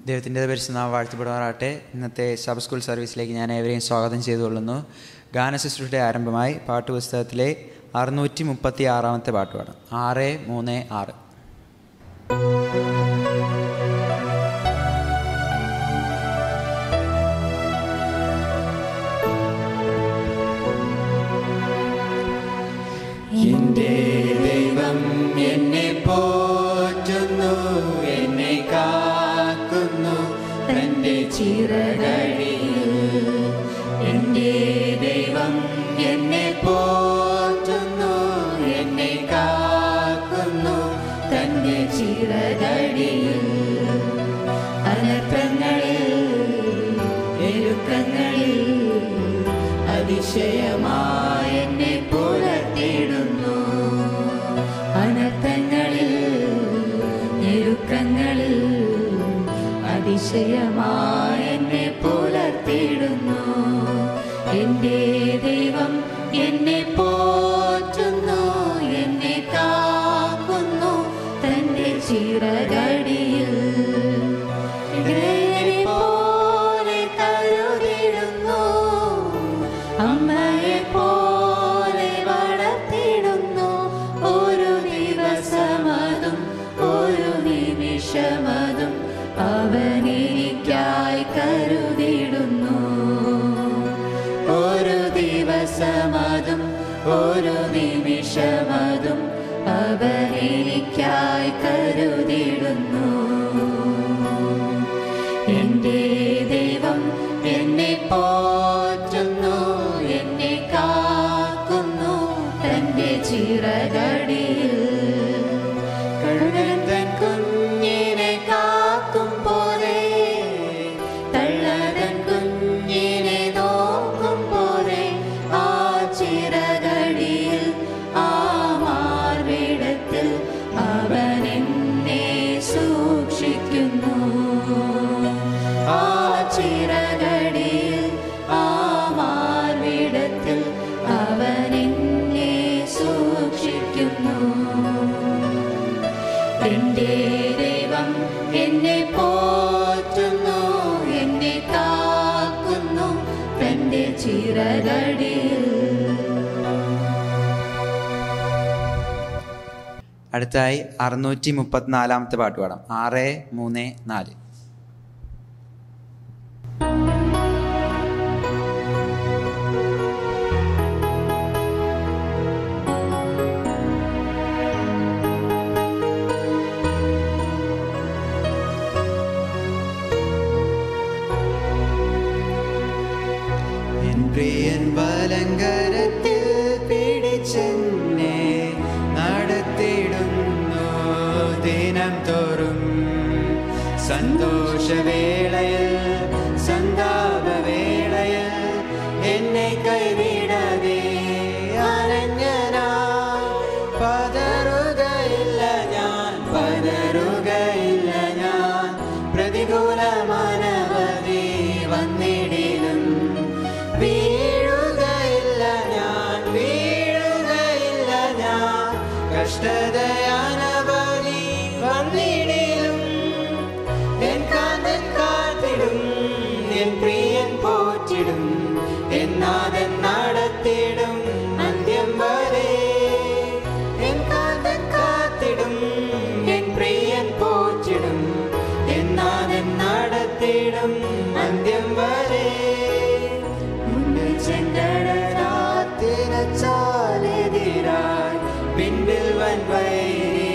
ദൈവത്തിൻ്റെ പരിശുദ്ധനാമം വാഴ്ത്തപ്പെടുമാറാട്ടെ ഇന്നത്തെ sub school സർവീസിലേക്ക് ഞാൻ ഏവരെയും സ്വാഗതം ചെയ്തുകൊള്ളുന്നു ഗാനശുശ്രൂഷയുടെ ആരംഭമായി പാട്ടുപുസ്തകത്തിലെ അറുന്നൂറ്റി മുപ്പത്തി ആറാമത്തെ പാട്ട് പാടാം ആറ് മൂന്ന് ആറ് എന്റെ ദൈവം എന്നെ പോറ്റുന്നു എന്നെ കാക്കുന്നു തന്റെ ചിറകടിയിൽ എന്റെ ദൈവം എന്നെ പോറ്റുന്നു എന്നെ കാക്കുന്നു തന്റെ ചിറകടിയിൽ അനർത്ഥങ്ങളിൽ എരുക്കങ്ങളിൽ അതിശയമായി എന്നെ പുലർത്തിയിടുന്നു അനർത്ഥങ്ങളിൽ ഞെരുക്കങ്ങളിൽ അതിശയമായി എന്നെ പുലർത്തിയിടുന്നു എൻ്റെ ദൈവം എന്നെ പോറ്റുന്നു എന്നെ കാക്കുന്നു തൻ്റെ ചിറകടിയിൽ ഇടയനെ പോലെ കരുതിടുന്നു അമ്മയെ പോലെ വളർത്തിടുന്നു ഒരു ദിവസമതും ഒരു നിമിഷമതും അവനെനിക്കായി കരുതിടുന്നു ഒരു ദിവസമതും ഒരു നിമിഷമതും അവനെനിക്കായി കരുതിടുന്നു എന്റെ ദൈവം എന്നെ പോറ്റുന്നു എന്നെ കാക്കുന്നു തന്റെ ചിറകടിയിൽ കഴുകൻ തൻ കുഞ്ഞിനെ കാക്കും പോലെ തള്ളതൻ കുഞ്ഞിനെ നോക്കും പോലെ ആ ചിറകടിയിൽ ആ മാർവിടത്തിൽ അവൻ എന്നെ സൂക്ഷിക്കുന്നു ആ ചിറകടിയിൽ ആ മാർവിടത്തിൽ അവൻ എന്നെ സൂക്ഷിക്കുന്നു എന്റെ ദൈവം എന്നെ പോറ്റുന്നു എന്നെ കാക്കുന്നു തന്റെ ചിറകടിയിൽ അടുത്തായി അറുന്നൂറ്റി മുപ്പത്തിനാലാമത്തെ പാട്ട് പാടാം ആറ് മൂന്ന് നാല് എൻ പ്രിയൻ വലങ്കരത്തിൽ പിടിച്ചെന്നെ നടത്തിടുന്നു ദിനം തോറും സന്തോഷവേളയിൽ സന്താപവേളയിൽ എന്നെ കൈവിടാതെ അനഞ്ഞനായി പതറുകയില്ല ഞാൻ പതറുകയില്ല ഞാൻ പ്രതികൂലമാനവധി വന്നിടിലും വീഴുകയില്ല ഞാൻ വീഴുകയില്ല ഞാൻ കഷ്ടതയാനവധി വന്നിടിലും എൻ കാന്തൻ കാത്തിടും എൻ പ്രിയൻ പോറ്റിടും എന്നാഥൻ നടത്തിടും അന്ത്യം വരെ എൻ കാന്തൻ കാത്തിടും എൻ പ്രിയൻ പോറ്റിടും എന്നാഥൻ നടത്തിടും അന്ത്യം വരെ ചെങ്കടനാത്തിരച്ചാലെതിരായി പിന്നിൽ വൻ വൈരി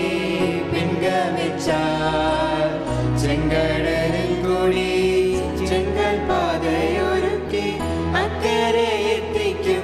പിൻഗമിച്ചാൽ ചെങ്കടലിൽ കൂടി ചെങ്കൽ പാതയൊരുക്കി അക്കരെ എത്തിക്കും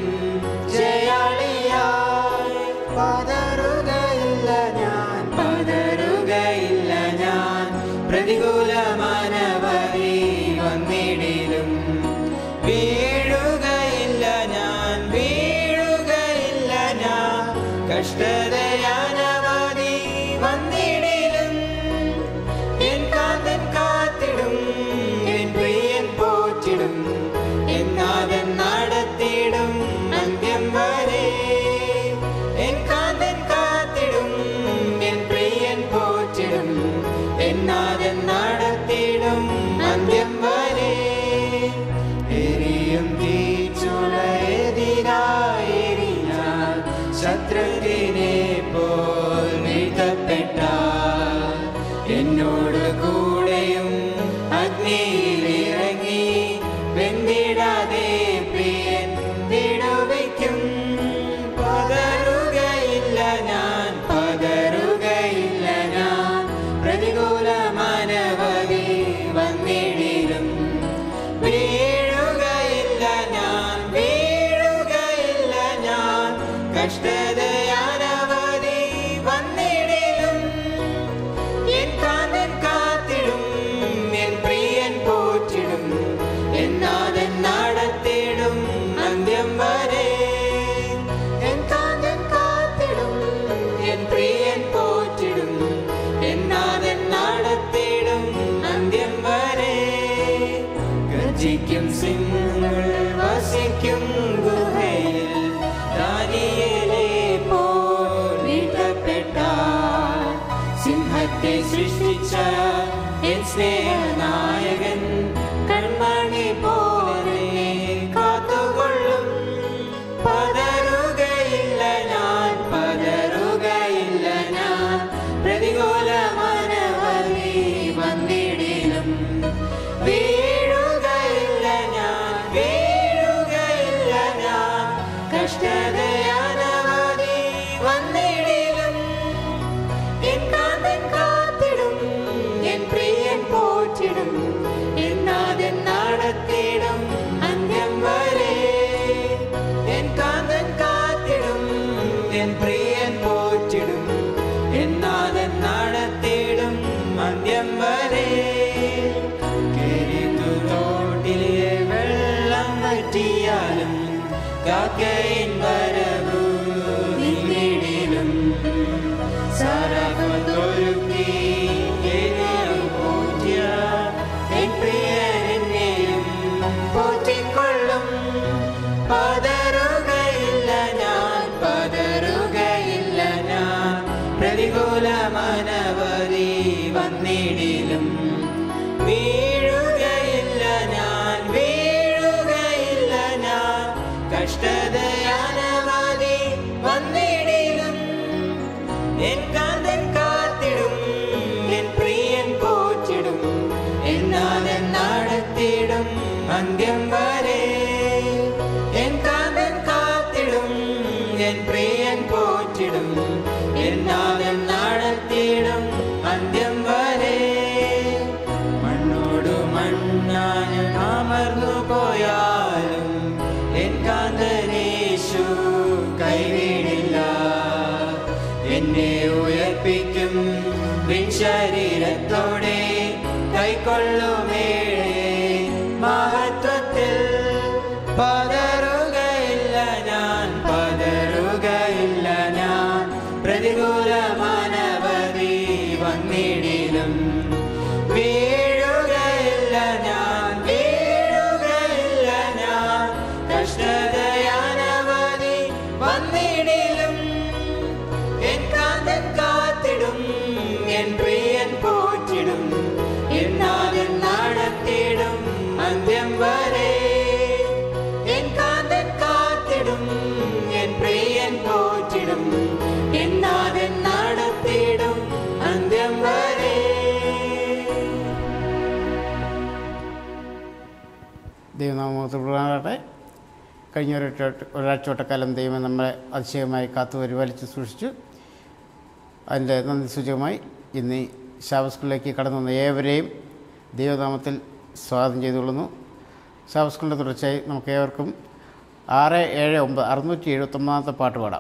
ജയാളിയായി പതറുകയില്ല ഞാൻ പതറുകയില്ല ഞാൻ പ്രതികൂലമാനവരി വന്നിടിലും വീഴുകയില്ല ഞാൻ വീഴുകയില്ല ഞാൻ കഷ്ടതയാനവധി വന്നിടിലും എൻ കാന്തൻ കാത്തിടും എൻ പ്രിയൻ പോറ്റിടും എന്നാഥൻ നടത്തിടും അന്ത്യം വരെ എൻ കാന്തൻ കാത്തിടും എൻ പ്രിയൻ പോറ്റിടും എന്നാഥൻ നടത്തിടും ലോകത്തെ സൃഷ്ടിച്ച എൻ സ്നേഹനായകൻ കൺമണി പോലെ കാത്തുകൊള്ളും പതറുകയില്ല ഞാൻ പതറുകയില്ല ഞാൻ പ്രതികൂല മനവധി വന്നിടിലും വീഴുകയില്ല ഞാൻ വീഴുകയില്ല ഞാൻ കഷ്ടതയാനവധി വന്നിടിലും എൻ കാന്തൻ കാത്തിടും എൻ പ്രിയൻ പോറ്റിടും എന്നാഥൻ നടത്തിടും അന്ത്യം വരെ എൻ കാന്തൻ കാത്തിടും എൻ പ്രിയൻ പോറ്റിടും എന്നാഥൻ നടത്തിടും അന്ത്യം വരെ കേരിത്തു തോട്ടിലെ വെള്ളം വറ്റിയാലും കാക്കയിൻ വരവു നിന്നിടിലും സാരാപത്തൊരുക്കി എന്നെയും പോറ്റിയ എൻ പ്രിയൻ എന്നെയും പോറ്റിക്കൊള്ളും പതറുകയില്ല ഞാൻ പതറുകയില്ല ഞാൻ പ്രതികൂല മനവധി വന്നിടിലും വീഴുകയില്ല ഞാൻ വീഴുകയില്ല ഞാൻ കഷ്ടതയാനവധി വന്നിടിലും എൻ കാന്തൻ കാത്തിടും എൻ പ്രിയൻ പോറ്റിടും എന്നാലൻ നടത്തിടും അന്ത്യം വരെ എൻ കാന്തൻ കാത്തിടും എൻ പ്രിയൻ പോറ്റിടും എന്നാലൻ നടത്തിടും അന്ത്യം വരെ മണ്ണോടു മണ്ണാൻ അമർന്നു പോയാലും എൻ കാന്തനേശു കൈവിടില്ല എന്നെ ഉയർപ്പിക്കും ശരീരത്തോടെ കൈക്കൊള്ളുമേഴേ മഹത്വത്തിൽ പതറുകയില്ല ഞാൻ പതറുകയില്ല ഞാൻ പ്രതികൂല മാനവതി വന്നിടിലും വീഴുകയില്ല ഞാൻ വീഴുകയില്ല ഞാൻ കഷ്ടതയാനവധി വന്നിടിലും എൻ കാന്തൻ കാത്തിടും എൻ പ്രിയൻ പോറ്റിടും എന്നാലും നടത്തിടും അന്ത്യം വരെ എൻ കാന്തൻ കാത്തിടും എൻ പ്രിയൻ പോറ്റിടും എന്നാലും നടത്തിടും അന്ത്യം വരെ ദൈവനാമത്തിലാകട്ടെ കഴിഞ്ഞ ഒരൊറ്റ ഒരാഴ്ചവട്ടക്കാലം ദൈവം നമ്മളെ അതിശയമായി കാത്തു പരിപാലിച്ച് സൂക്ഷിച്ചു അതിൻ്റെ നന്ദി സൂചകമായി ഇന്ന് ഈ ശാബസ്കുളിലേക്ക് കടന്നു വന്ന ഏവരെയും ദൈവനാമത്തിൽ സ്വാഗതം ചെയ്തുകൊള്ളുന്നു ശാബസ്കുളിൻ്റെ തുടർച്ചയായി നമുക്ക് ഏവർക്കും ആറ് ഏഴ് ഒമ്പത് അറുന്നൂറ്റി എഴുപത്തൊമ്പതാമത്തെ പാട്ട് പാടാം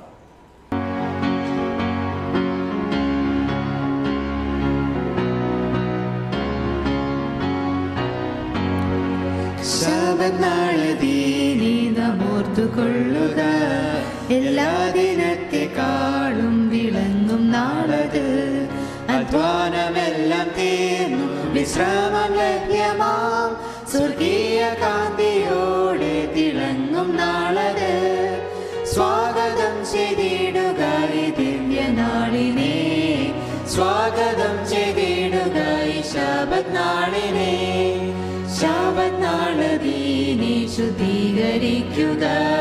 ശബനാളതീനീതമോർത്തുകൊള്ളുക എല്ലാ ദിനത്തെക്കാളും വിളങ്ങും നാളത് അധ്വാനമെല്ലാം തീർന്നു വിശ്രമം ലഭ്യമാം സ്വർഗീയ കാന്തിയോടെ തിളങ്ങും നാളത് സ്വാഗതം ചെയ്തിടുക ഈ ദിവ്യനാളിനെ സ്വാഗതം ചെയ്തിടുക ഈ ശബത് നാളിനെ ശബത് നാളതീനെ ശുദ്ധീകരിക്കുക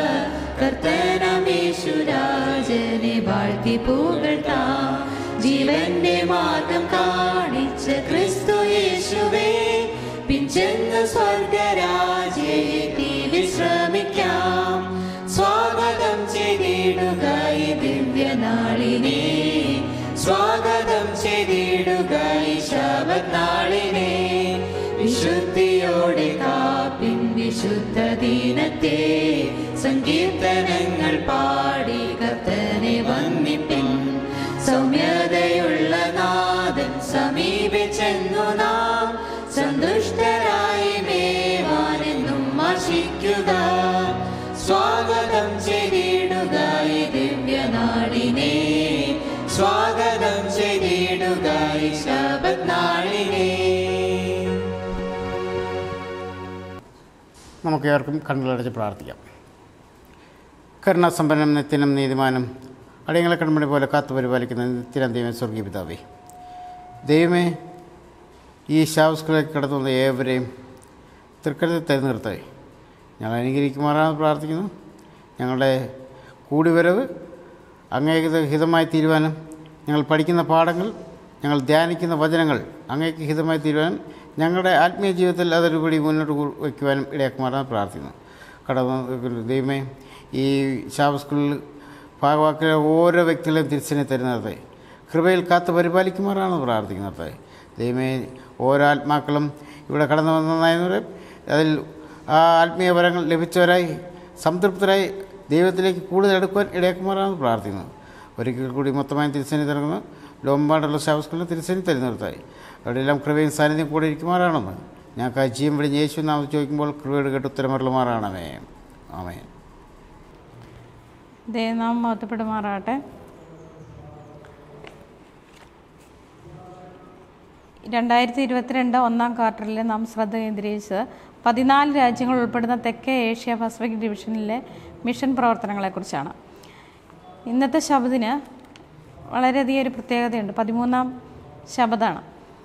കർത്തനമേശുരാജനെ വാഴ്ത്തി പുകഴ്ത്താം ജീവന്റെ മാർഗം കാണിച്ച ക്രിസ്തു യേശുവേ പിഞ്ചെന്ന് സ്വർഗരാജയത്തി വിശ്രമിക്കാം സ്വാഗതം ചെയ്തിടുക ഈ ദിവ്യനാളിനെ സ്വാഗതം ചെയ്തിടുക ഈ ശബത് നാളിനെ വിശുദ്ധിയോടെ കാപ്പിൻ വിശുദ്ധ ദിനത്തെ സങ്കീർത്തനങ്ങൾ പാടി കർത്തനെ വന്നിപ്പിൻ സൗമ്യതയുള്ള നാഥൻ സമീപിച്ചെന്നു നാം സന്തുഷ്ടരായി മേവാനെന്നും ആശിക്കുക സ്വാഗതം ചെയ്തിടുക ഈ ദിവ്യനാടിനെ സ്വാഗതം ചെയ്തിടുക ഈ ശബത് നാളിനെ നമുക്ക് ഏവർക്കും കണ്ണുകളടച്ച് പ്രാർത്ഥിക്കാം കരുണാസമ്പന്നം നിത്യനും നീതിമാനും അടിയങ്ങളെ കൺമണി പോലെ കാത്തു പരിപാലിക്കുന്ന നിത്യനം ദൈവം സ്വർഗീയ പിതാവേ ദൈവമേ ഈ ശാവസ്കുലേക്ക് കടന്നു വന്ന ഏവരെയും തൃക്കരത്തിൽ തിരഞ്ഞെടുത്തേ ഞങ്ങൾ അനുഗ്രഹിക്കുമാറാണ് പ്രാർത്ഥിക്കുന്നു ഞങ്ങളുടെ കൂടിവരവ് അങ്ങേക്ക് ഹിതമായി തീരുവാനും ഞങ്ങൾ പഠിക്കുന്ന പാഠങ്ങൾ ഞങ്ങൾ ധ്യാനിക്കുന്ന വചനങ്ങൾ അങ്ങേക്ക് ഹിതമായി തീരുവാനും ഞങ്ങളുടെ ആത്മീയ ജീവിതത്തിൽ അതൊരുപടി മുന്നോട്ട് കൊ- വയ്ക്കുവാനും ഇടയാക്കുമാറാണ് പ്രാർത്ഥിക്കുന്നു കടന്നു ദൈവമേ ഈ ശാവസ്കുളിൽ ഭാഗവാക്കിലെ ഓരോ വ്യക്തികളെയും തിരിച്ചനെ തരുന്നത് കൃപയിൽ കാത്ത് പരിപാലിക്കുമാറാണ് പ്രാർത്ഥിക്കുന്നത് ദൈവമേ ഓരോ ആത്മാക്കളും ഇവിടെ കടന്നു വന്നതായവരെ അതിൽ ആ ആത്മീയ വരങ്ങൾ ലഭിച്ചവരായി സംതൃപ്തരായി ദൈവത്തിലേക്ക് കൂടുതൽ എടുക്കുവാൻ ഇടയാക്കുമാറാണ് പ്രാർത്ഥിക്കുന്നത് ഒരിക്കൽ കൂടി മൊത്തമായി തിരിച്ചനി തിരങ്ങുന്നു ലോമ്പാടുള്ള ശാവസ്കുലിനെ തിരിച്ചനി തിരഞ്ഞെടുത്തായി അവിടെയെല്ലാം കൃപയും സാന്നിധ്യം കൂടെ ഇരിക്കുമാറാണെന്ന് ഞങ്ങൾക്ക് ആ ജീവൻ വിളിഞ്ഞ് യേശു നാമം ചോദിക്കുമ്പോൾ കൃപയുടെ കേട്ട് ഉത്തരമരുളുമാറാണമേ ആമേ ദൈവനാമം മഹത്വപ്പെടുമാറാട്ടെ രണ്ടായിരത്തി ഇരുപത്തിരണ്ട് ഒന്നാം ക്വാർട്ടറിൽ നാം ശ്രദ്ധ കേന്ദ്രീകരിച്ചത് പതിനാല് രാജ്യങ്ങൾ ഉൾപ്പെടുന്ന തെക്കേ ഏഷ്യ പസഫിക് ഡിവിഷനിലെ മിഷൻ പ്രവർത്തനങ്ങളെക്കുറിച്ചാണ് ഇന്നത്തെ ശബദിന് വളരെയധികം ഒരു പ്രത്യേകതയുണ്ട് പതിമൂന്നാം ശബദാണ്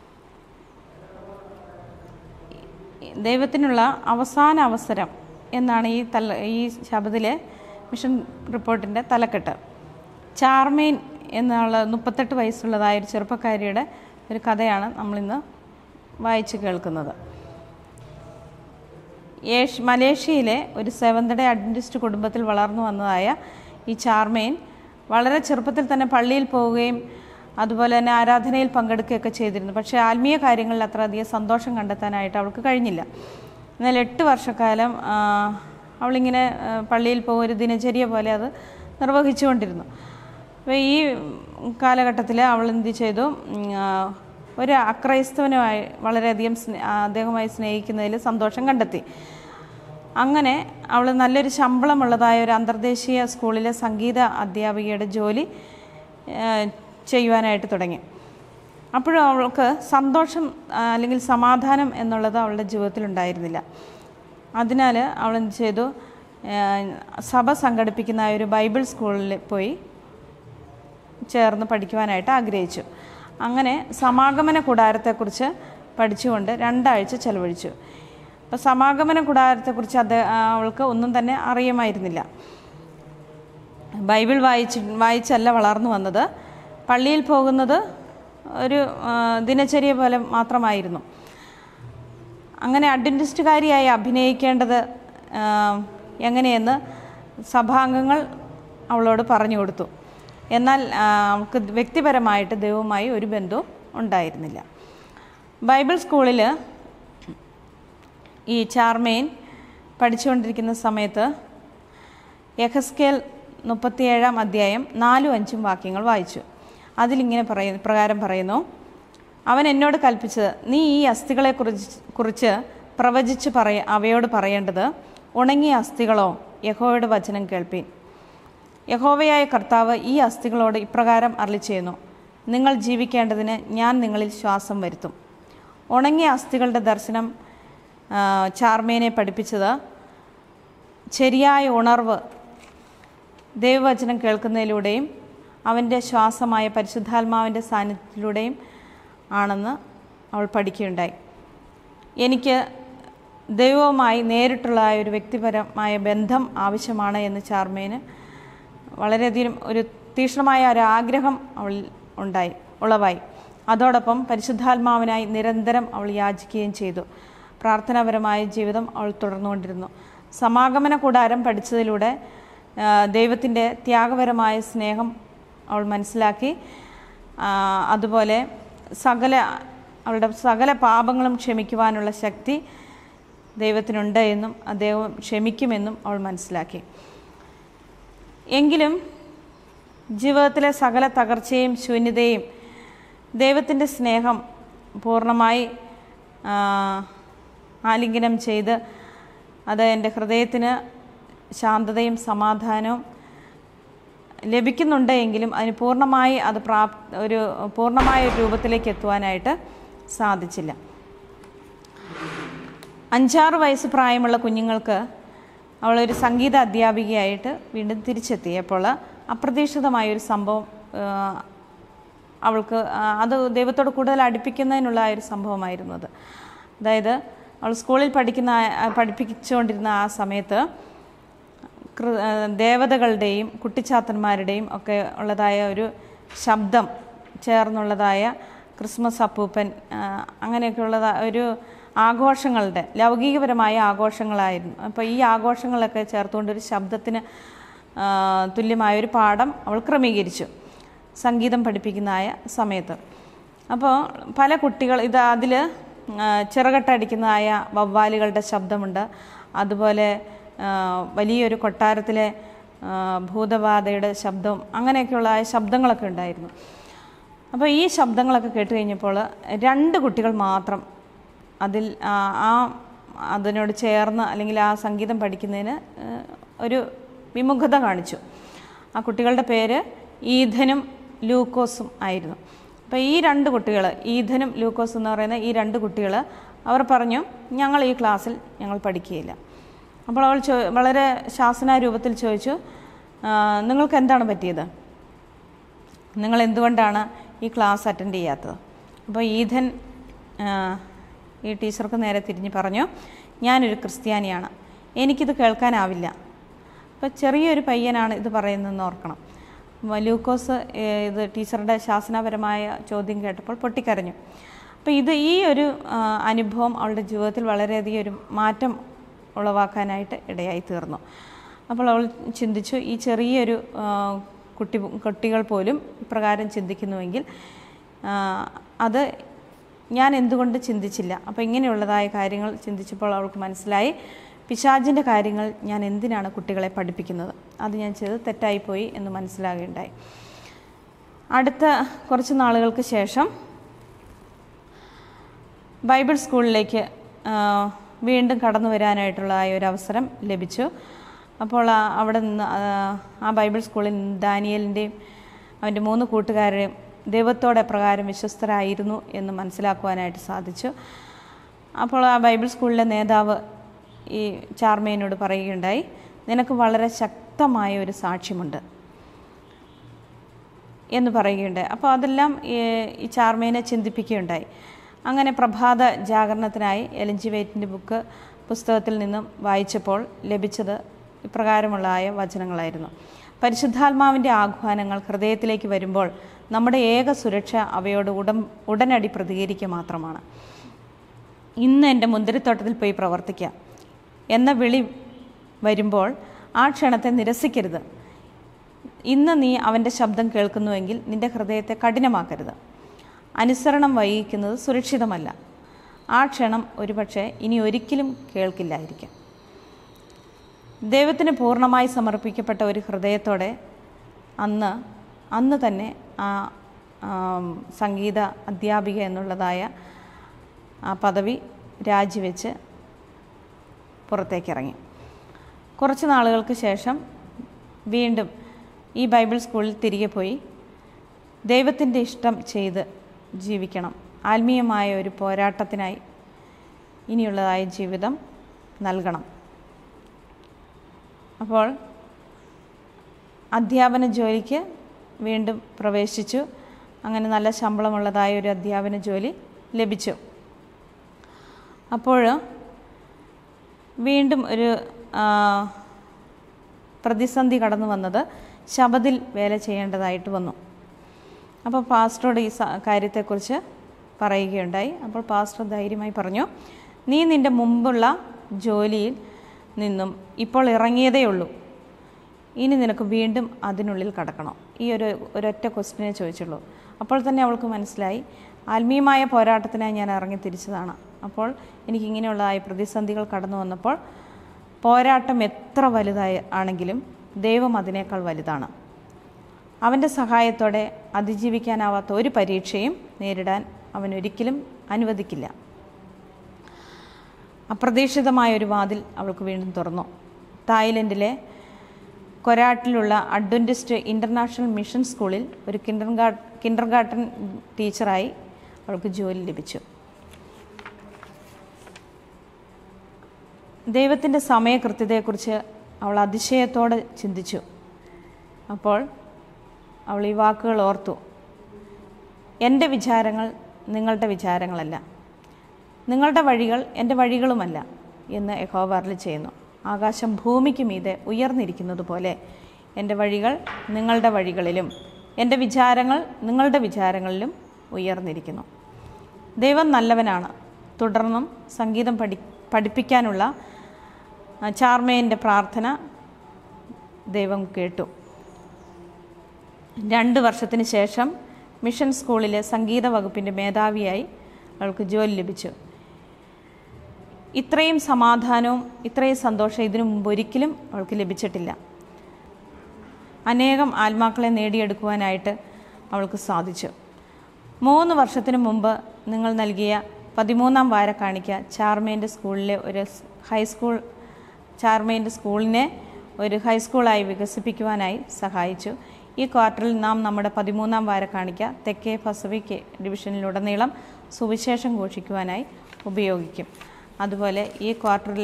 ദൈവത്തിനുള്ള അവസാന അവസരം എന്നാണ് ഈ തല ഈ ശബദിലെ മിഷൻ റിപ്പോർട്ടിൻ്റെ തലക്കെട്ട് ചാർമീൻ എന്നുള്ള മുപ്പത്തെട്ട് വയസ്സുള്ളതായ ഒരു ചെറുപ്പക്കാരിയുടെ ഒരു കഥയാണ് നമ്മളിന്ന് വായിച്ച് കേൾക്കുന്നത് ഏഷ് മലേഷ്യയിലെ ഒരു സെവന്ത് ഡേ അഡ്വൻറ്റിസ്റ്റ് കുടുംബത്തിൽ വളർന്നു വന്നതായ ഈ ചാർമേൻ വളരെ ചെറുപ്പത്തിൽ തന്നെ പള്ളിയിൽ പോവുകയും അതുപോലെ തന്നെ ആരാധനയിൽ പങ്കെടുക്കുകയൊക്കെ ചെയ്തിരുന്നു പക്ഷേ ആത്മീയ കാര്യങ്ങളിൽ അത്ര അധികം സന്തോഷം കണ്ടെത്താനായിട്ട് അവൾക്ക് കഴിഞ്ഞില്ല എന്നാൽ എട്ട് വർഷക്കാലം ആ, അവളിങ്ങനെ ആ, പള്ളിയിൽ പോകും ഒരു ദിനചര്യ പോലെ അത് നിർവഹിച്ചുകൊണ്ടിരുന്നു അപ്പോൾ ഈ കാലഘട്ടത്തിൽ അവൾ എന്ത് ചെയ്തു ഉം, ആ, ഒരു അക്രൈസ്തവനുമായി വളരെയധികം സ്നേ അദ്ദേഹമായി സ്നേഹിക്കുന്നതിൽ സന്തോഷം കണ്ടെത്തി അങ്ങനെ അവൾ നല്ലൊരു ശമ്പളമുള്ളതായ ഒരു അന്തർദേശീയ സ്കൂളിലെ സംഗീത അധ്യാപികയുടെ ജോലി ആ, ചെയ്യുവാനായിട്ട് തുടങ്ങി അപ്പോഴും അവൾക്ക് സന്തോഷം ആ, അല്ലെങ്കിൽ സമാധാനം എന്നുള്ളത് അവളുടെ ജീവിതത്തിൽ ഉണ്ടായിരുന്നില്ല അതിനാൽ അവൾ എന്ത് ചെയ്തു ആ, സഭ സംഘടിപ്പിക്കുന്ന ആ ഒരു ബൈബിൾ സ്കൂളിൽ പോയി ചേർന്ന് പഠിക്കുവാനായിട്ട് ആഗ്രഹിച്ചു അങ്ങനെ സമാഗമന കൂടാരത്തെക്കുറിച്ച് പഠിച്ചുകൊണ്ട് രണ്ടാഴ്ച ചെലവഴിച്ചു അപ്പോൾ സമാഗമന കൂടാരത്തെക്കുറിച്ച് അത് അവൾക്ക് ഒന്നും തന്നെ അറിയുമായിരുന്നില്ല ബൈബിൾ വായിച്ച് വായിച്ചല്ല വളർന്നു വന്നത് പള്ളിയിൽ പോകുന്നത് ഒരു ആ, ദിനചര്യ പോലെ മാത്രമായിരുന്നു അങ്ങനെ അഡ്വൻറ്റിസ്റ്റുകാരിയായി അഭിനയിക്കേണ്ടത് ആ, എങ്ങനെയെന്ന് സഭാംഗങ്ങൾ അവളോട് പറഞ്ഞു കൊടുത്തു എന്നാൽ ആ, അവൾക്ക് വ്യക്തിപരമായിട്ട് ദൈവവുമായി ഒരു ബന്ധവും ഉണ്ടായിരുന്നില്ല ബൈബിൾ സ്കൂളിൽ ഈ ചാർമേൻ പഠിച്ചുകൊണ്ടിരിക്കുന്ന സമയത്ത് യഹസ്കേൽ മുപ്പത്തിയേഴാം അധ്യായം നാലും അഞ്ചും വാക്യങ്ങൾ വായിച്ചു അതിലിങ്ങനെ പറയ പ്രകാരം പറയുന്നു അവൻ എന്നോട് കൽപ്പിച്ചത് നീ ഈ അസ്ഥികളെ കുറിച്ച് കുറിച്ച് പ്രവചിച്ച് പറയ അവയോട് പറയേണ്ടത് ഉണങ്ങിയ അസ്ഥികളോ യഹോവയുടെ വചനം കേൾപ്പീൻ യഹോവയായ കർത്താവ് ഈ അസ്ഥികളോട് ഇപ്രകാരം അരളി ചെയ്യുന്നു നിങ്ങൾ ജീവിക്കേണ്ടതിന് ഞാൻ നിങ്ങളിൽ ശ്വാസം വരുത്തും ഉണങ്ങിയ അസ്ഥികളുടെ ദർശനം ആ, ചാർമേനെ പഠിപ്പിച്ചത് ശരിയായ ഉണർവ് ദൈവവചനം കേൾക്കുന്നതിലൂടെയും അവൻ്റെ ശ്വാസമായ പരിശുദ്ധാത്മാവിൻ്റെ സാന്നിധ്യത്തിലൂടെയും ആണെന്ന് അവൾ പഠിക്കുകയുണ്ടായി എനിക്ക് ദൈവവുമായി നേരിട്ടുള്ള ആ ഒരു വ്യക്തിപരമായ ബന്ധം ആവശ്യമാണ് എന്ന് ചാർമേന് വളരെയധികം ഒരു തീക്ഷ്ണമായ ഒരു ആഗ്രഹം അവളിൽ ഉണ്ടായി ഉളവായി അതോടൊപ്പം പരിശുദ്ധാത്മാവിനായി നിരന്തരം അവൾ യാചിക്കുകയും ചെയ്തു പ്രാർത്ഥനാപരമായ ജീവിതം അവൾ തുടർന്നുകൊണ്ടിരുന്നു സമാഗമന കൂടാരം പഠിച്ചതിലൂടെ ആ, ദൈവത്തിൻ്റെ ത്യാഗപരമായ സ്നേഹം അവൾ മനസ്സിലാക്കി ആ, അതുപോലെ സകല അവളുടെ സകല പാപങ്ങളും ക്ഷമിക്കുവാനുള്ള ശക്തി ദൈവത്തിനുണ്ട് എന്നും അദ്ദേഹം ക്ഷമിക്കുമെന്നും അവൾ മനസ്സിലാക്കി എങ്കിലും ജീവിതത്തിലെ സകല തകർച്ചയും ശൂന്യതയും ദൈവത്തിൻ്റെ സ്നേഹം പൂർണ്ണമായി ആ, ആലിംഗനം ചെയ്ത് അത് എൻ്റെ ഹൃദയത്തിന് ശാന്തതയും സമാധാനവും ലഭിക്കുന്നുണ്ട് എങ്കിലും അതിന് പൂർണ്ണമായി അത് പ്രാപ് ഒരു പൂർണ്ണമായ ഒരു രൂപത്തിലേക്ക് എത്തുവാനായിട്ട് സാധിച്ചില്ല അഞ്ചാറ് വയസ്സ് പ്രായമുള്ള കുഞ്ഞുങ്ങൾക്ക് അവളൊരു സംഗീത അധ്യാപികയായിട്ട് വീണ്ടും തിരിച്ചെത്തി അപ്പോൾ അപ്രതീക്ഷിതമായൊരു സംഭവം ആ, അവൾക്ക് ആ, അത് ദൈവത്തോട് കൂടുതൽ അടുപ്പിക്കുന്നതിനുള്ള ആ ഒരു സംഭവമായിരുന്നു അത് അതായത് അവൾ സ്കൂളിൽ പഠിക്കുന്ന ആ- പഠിപ്പിച്ചുകൊണ്ടിരുന്ന ആ സമയത്ത് കൃ- ആ, ദേവതകളുടെയും കുട്ടിച്ചാത്തന്മാരുടെയും ഒക്കെ ഉള്ളതായ ഒരു ശബ്ദം ചേർന്നുള്ളതായ ക്രിസ്മസ് അപ്പൂപ്പൻ ആ, അങ്ങനെയൊക്കെയുള്ളത ഒരു ആഘോഷങ്ങളുടെ ലൗകികപരമായ ആഘോഷങ്ങളായിരുന്നു അപ്പോൾ ഈ ആഘോഷങ്ങളൊക്കെ ചേർത്തുകൊണ്ട് ഒരു ശബ്ദത്തിന് ആ, തുല്യമായ ഒരു പാഠം അവൾ ക്രമീകരിച്ചു സംഗീതം പഠിപ്പിക്കുന്നതായ സമയത്ത് അപ്പോൾ പല കുട്ടികൾ ഇത് അതിൽ ചിറകട്ടടിക്കുന്നതായ വവ്വാലുകളുടെ ശബ്ദമുണ്ട് അതുപോലെ ആ, വലിയൊരു കൊട്ടാരത്തിലെ ആ, ഭൂതബാധയുടെ ശബ്ദം അങ്ങനെയൊക്കെയുള്ള ആ ശബ്ദങ്ങളൊക്കെ ഉണ്ടായിരുന്നു അപ്പോൾ ഈ ശബ്ദങ്ങളൊക്കെ കേട്ട് കഴിഞ്ഞപ്പോൾ രണ്ട് കുട്ടികൾ മാത്രം അതിൽ ആ ആ അതിനോട് ചേർന്ന് അല്ലെങ്കിൽ ആ സംഗീതം പഠിക്കുന്നതിന് ആ, ഒരു വിമുഖത കാണിച്ചു ആ കുട്ടികളുടെ പേര് ഈഥനും ലൂക്കോസും ആയിരുന്നു അപ്പോൾ ഈ രണ്ട് കുട്ടികൾ ഈഥനും ലൂക്കോസും എന്ന് പറയുന്ന ഈ രണ്ട് കുട്ടികൾ അവർ പറഞ്ഞു ഞങ്ങൾ ഈ ക്ലാസ്സിൽ ഞങ്ങൾ പഠിക്കുകയില്ല അപ്പോൾ അവൾ ചോ വളരെ ശാസന രൂപത്തിൽ ചോദിച്ചു "ആ, നിങ്ങൾക്ക് എന്താണ് പറ്റിയത് നിങ്ങൾ എന്തുകൊണ്ടാണ് ഈ ക്ലാസ് അറ്റൻഡ് ചെയ്യാത്തത് അപ്പോൾ ഈഥൻ ആ, ഈ ടീച്ചർക്ക് നേരെ തിരിഞ്ഞ് പറഞ്ഞു ഞാനൊരു ക്രിസ്ത്യാനിയാണ് എനിക്കിത് കേൾക്കാനാവില്ല അപ്പോൾ ചെറിയൊരു പയ്യനാണ് ഇത് പറയുന്നതെന്ന് ഓർക്കണം മ- ലൂക്കോസ് ഏ, ഇത് ടീച്ചറുടെ ശാസനപരമായ ചോദ്യം കേട്ടപ്പോൾ പൊട്ടിക്കരഞ്ഞു അപ്പോൾ ഇത് ഈ ഒരു ആ, അനുഭവം അവളുടെ ജീവിതത്തിൽ വളരെയധികം ഒരു മാറ്റം ഉളവാക്കാനായിട്ട് ഇടയായി തീർന്നു അപ്പോൾ അവൾ ചിന്തിച്ചു ഈ ചെറിയൊരു ആ, കുട്ടി കുട്ടികൾ പോലും ഇപ്രകാരം ചിന്തിക്കുന്നുവെങ്കിൽ ആ, അത് ഞാൻ എന്തുകൊണ്ട് ചിന്തിച്ചില്ല അപ്പോൾ ഇങ്ങനെയുള്ളതായ കാര്യങ്ങൾ ചിന്തിച്ചപ്പോൾ അവൾക്ക് മനസ്സിലായി പിശാചിൻ്റെ കാര്യങ്ങൾ ഞാൻ എന്തിനാണ് കുട്ടികളെ പഠിപ്പിക്കുന്നത് അത് ഞാൻ ചെയ്ത് തെറ്റായിപ്പോയി എന്ന് മനസ്സിലാകുകയുണ്ടായി അടുത്ത കുറച്ച് നാളുകൾക്ക് ശേഷം ബൈബിൾ സ്കൂളിലേക്ക് ആ, വീണ്ടും കടന്നു വരാനായിട്ടുള്ള ആ ഒരു അവസരം ലഭിച്ചു അപ്പോൾ ആ അവിടെ നിന്ന് ആ, ആ ബൈബിൾ സ്കൂളിൽ നിന്ന് ദാനിയലിൻ്റെയും അവൻ്റെ മൂന്ന് കൂട്ടുകാരുടെയും ദൈവത്തോടെ പ്രകാരം വിശ്വസ്തരായിരുന്നു എന്ന് മനസ്സിലാക്കുവാനായിട്ട് സാധിച്ചു അപ്പോൾ ആ ബൈബിൾ സ്കൂളിലെ നേതാവ് ഈ ചാർമേനോട് പറയുകയുണ്ടായി നിനക്ക് വളരെ ശക്തമായ ഒരു സാക്ഷ്യമുണ്ട് എന്ന് പറയുകയുണ്ടായി അപ്പോൾ അതെല്ലാം ഈ ഈ ചാർമേനെ ചിന്തിപ്പിക്കുകയുണ്ടായി അങ്ങനെ പ്രഭാത ജാഗരണത്തിനായി എലഞ്ചി വെയ്റ്റിൻ്റെ ബുക്ക് പുസ്തകത്തിൽ നിന്നും വായിച്ചപ്പോൾ ലഭിച്ചത് ഇപ്രകാരമുള്ളതായ വചനങ്ങളായിരുന്നു പരിശുദ്ധാത്മാവിൻ്റെ ആഹ്വാനങ്ങൾ ഹൃദയത്തിലേക്ക് വരുമ്പോൾ നമ്മുടെ ഏക സുരക്ഷ അവയോട് ഉടൻ ഉടനടി പ്രതികരിക്കുക മാത്രമാണ് ഇന്ന് എൻ്റെ മുന്തിരിത്തോട്ടത്തിൽ പോയി പ്രവർത്തിക്കാം എന്ന വിളി വരുമ്പോൾ ആ ക്ഷണത്തെ നിരസിക്കരുത് ഇന്ന് നീ അവൻ്റെ ശബ്ദം കേൾക്കുന്നുവെങ്കിൽ നിന്റെ ഹൃദയത്തെ കഠിനമാക്കരുത് അനുസരണം വൈകിക്കുന്നത് സുരക്ഷിതമല്ല ആ ക്ഷണം ഒരുപക്ഷെ ഇനി ഒരിക്കലും കേൾക്കില്ലായിരിക്കാം ദൈവത്തിന് പൂർണ്ണമായി സമർപ്പിക്കപ്പെട്ട ഒരു ഹൃദയത്തോടെ അന്ന് അന്ന് തന്നെ ആ ആം, സംഗീത അധ്യാപിക എന്നുള്ളതായ ആ പദവി രാജിവെച്ച് പുറത്തേക്കിറങ്ങി കുറച്ച് നാളുകൾക്ക് ശേഷം വീണ്ടും ഈ ബൈബിൾ സ്കൂളിൽ തിരികെ പോയി ദൈവത്തിൻ്റെ ഇഷ്ടം ചെയ്ത് ജീവിക്കണം ആത്മീയമായ ഒരു പോരാട്ടത്തിനായി ഇനിയുള്ളതായ ജീവിതം നൽകണം അപ്പോൾ അധ്യാപന ജോലിക്ക് വീണ്ടും പ്രവേശിച്ചു അങ്ങനെ നല്ല ശമ്പളമുള്ളതായ ഒരു അധ്യാപന ജോലി ലഭിച്ചു അപ്പോൾ വീണ്ടും ഒരു ആ, പ്രതിസന്ധി കടന്നു വന്നത് ശബദിൽ വേല ചെയ്യേണ്ടതായിട്ട് വന്നു അപ്പോൾ പാസ്റ്ററോട് ഈ സ- കാര്യത്തെക്കുറിച്ച് പറയുകയുണ്ടായി അപ്പോൾ പാസ്റ്റർ ധൈര്യമായി പറഞ്ഞു നീ നിൻ്റെ മുമ്പുള്ള ജോലിയിൽ നിന്നും ഇപ്പോൾ ഇറങ്ങിയതേ ഉള്ളൂ ഇനി നിനക്ക് വീണ്ടും അതിനുള്ളിൽ കടക്കണം ഈ ഒരു ഒരൊറ്റ ക്വസ്റ്റിനെ ചോദിച്ചുള്ളൂ അപ്പോൾ തന്നെ അവൾക്ക് മനസ്സിലായി ആത്മീയമായ പോരാട്ടത്തിനായി ഞാൻ ഇറങ്ങി തിരിച്ചതാണ് അപ്പോൾ എനിക്കിങ്ങനെയുള്ളതായ പ്രതിസന്ധികൾ കടന്നു വന്നപ്പോൾ പോരാട്ടം എത്ര വലുതായി ആണെങ്കിലും ദൈവം അതിനേക്കാൾ വലുതാണ് അവൻ്റെ സഹായത്തോടെ അതിജീവിക്കാനാവാത്ത ഒരു പരീക്ഷയും നേരിടാൻ അവൻ ഒരിക്കലും അനുവദിക്കില്ല അപ്രതീക്ഷിതമായ ഒരു വാതിൽ അവൾക്ക് വീണ്ടും തുറന്നു തായ്ലൻഡിലെ കൊരാട്ടിലുള്ള അഡ്വൻറ്റിസ്റ്റ് ഇൻ്റർനാഷണൽ മിഷൻ സ്കൂളിൽ ഒരു കിൻഡർ ഗാർഡ് കിൻഡർ ഗാർട്ടൻ ടീച്ചറായി അവൾക്ക് ജോലി ലഭിച്ചു ദൈവത്തിൻ്റെ സമയകൃത്യതയെക്കുറിച്ച് അവൾ അതിശയത്തോടെ ചിന്തിച്ചു അപ്പോൾ അവൾ ഈ വാക്കുകൾ ഓർത്തു എൻ്റെ വിചാരങ്ങൾ നിങ്ങളുടെ വിചാരങ്ങളല്ല നിങ്ങളുടെ വഴികൾ എൻ്റെ വഴികളുമല്ല എന്ന് യഹോവ അരുളി ചെയ്യുന്നു ആകാശം ഭൂമിക്ക് മീതെ ഉയർന്നിരിക്കുന്നത് പോലെ എൻ്റെ വഴികൾ നിങ്ങളുടെ വഴികളിലും എൻ്റെ വിചാരങ്ങൾ നിങ്ങളുടെ വിചാരങ്ങളിലും ഉയർന്നിരിക്കുന്നു ദൈവം നല്ലവനാണ് തുടർന്നും സംഗീതം പഠി പഠിപ്പിക്കാനുള്ള ആ, ചാർമേൻ്റെ പ്രാർത്ഥന ദൈവം കേട്ടു രണ്ട് വർഷത്തിന് ശേഷം മിഷൻ സ്കൂളിലെ സംഗീത വകുപ്പിൻ്റെ മേധാവിയായി അവൾക്ക് ജോലി ലഭിച്ചു ഇത്രയും സമാധാനവും ഇത്രയും സന്തോഷം ഇതിനു മുമ്പ് ഒരിക്കലും അവൾക്ക് ലഭിച്ചിട്ടില്ല അനേകം ആത്മാക്കളെ നേടിയെടുക്കുവാനായിട്ട് അവൾക്ക് സാധിച്ചു മൂന്ന് വർഷത്തിന് മുമ്പ് നിങ്ങൾ നൽകിയ പതിമൂന്നാം വാര കാണിക്ക ചാർമേൻ്റെ സ്കൂളിലെ ഒരു സ് ഹൈസ്കൂൾ ചാർമേൻ്റെ സ്കൂളിനെ ഒരു ഹൈസ്കൂളായി വികസിപ്പിക്കുവാനായി സഹായിച്ചു ഈ ക്വാർട്ടറിൽ നാം നമ്മുടെ പതിമൂന്നാം വാര കാണിക്ക തെക്കേ പസഫിക് ഡിവിഷനിലുടനീളം സുവിശേഷം ഘോഷിക്കുവാനായി ഉപയോഗിക്കും അതുപോലെ ഈ ക്വാർട്ടറിൽ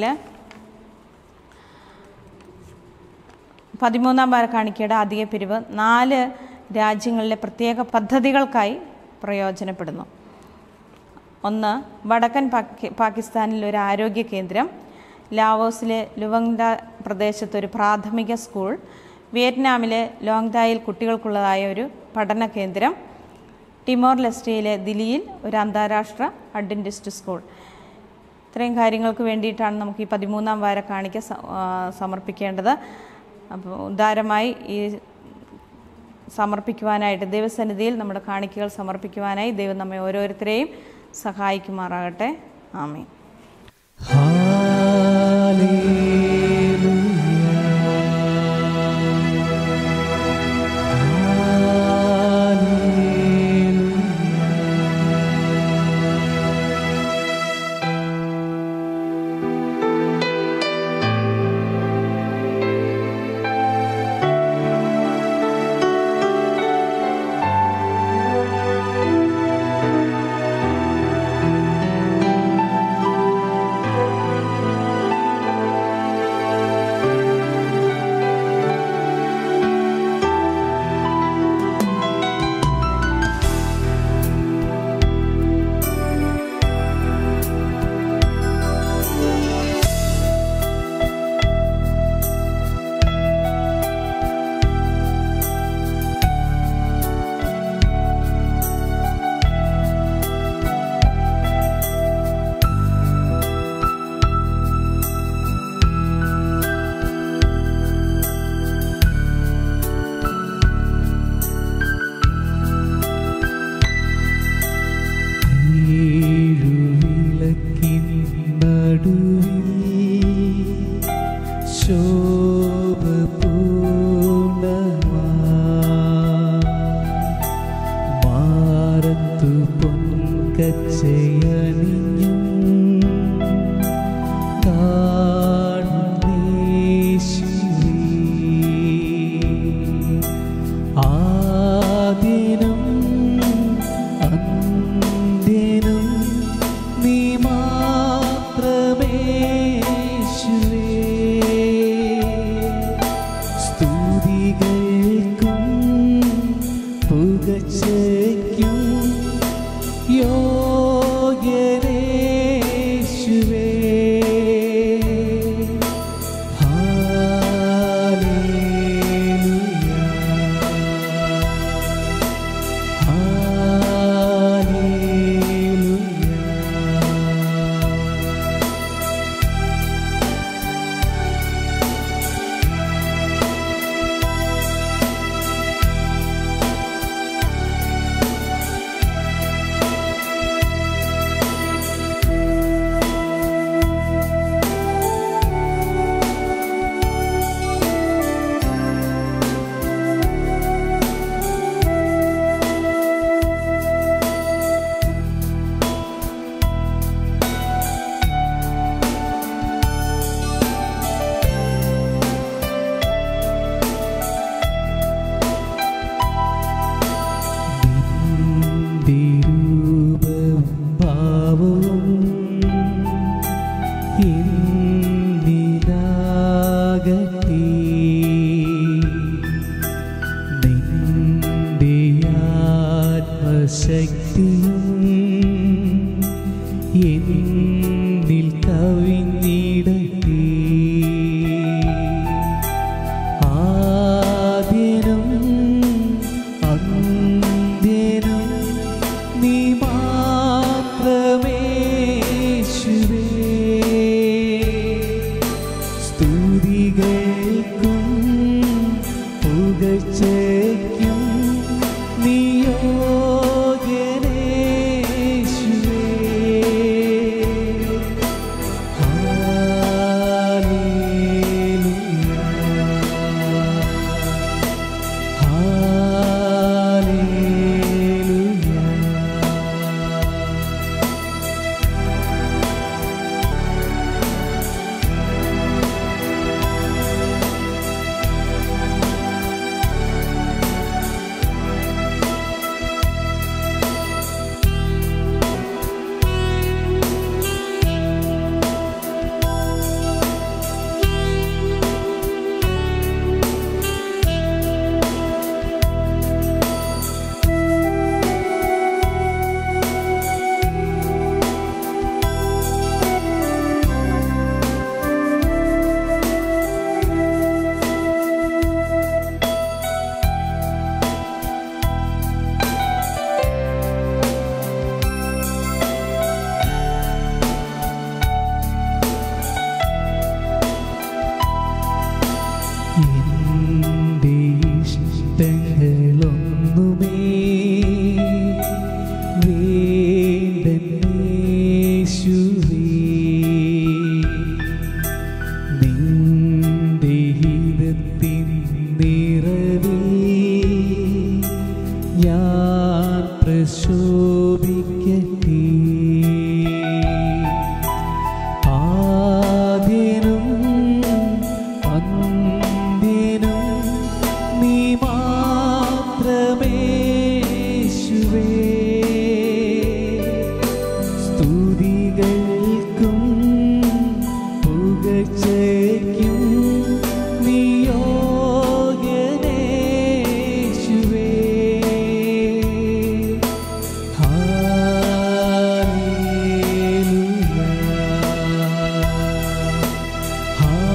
പതിമൂന്നാം വാര കാണിക്കയുടെ അധിക പിരിവ് നാല് രാജ്യങ്ങളിലെ പ്രത്യേക പദ്ധതികൾക്കായി പ്രയോജനപ്പെടുന്നു ഒന്ന് വടക്കൻ പാക്കി പാകിസ്ഥാനിൽ ഒരു ആരോഗ്യ കേന്ദ്രം ലാവോസിലെ ലുവങ്ഡ പ്രദേശത്ത് ഒരു പ്രാഥമിക സ്കൂൾ വിയറ്റ്നാമിലെ ലോങ്ദായിൽ കുട്ടികൾക്കുള്ളതായ ഒരു പഠന കേന്ദ്രം ടിമോർ ലെസ്റ്റയിലെ ദില്ലിയിൽ ഒരു അന്താരാഷ്ട്ര അഡ്വൻറ്റിസ്റ്റ് സ്കൂൾ ഇത്രയും കാര്യങ്ങൾക്ക് വേണ്ടിയിട്ടാണ് നമുക്ക് ഈ പതിമൂന്നാം വാര കാണിക്ക സ- ആ, സമർപ്പിക്കേണ്ടത് അപ്പോൾ ഉദാരമായി ഈ സമർപ്പിക്കുവാനായിട്ട് ദൈവസന്നിധിയിൽ നമ്മുടെ കാണിക്കകൾ സമർപ്പിക്കുവാനായി ദൈവം നമ്മെ ഓരോരുത്തരെയും സഹായിക്കുമാറാകട്ടെ ആമീൻ ഏഴുവിളക്കിൻ നടുവിൽ ശോഭപൂർണമാ മാറത്തു പൊൻകച്ചയണിഞ്ഞും കാണുന്നേശുവേ ആദിനും അന്ത്യനും നീ മാത്രമേശുവേ സ്തുതികൾക്കും പുകച്ചയ്ക്കും യോഗ്യനേശുവേ ഹാലേലൂയ Hallelujah. മാത്രമേശുവേ സ്തുതികൾക്കും പുകഴ്ചയ്ക്കും നിയോഗ്യനേശുവേ എന്റെ ഇഷ്ടങ്ങളൊന്നുമേ വേണ്ടേശുവേ നിന്റെ ഹിതത്തിൻ നിറവിൽ ഞാൻ പ്രശോഭിക്കട്ടെ ആദ്യനും അന്ത്യനും നീ മാത്രമേശുവേ സ്തുതികൾക്കും പുകഴ്ചയ്ക്കും നിയോഗ്യനേശുവേ ഹല്ലേലൂയ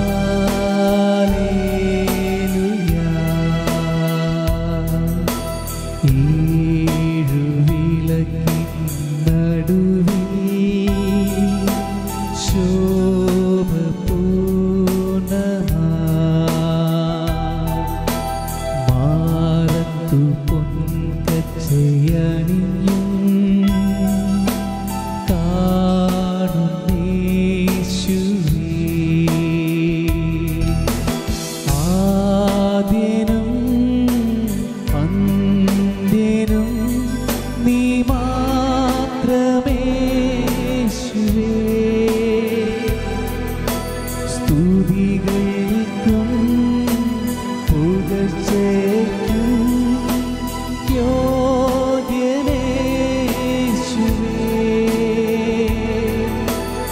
കാണുന്നേശുവേ ആദ്യനും അന്ത്യനും നീ മാത്രമേശുവേ സ്തുതികൾക്കും പുകഴ്ചയ്ക്കും യോഗ്യനേശുവേ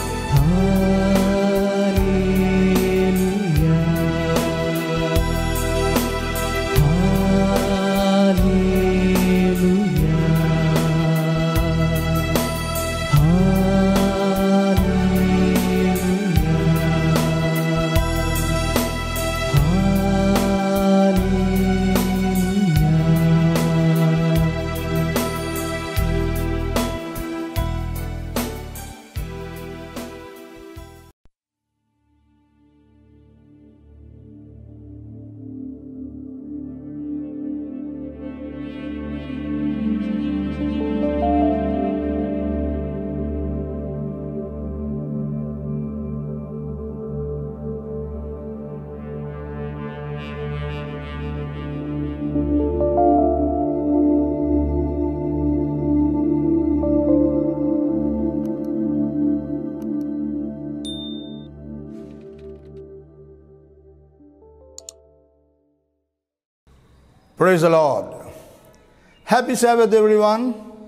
Praise the Lord. Happy Sabbath, everyone.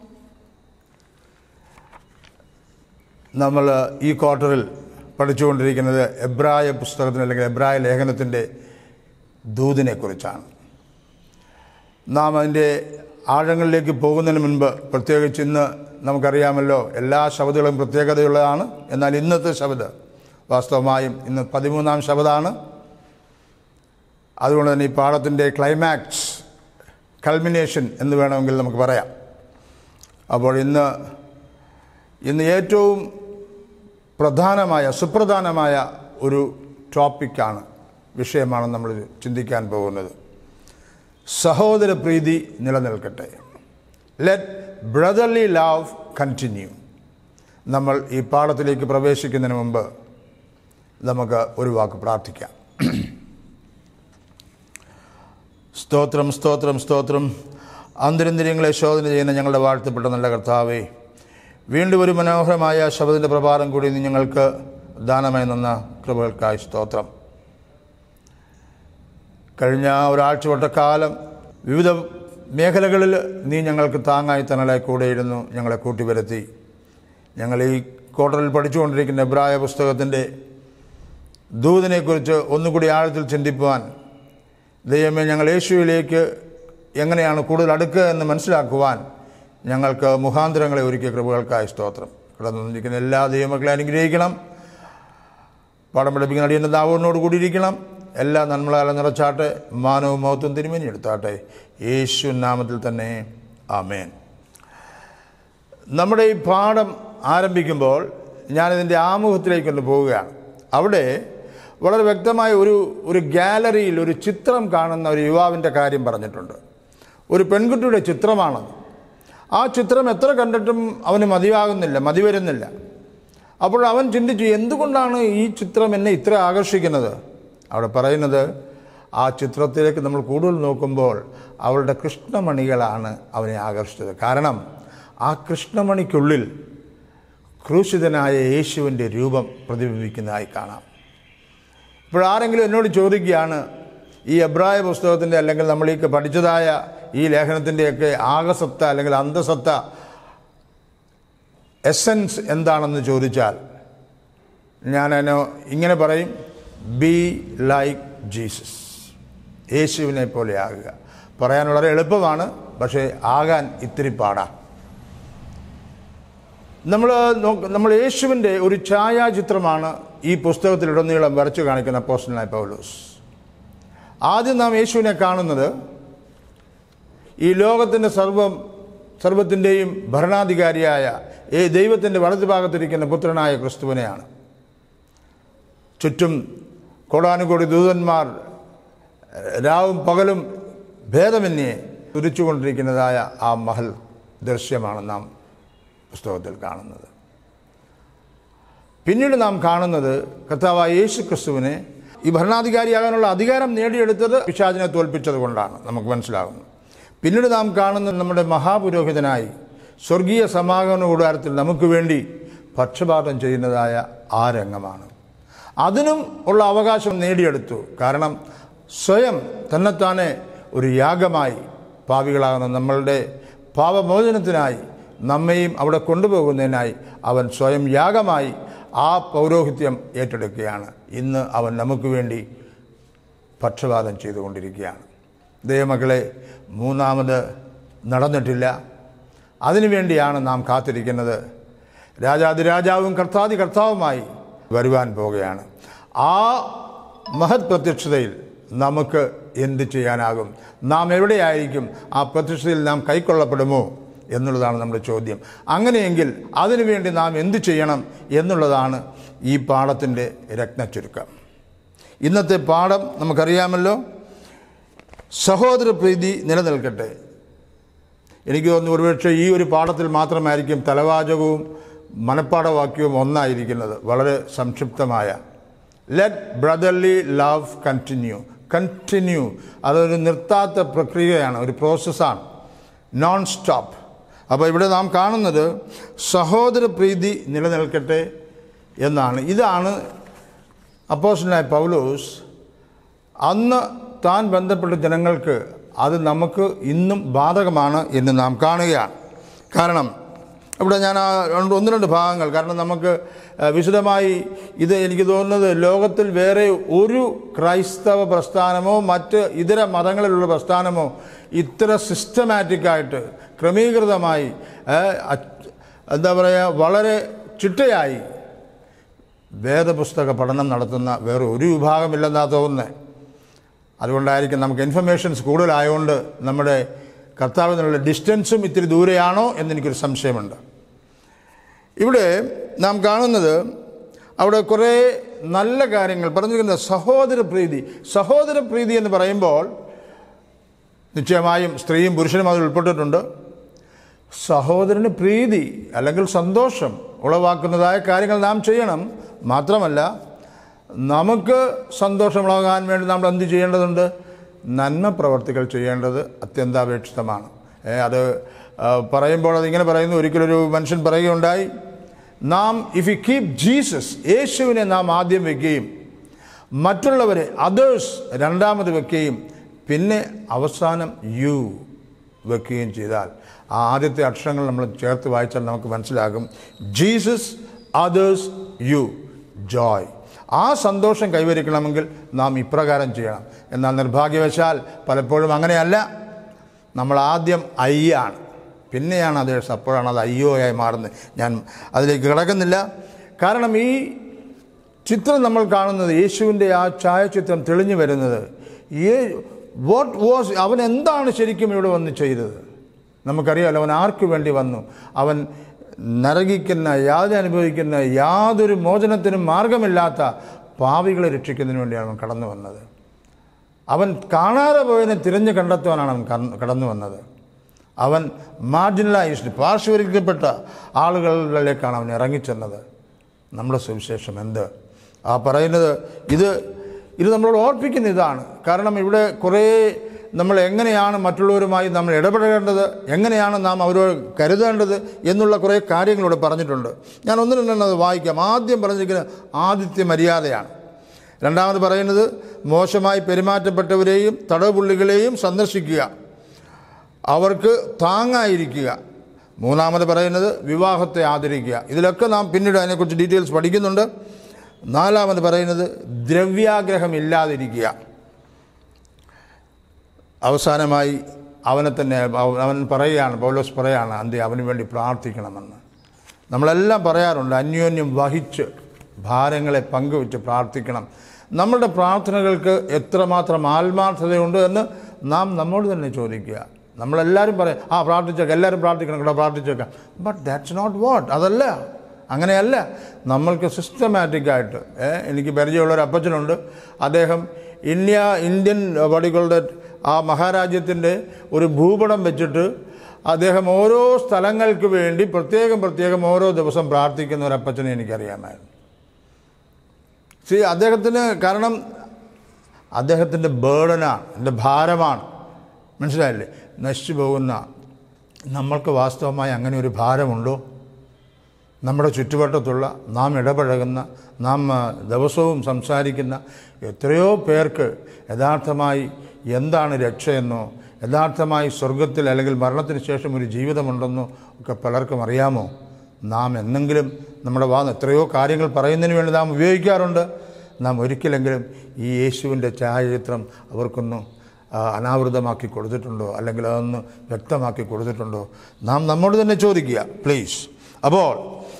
നമ്മൾ ഈ ക്വാർട്ടറിൽ പഠിച്ചുകൊണ്ടിരിക്കുന്നത് എബ്രായ പുസ്തകത്തിന് അല്ലെങ്കിൽ എബ്രായ ലേഖനത്തിൻ്റെ ദൂതിനെ കുറിച്ചാണ് നാം അതിൻ്റെ ആഴങ്ങളിലേക്ക് പോകുന്നതിന് മുൻപ് പ്രത്യേകിച്ച് ഇന്ന് നമുക്കറിയാമല്ലോ എല്ലാ ശബ്ദങ്ങളും പ്രത്യേകതയുള്ളതാണ് എന്നാൽ ഇന്നത്തെ ശബ്ദ വാസ്തവമായും ഇന്ന് പതിമൂന്നാം ശബ്ദമാണ് അതുകൊണ്ട് തന്നെ ഈ പാഠത്തിൻ്റെ ക്ലൈമാക്സ് കൾമിനേഷൻ എന്ന് വേണമെങ്കിൽ നമുക്ക് പറയാം അപ്പോൾ ഇന്ന് ഇന്ന് ഏറ്റവും പ്രധാനമായ സുപ്രധാനമായ ഒരു ടോപ്പിക്കാണ് വിഷയമാണ് നമ്മൾ ചിന്തിക്കാൻ പോകുന്നത് സഹോദര പ്രീതി നിലനിൽക്കട്ടെ ലെറ്റ് ബ്രദർലി ലവ് കണ്ടിന്യൂ നമ്മൾ ഈ പാഠത്തിലേക്ക് പ്രവേശിക്കുന്നതിന് മുമ്പ് നമുക്ക് ഒരു വാക്ക് പ്രാർത്ഥിക്കാം സ്തോത്രം സ്തോത്രം സ്തോത്രം അന്തരന്തിര്യങ്ങളെ ശോധന ചെയ്യുന്ന ഞങ്ങളുടെ വാഴ്ത്തപ്പെട്ട നല്ല കർത്താവേ വീണ്ടും ഒരു മനോഹരമായ ശബ്ദത്തിൻ്റെ പ്രഭാതം കൂടി നീ ഞങ്ങൾക്ക് ദാനമായി നിന്ന കൃപകൾക്കായി സ്തോത്രം കഴിഞ്ഞ ഒരാഴ്ച വട്ടക്കാലം വിവിധ മേഖലകളിൽ നീ ഞങ്ങൾക്ക് താങ്ങായി തണലായി കൂടെയിരുന്നു ഞങ്ങളെ കൂട്ടിവരുത്തി ഞങ്ങൾ ഈ ക്വാർട്ടറിൽ പഠിച്ചുകൊണ്ടിരിക്കുന്ന എബ്രായ പുസ്തകത്തിൻ്റെ ദൂതനെക്കുറിച്ച് ഒന്നുകൂടി ആഴത്തിൽ ചിന്തിക്കുവാൻ ദൈവമേ ഞങ്ങൾ യേശുവിലേക്ക് എങ്ങനെയാണ് കൂടുതൽ അടുക്കുക എന്ന് മനസ്സിലാക്കുവാൻ ഞങ്ങൾക്ക് മുഖാന്തരങ്ങളെ ഒരുക്കിയ കൃപകൾക്കായി സ്തോത്രം കിടന്നിരിക്കുന്ന എല്ലാ ദൈവമക്കളെ അനുഗ്രഹിക്കണം പാഠം പഠിപ്പിക്കുന്ന അടിയൻ്റെ ദാവോടിനോട് കൂടിയിരിക്കണം എല്ലാ നന്മകളാലും നിറച്ചാട്ടെ മാനവും മഹത്വം തിരുമേനി എടുത്താട്ടെ യേശു നാമത്തിൽ തന്നെ ആമേൻ നമ്മുടെ ഈ പാഠം ആരംഭിക്കുമ്പോൾ ഞാനിതിൻ്റെ ആമുഖത്തിലേക്ക് ഒന്ന് പോവുകയാണ് അവിടെ വളരെ വ്യക്തമായ ഒരു ഒരു ഗാലറിയിൽ ഒരു ചിത്രം കാണുന്ന ഒരു യുവാവിൻ്റെ കാര്യം പറഞ്ഞിട്ടുണ്ട് ഒരു പെൺകുട്ടിയുടെ ചിത്രമാണത് ആ ചിത്രം എത്ര കണ്ടിട്ടും അവന് മതിയാകുന്നില്ല മതി വരുന്നില്ല അപ്പോൾ അവൻ ചിന്തിച്ചു എന്തുകൊണ്ടാണ് ഈ ചിത്രം എന്നെ ഇത്ര ആകർഷിക്കുന്നത് അവിടെ പറയുന്നത് ആ ചിത്രത്തിലേക്ക് നമ്മൾ കൂടുതൽ നോക്കുമ്പോൾ അവളുടെ കൃഷ്ണമണികളാണ് അവനെ ആകർഷിച്ചത് കാരണം ആ കൃഷ്ണമണിക്കുള്ളിൽ ക്രൂശിതനായ യേശുവിൻ്റെ രൂപം പ്രതിബിംബിക്കുന്നതായി കാണാം ഇപ്പോൾ ആരെങ്കിലും എന്നോട് ചോദിക്കുകയാണ് ഈ എബ്രായ പുസ്തകത്തിൻ്റെ അല്ലെങ്കിൽ നമ്മൾ ഈ പഠിച്ചതായ ഈ ലേഖനത്തിൻ്റെയൊക്കെ ആകസത്ത അല്ലെങ്കിൽ അന്തസത്ത എസൻസ് എന്താണെന്ന് ചോദിച്ചാൽ ഞാൻ അതിന് ഇങ്ങനെ പറയും ബി ലൈക്ക് ജീസസ് യേശുവിനെ പോലെ ആകുക പറയാൻ വളരെ എളുപ്പമാണ് പക്ഷേ ആകാൻ ഇത്തിരി പാടാണ് നമ്മൾ നോക്ക നമ്മൾ യേശുവിൻ്റെ ഒരു ഛായാചിത്രമാണ് ഈ പുസ്തകത്തിലുടനീളം വരച്ചു കാണിക്കുന്ന പോസ്റ്റലായ പൗലോസ് ആദ്യം നാം യേശുവിനെ കാണുന്നത് ഈ ലോകത്തിൻ്റെ സർവം സർവത്തിൻ്റെയും ഭരണാധികാരിയായ ഈ ദൈവത്തിൻ്റെ വലതുഭാഗത്തിരിക്കുന്ന പുത്രനായ ക്രിസ്തുവിനെയാണ് ചുറ്റും കോടാനുകോടി ദൂതന്മാർ രാവും പകലും ഭേദമന്യേ തുരിച്ചുകൊണ്ടിരിക്കുന്നതായ ആ മഹൽ ദൃശ്യമാണ് നാം പുസ്തകത്തിൽ കാണുന്നത് പിന്നീട് നാം കാണുന്നത് കർത്താവായ യേശു ക്രിസ്തുവിനെ ഈ ഭരണാധികാരിയാകാനുള്ള അധികാരം നേടിയെടുത്തത് പിശാചിനെ തോൽപ്പിച്ചത് കൊണ്ടാണ് നമുക്ക് മനസ്സിലാകുന്നത് പിന്നീട് നാം കാണുന്നത് നമ്മുടെ മഹാപുരോഹിതനായി സ്വർഗീയ സമാഗമന കൂടാരത്തിൽ നമുക്ക് വേണ്ടി പക്ഷപാതം ചെയ്യുന്നതായ ആ രംഗമാണ് അതിനും ഉള്ള അവകാശം നേടിയെടുത്തു കാരണം സ്വയം തന്നെത്താനെ ഒരു യാഗമായി പാവികളാകുന്ന നമ്മളുടെ പാപമോചനത്തിനായി നമ്മയും അവിടെ കൊണ്ടുപോകുന്നതിനായി അവൻ സ്വയം യാഗമായി ആ പൗരോഹിത്യം ഏറ്റെടുക്കുകയാണ് ഇന്ന് അവൻ നമുക്ക് വേണ്ടി പക്ഷപാതം ചെയ്തുകൊണ്ടിരിക്കുകയാണ് ദൈവമക്കളെ മൂന്നാമത് നടന്നിട്ടില്ല അതിനുവേണ്ടിയാണ് നാം കാത്തിരിക്കുന്നത് രാജാതിരാജാവും കർത്താതി കർത്താവുമായി വരുവാൻ പോവുകയാണ് ആ മഹത് പ്രത്യക്ഷതയിൽ നമുക്ക് എന്ത് ചെയ്യാനാകും നാം എവിടെയായിരിക്കും ആ പ്രത്യക്ഷതയിൽ നാം കൈക്കൊള്ളപ്പെടുമോ എന്നുള്ളതാണ് നമ്മുടെ ചോദ്യം അങ്ങനെയെങ്കിൽ അതിനുവേണ്ടി നാം എന്ത് ചെയ്യണം എന്നുള്ളതാണ് ഈ പാഠത്തിൻ്റെ രത്നച്ചുരുക്കം ഇന്നത്തെ പാഠം നമുക്കറിയാമല്ലോ സഹോദര പ്രീതി നിലനിൽക്കട്ടെ എനിക്ക് തോന്നുന്നു ഒരുപക്ഷെ ഈ ഒരു പാഠത്തിൽ മാത്രമായിരിക്കും തലവാചകവും മനപ്പാഠവാക്യവും ഒന്നായിരിക്കുന്നത് വളരെ സംക്ഷിപ്തമായ let brotherly love continue continue അതൊരു നിർത്താത്ത പ്രക്രിയയാണ് ഒരു പ്രോസസ്സാണ് നോൺ സ്റ്റോപ്പ് അപ്പോൾ ഇവിടെ നാം കാണുന്നത് സഹോദര പ്രീതി നിലനിൽക്കട്ടെ എന്നാണ് ഇതാണ് അപ്പോസ്റ്റലായ പൗലോസ് അന്ന് താൻ ബന്ധപ്പെട്ട ജനങ്ങൾക്ക് അത് നമുക്ക് ഇന്നും ബാധകമാണ് എന്ന് നാം കാണുകയാണ് കാരണം ഇവിടെ ഞാൻ ആ രണ്ട് ഒന്ന് രണ്ട് ഭാഗങ്ങൾ കാരണം നമുക്ക് ഏഹ്, വിശദമായി ഇത് എനിക്ക് തോന്നുന്നത് ലോകത്തിൽ വേറെ ഒരു ക്രൈസ്തവ പ്രസ്ഥാനമോ മറ്റ് ഇതര മതങ്ങളിലുള്ള പ്രസ്ഥാനമോ ഇത്ര സിസ്റ്റമാറ്റിക്കായിട്ട് ക്രമീകൃതമായി ഏഹ്, അച്ച്- എന്താ പറയുക വളരെ ചിട്ടയായി വേദപുസ്തക പഠനം നടത്തുന്ന വേറെ ഒരു വിഭാഗമില്ലെന്നാ തോന്നുന്നത് അതുകൊണ്ടായിരിക്കും നമുക്ക് ഇൻഫർമേഷൻസ് കൂടുതലായതുകൊണ്ട് നമ്മുടെ കർത്താവ് എന്നുള്ള ഡിസ്റ്റൻസും ഇത്തിരി ദൂരെയാണോ എന്നെനിക്കൊരു സംശയമുണ്ട് ഇവിടെ നാം കാണുന്നത് അവിടെ കുറേ നല്ല കാര്യങ്ങൾ പറഞ്ഞിരിക്കുന്നത് സഹോദര പ്രീതി സഹോദര പ്രീതി എന്ന് പറയുമ്പോൾ നിശ്ചയമായും സ്ത്രീയും പുരുഷനും അതിൽ ഉൾപ്പെട്ടിട്ടുണ്ട് സഹോദരന് പ്രീതി അല്ലെങ്കിൽ സന്തോഷം ഉളവാക്കുന്നതായ കാര്യങ്ങൾ നാം ചെയ്യണം മാത്രമല്ല നമുക്ക് സന്തോഷമുളകാൻ വേണ്ടി നമ്മൾ എന്ത് ചെയ്യേണ്ടതുണ്ട് നന്മ പ്രവർത്തികൾ ചെയ്യേണ്ടത് അത്യന്താപേക്ഷിതമാണ് ഏ, അത് ആ, പറയുമ്പോൾ അതിങ്ങനെ പറയുന്നു ഒരിക്കലൊരു മനുഷ്യൻ പറയുകയുണ്ടായി നാം ഇഫ് യു കീപ് ജീസസ് യേശുവിനെ നാം ആദ്യം വെക്കുകയും മറ്റുള്ളവരെ അതേഴ്സ് രണ്ടാമത് വെക്കുകയും പിന്നെ അവസാനം യു വെക്കുകയും ചെയ്താൽ ആ ആദ്യത്തെ അക്ഷരങ്ങൾ നമ്മൾ ചേർത്ത് വായിച്ചാൽ നമുക്ക് മനസ്സിലാകും ജീസസ് അതേഴ്സ് യു ജോയ് ആ സന്തോഷം കൈവരിക്കണമെങ്കിൽ നാം ഇപ്രകാരം ചെയ്യണം എന്നാൽ നിർഭാഗ്യവശാൽ പലപ്പോഴും അങ്ങനെയല്ല നമ്മൾ ആദ്യം അയ്യാണ് പിന്നെയാണ് അത് അപ്പോഴാണ് അത് അയ്യോയായി മാറുന്നത് ഞാൻ അതിലേക്ക് കിടക്കുന്നില്ല കാരണം ഈ ചിത്രം നമ്മൾ കാണുന്നത് യേശുവിൻ്റെ ആ ഛായാചിത്രം തെളിഞ്ഞു വരുന്നത് ഏ വാട്ട് വാസ് അവൻ എന്താണ് ശരിക്കും ഇവിടെ വന്ന് ചെയ്തത് നമുക്കറിയാമല്ലോ അവൻ ആർക്കു വേണ്ടി വന്നു അവൻ നരകിക്കുന്ന യാതന അനുഭവിക്കുന്ന യാതൊരു മോചനത്തിനും മാർഗമില്ലാത്ത പാവികളെ രക്ഷിക്കുന്നതിന് വേണ്ടിയാണ് അവൻ കടന്നു വന്നത് അവൻ കാണാതെ പോയതിനെ തിരഞ്ഞു കണ്ടെത്തുവാനാണ് അവൻ കടന്നു- കടന്നു വന്നത് അവൻ മാർജിനലൈസ്ഡ് പാർശ്വവൽക്കരിക്കപ്പെട്ട ആളുകളിലേക്കാണ് അവൻ ഇറങ്ങിച്ചെന്നത് നമ്മുടെ സുവിശേഷം എന്ത് ആ പറയുന്നത് ഇത് ഇത് നമ്മളോട് ഓർപ്പിക്കുന്ന ഇതാണ് കാരണം ഇവിടെ കുറേ നമ്മൾ എങ്ങനെയാണ് മറ്റുള്ളവരുമായി നമ്മൾ ഇടപെടേണ്ടത് എങ്ങനെയാണ് നാം അവരോട് കരുതേണ്ടത് എന്നുള്ള കുറേ കാര്യങ്ങളിവിടെ പറഞ്ഞിട്ടുണ്ട് ഞാൻ ഒന്ന് രണ്ടെണ്ണം അത് വായിക്കാം ആദ്യം പറഞ്ഞിരിക്കുന്നത് ആദിത്യ മര്യാദയാണ് രണ്ടാമത് പറയുന്നത് മോശമായി പെരുമാറ്റപ്പെട്ടവരെയും തടവുപുള്ളികളെയും സന്ദർശിക്കുക അവർക്ക് താങ്ങായിരിക്കുക മൂന്നാമത് പറയുന്നത് വിവാഹത്തെ ആദരിക്കുക ഇതിലൊക്കെ നാം പിന്നീട് അതിനെക്കുറിച്ച് ഡീറ്റെയിൽസ് പഠിക്കുന്നുണ്ട് നാലാമത് പറയുന്നത് ദ്രവ്യാഗ്രഹമില്ലാതിരിക്കുക അവസാനമായി അവനെ തന്നെ അവ- അവൻ പറയുകയാണ് പൗലോസ് പറയുകയാണ് അന്ത്യ അവന് വേണ്ടി പ്രാർത്ഥിക്കണമെന്ന് നമ്മളെല്ലാം പറയാറുണ്ട് അന്യോന്യം വഹിച്ച് ഭാരങ്ങളെ പങ്കുവെച്ച് പ്രാർത്ഥിക്കണം നമ്മളുടെ പ്രാർത്ഥനകൾക്ക് എത്രമാത്രം ആത്മാർത്ഥതയുണ്ട് എന്ന് നാം നമ്മോട് തന്നെ ചോദിക്കുക നമ്മളെല്ലാവരും പറയും ആ പ്രാർത്ഥിച്ചേക്കാം എല്ലാവരും പ്രാർത്ഥിക്കണം കേട്ടോ പ്രാർത്ഥിച്ചേക്കാം ബട്ട് ദാറ്റ്സ് നോട്ട് വാട്ട് അതല്ല അങ്ങനെയല്ല നമ്മൾക്ക് സിസ്റ്റമാറ്റിക്കായിട്ട് എനിക്ക് പരിചയമുള്ള ഒരു അപ്പച്ചനുണ്ട് അദ്ദേഹം ഇന്ത്യ ഇന്ത്യൻ പടികളുടെ ആ മഹാരാജ്യത്തിൻ്റെ ഒരു ഭൂപടം വെച്ചിട്ട് അദ്ദേഹം ഓരോ സ്ഥലങ്ങൾക്ക് വേണ്ടി പ്രത്യേകം പ്രത്യേകം ഓരോ ദിവസം പ്രാർത്ഥിക്കുന്ന ഒരു അപ്പച്ചനെ എനിക്കറിയാമായിരുന്നു സി അദ്ദേഹത്തിന് കാരണം അദ്ദേഹത്തിൻ്റെ ബേർഡനാണ് എൻ്റെ ഭാരമാണ് മനസ്സിലായില്ലേ നശിച്ചു പോകുന്ന നമ്മൾക്ക് വാസ്തവമായി അങ്ങനെ ഒരു ഭാരമുണ്ടോ നമ്മുടെ ചുറ്റുവട്ടത്തുള്ള നാം ഇടപഴകുന്ന നാം ആ, ദിവസവും സംസാരിക്കുന്ന എത്രയോ പേർക്ക് യഥാർത്ഥമായി എന്താണ് രക്ഷയെന്നോ യഥാർത്ഥമായി സ്വർഗത്തിൽ അല്ലെങ്കിൽ മരണത്തിന് ശേഷം ഒരു ജീവിതമുണ്ടെന്നോ ഒക്കെ പലർക്കും അറിയാമോ നാം എന്നെങ്കിലും നമ്മുടെ വാ എത്രയോ കാര്യങ്ങൾ പറയുന്നതിന് വേണ്ടി നാം ഉപയോഗിക്കാറുണ്ട് നാം ഒരിക്കലെങ്കിലും ഈ യേശുവിൻ്റെ ഛായാചിത്രം അവർക്കൊന്ന് ആ, അനാവൃതമാക്കി കൊടുത്തിട്ടുണ്ടോ അല്ലെങ്കിൽ അതൊന്ന് വ്യക്തമാക്കി കൊടുത്തിട്ടുണ്ടോ നാം നമ്മോട് തന്നെ ചോദിക്കുക പ്ലീസ് അപ്പോൾ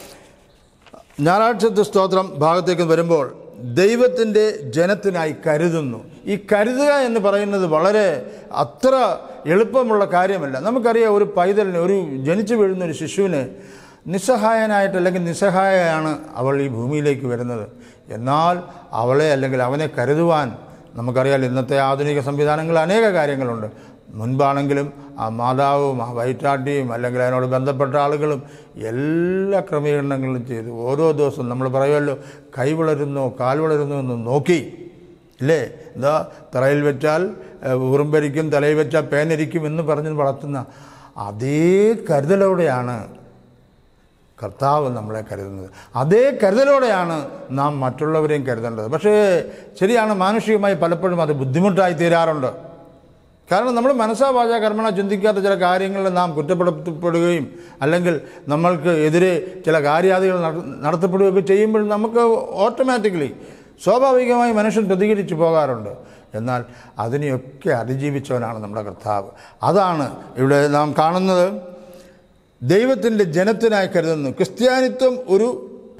ഞായറാഴ്ചത്തെ സ്തോത്രം ഭാഗത്തേക്ക് വരുമ്പോൾ ദൈവത്തിൻ്റെ ജനത്തിനായി കരുതുന്നു ഈ കരുതുക എന്ന് പറയുന്നത് വളരെ അത്ര എളുപ്പമുള്ള കാര്യമല്ല നമുക്കറിയാം ഒരു പൈതലിന് ഒരു ജനിച്ചു വീഴുന്ന ഒരു ശിശുവിന് നിസ്സഹായനായിട്ട് അല്ലെങ്കിൽ നിസ്സഹായയാണ് അവൾ ഈ ഭൂമിയിലേക്ക് വരുന്നത് എന്നാൽ അവളെ അല്ലെങ്കിൽ അവനെ കരുതുവാൻ നമുക്കറിയാം ഇന്നത്തെ ആധുനിക സംവിധാനങ്ങൾ അനേക കാര്യങ്ങളുണ്ട് മുൻപാണെങ്കിലും ആ മാതാവും ആ വൈറ്റാട്ടിയും അല്ലെങ്കിൽ അതിനോട് ബന്ധപ്പെട്ട ആളുകളും എല്ലാ ക്രമീകരണങ്ങളും ചെയ്തു ഓരോ ദിവസവും നമ്മൾ പറയുമല്ലോ കൈ വളരുന്നോ കാൽ വളരുന്നോ എന്ന് നോക്കി ഇല്ലേ എന്താ തറയിൽ വെച്ചാൽ ഏഹ്, ഉറുമ്പരിക്കും തലയിൽ വെച്ചാൽ പേനരിക്കും എന്ന് പറഞ്ഞ് വളർത്തുന്ന അതേ കരുതലോടെയാണ് കർത്താവ് നമ്മളെ കരുതുന്നത് അതേ കരുതലോടെയാണ് നാം മറ്റുള്ളവരെയും കരുതേണ്ടത് പക്ഷേ ശരിയാണ് മാനുഷികമായി പലപ്പോഴും അത് ബുദ്ധിമുട്ടായി തീരാറുണ്ട് കാരണം നമ്മൾ മനസ്സാ വാച കർമ്മണ ചിന്തിക്കാത്ത ചില കാര്യങ്ങളിൽ നാം കുറ്റപ്പെടുത്തപ്പെടുകയും അല്ലെങ്കിൽ നമ്മൾക്ക് എതിരെ ചില കാര്യാദികൾ നട- നടത്തപ്പെടുകയൊക്കെ ചെയ്യുമ്പോൾ നമുക്ക് ഓട്ടോമാറ്റിക്കലി സ്വാഭാവികമായി മനുഷ്യൻ പ്രതികരിച്ചു പോകാറുണ്ട് എന്നാൽ അതിനെയൊക്കെ അതിജീവിച്ചവനാണ് നമ്മുടെ കർത്താവ് അതാണ് ഇവിടെ നാം കാണുന്നത് ദൈവത്തിൻ്റെ ജനത്തിനായി കരുതുന്നു ക്രിസ്ത്യാനിത്വം ഒരു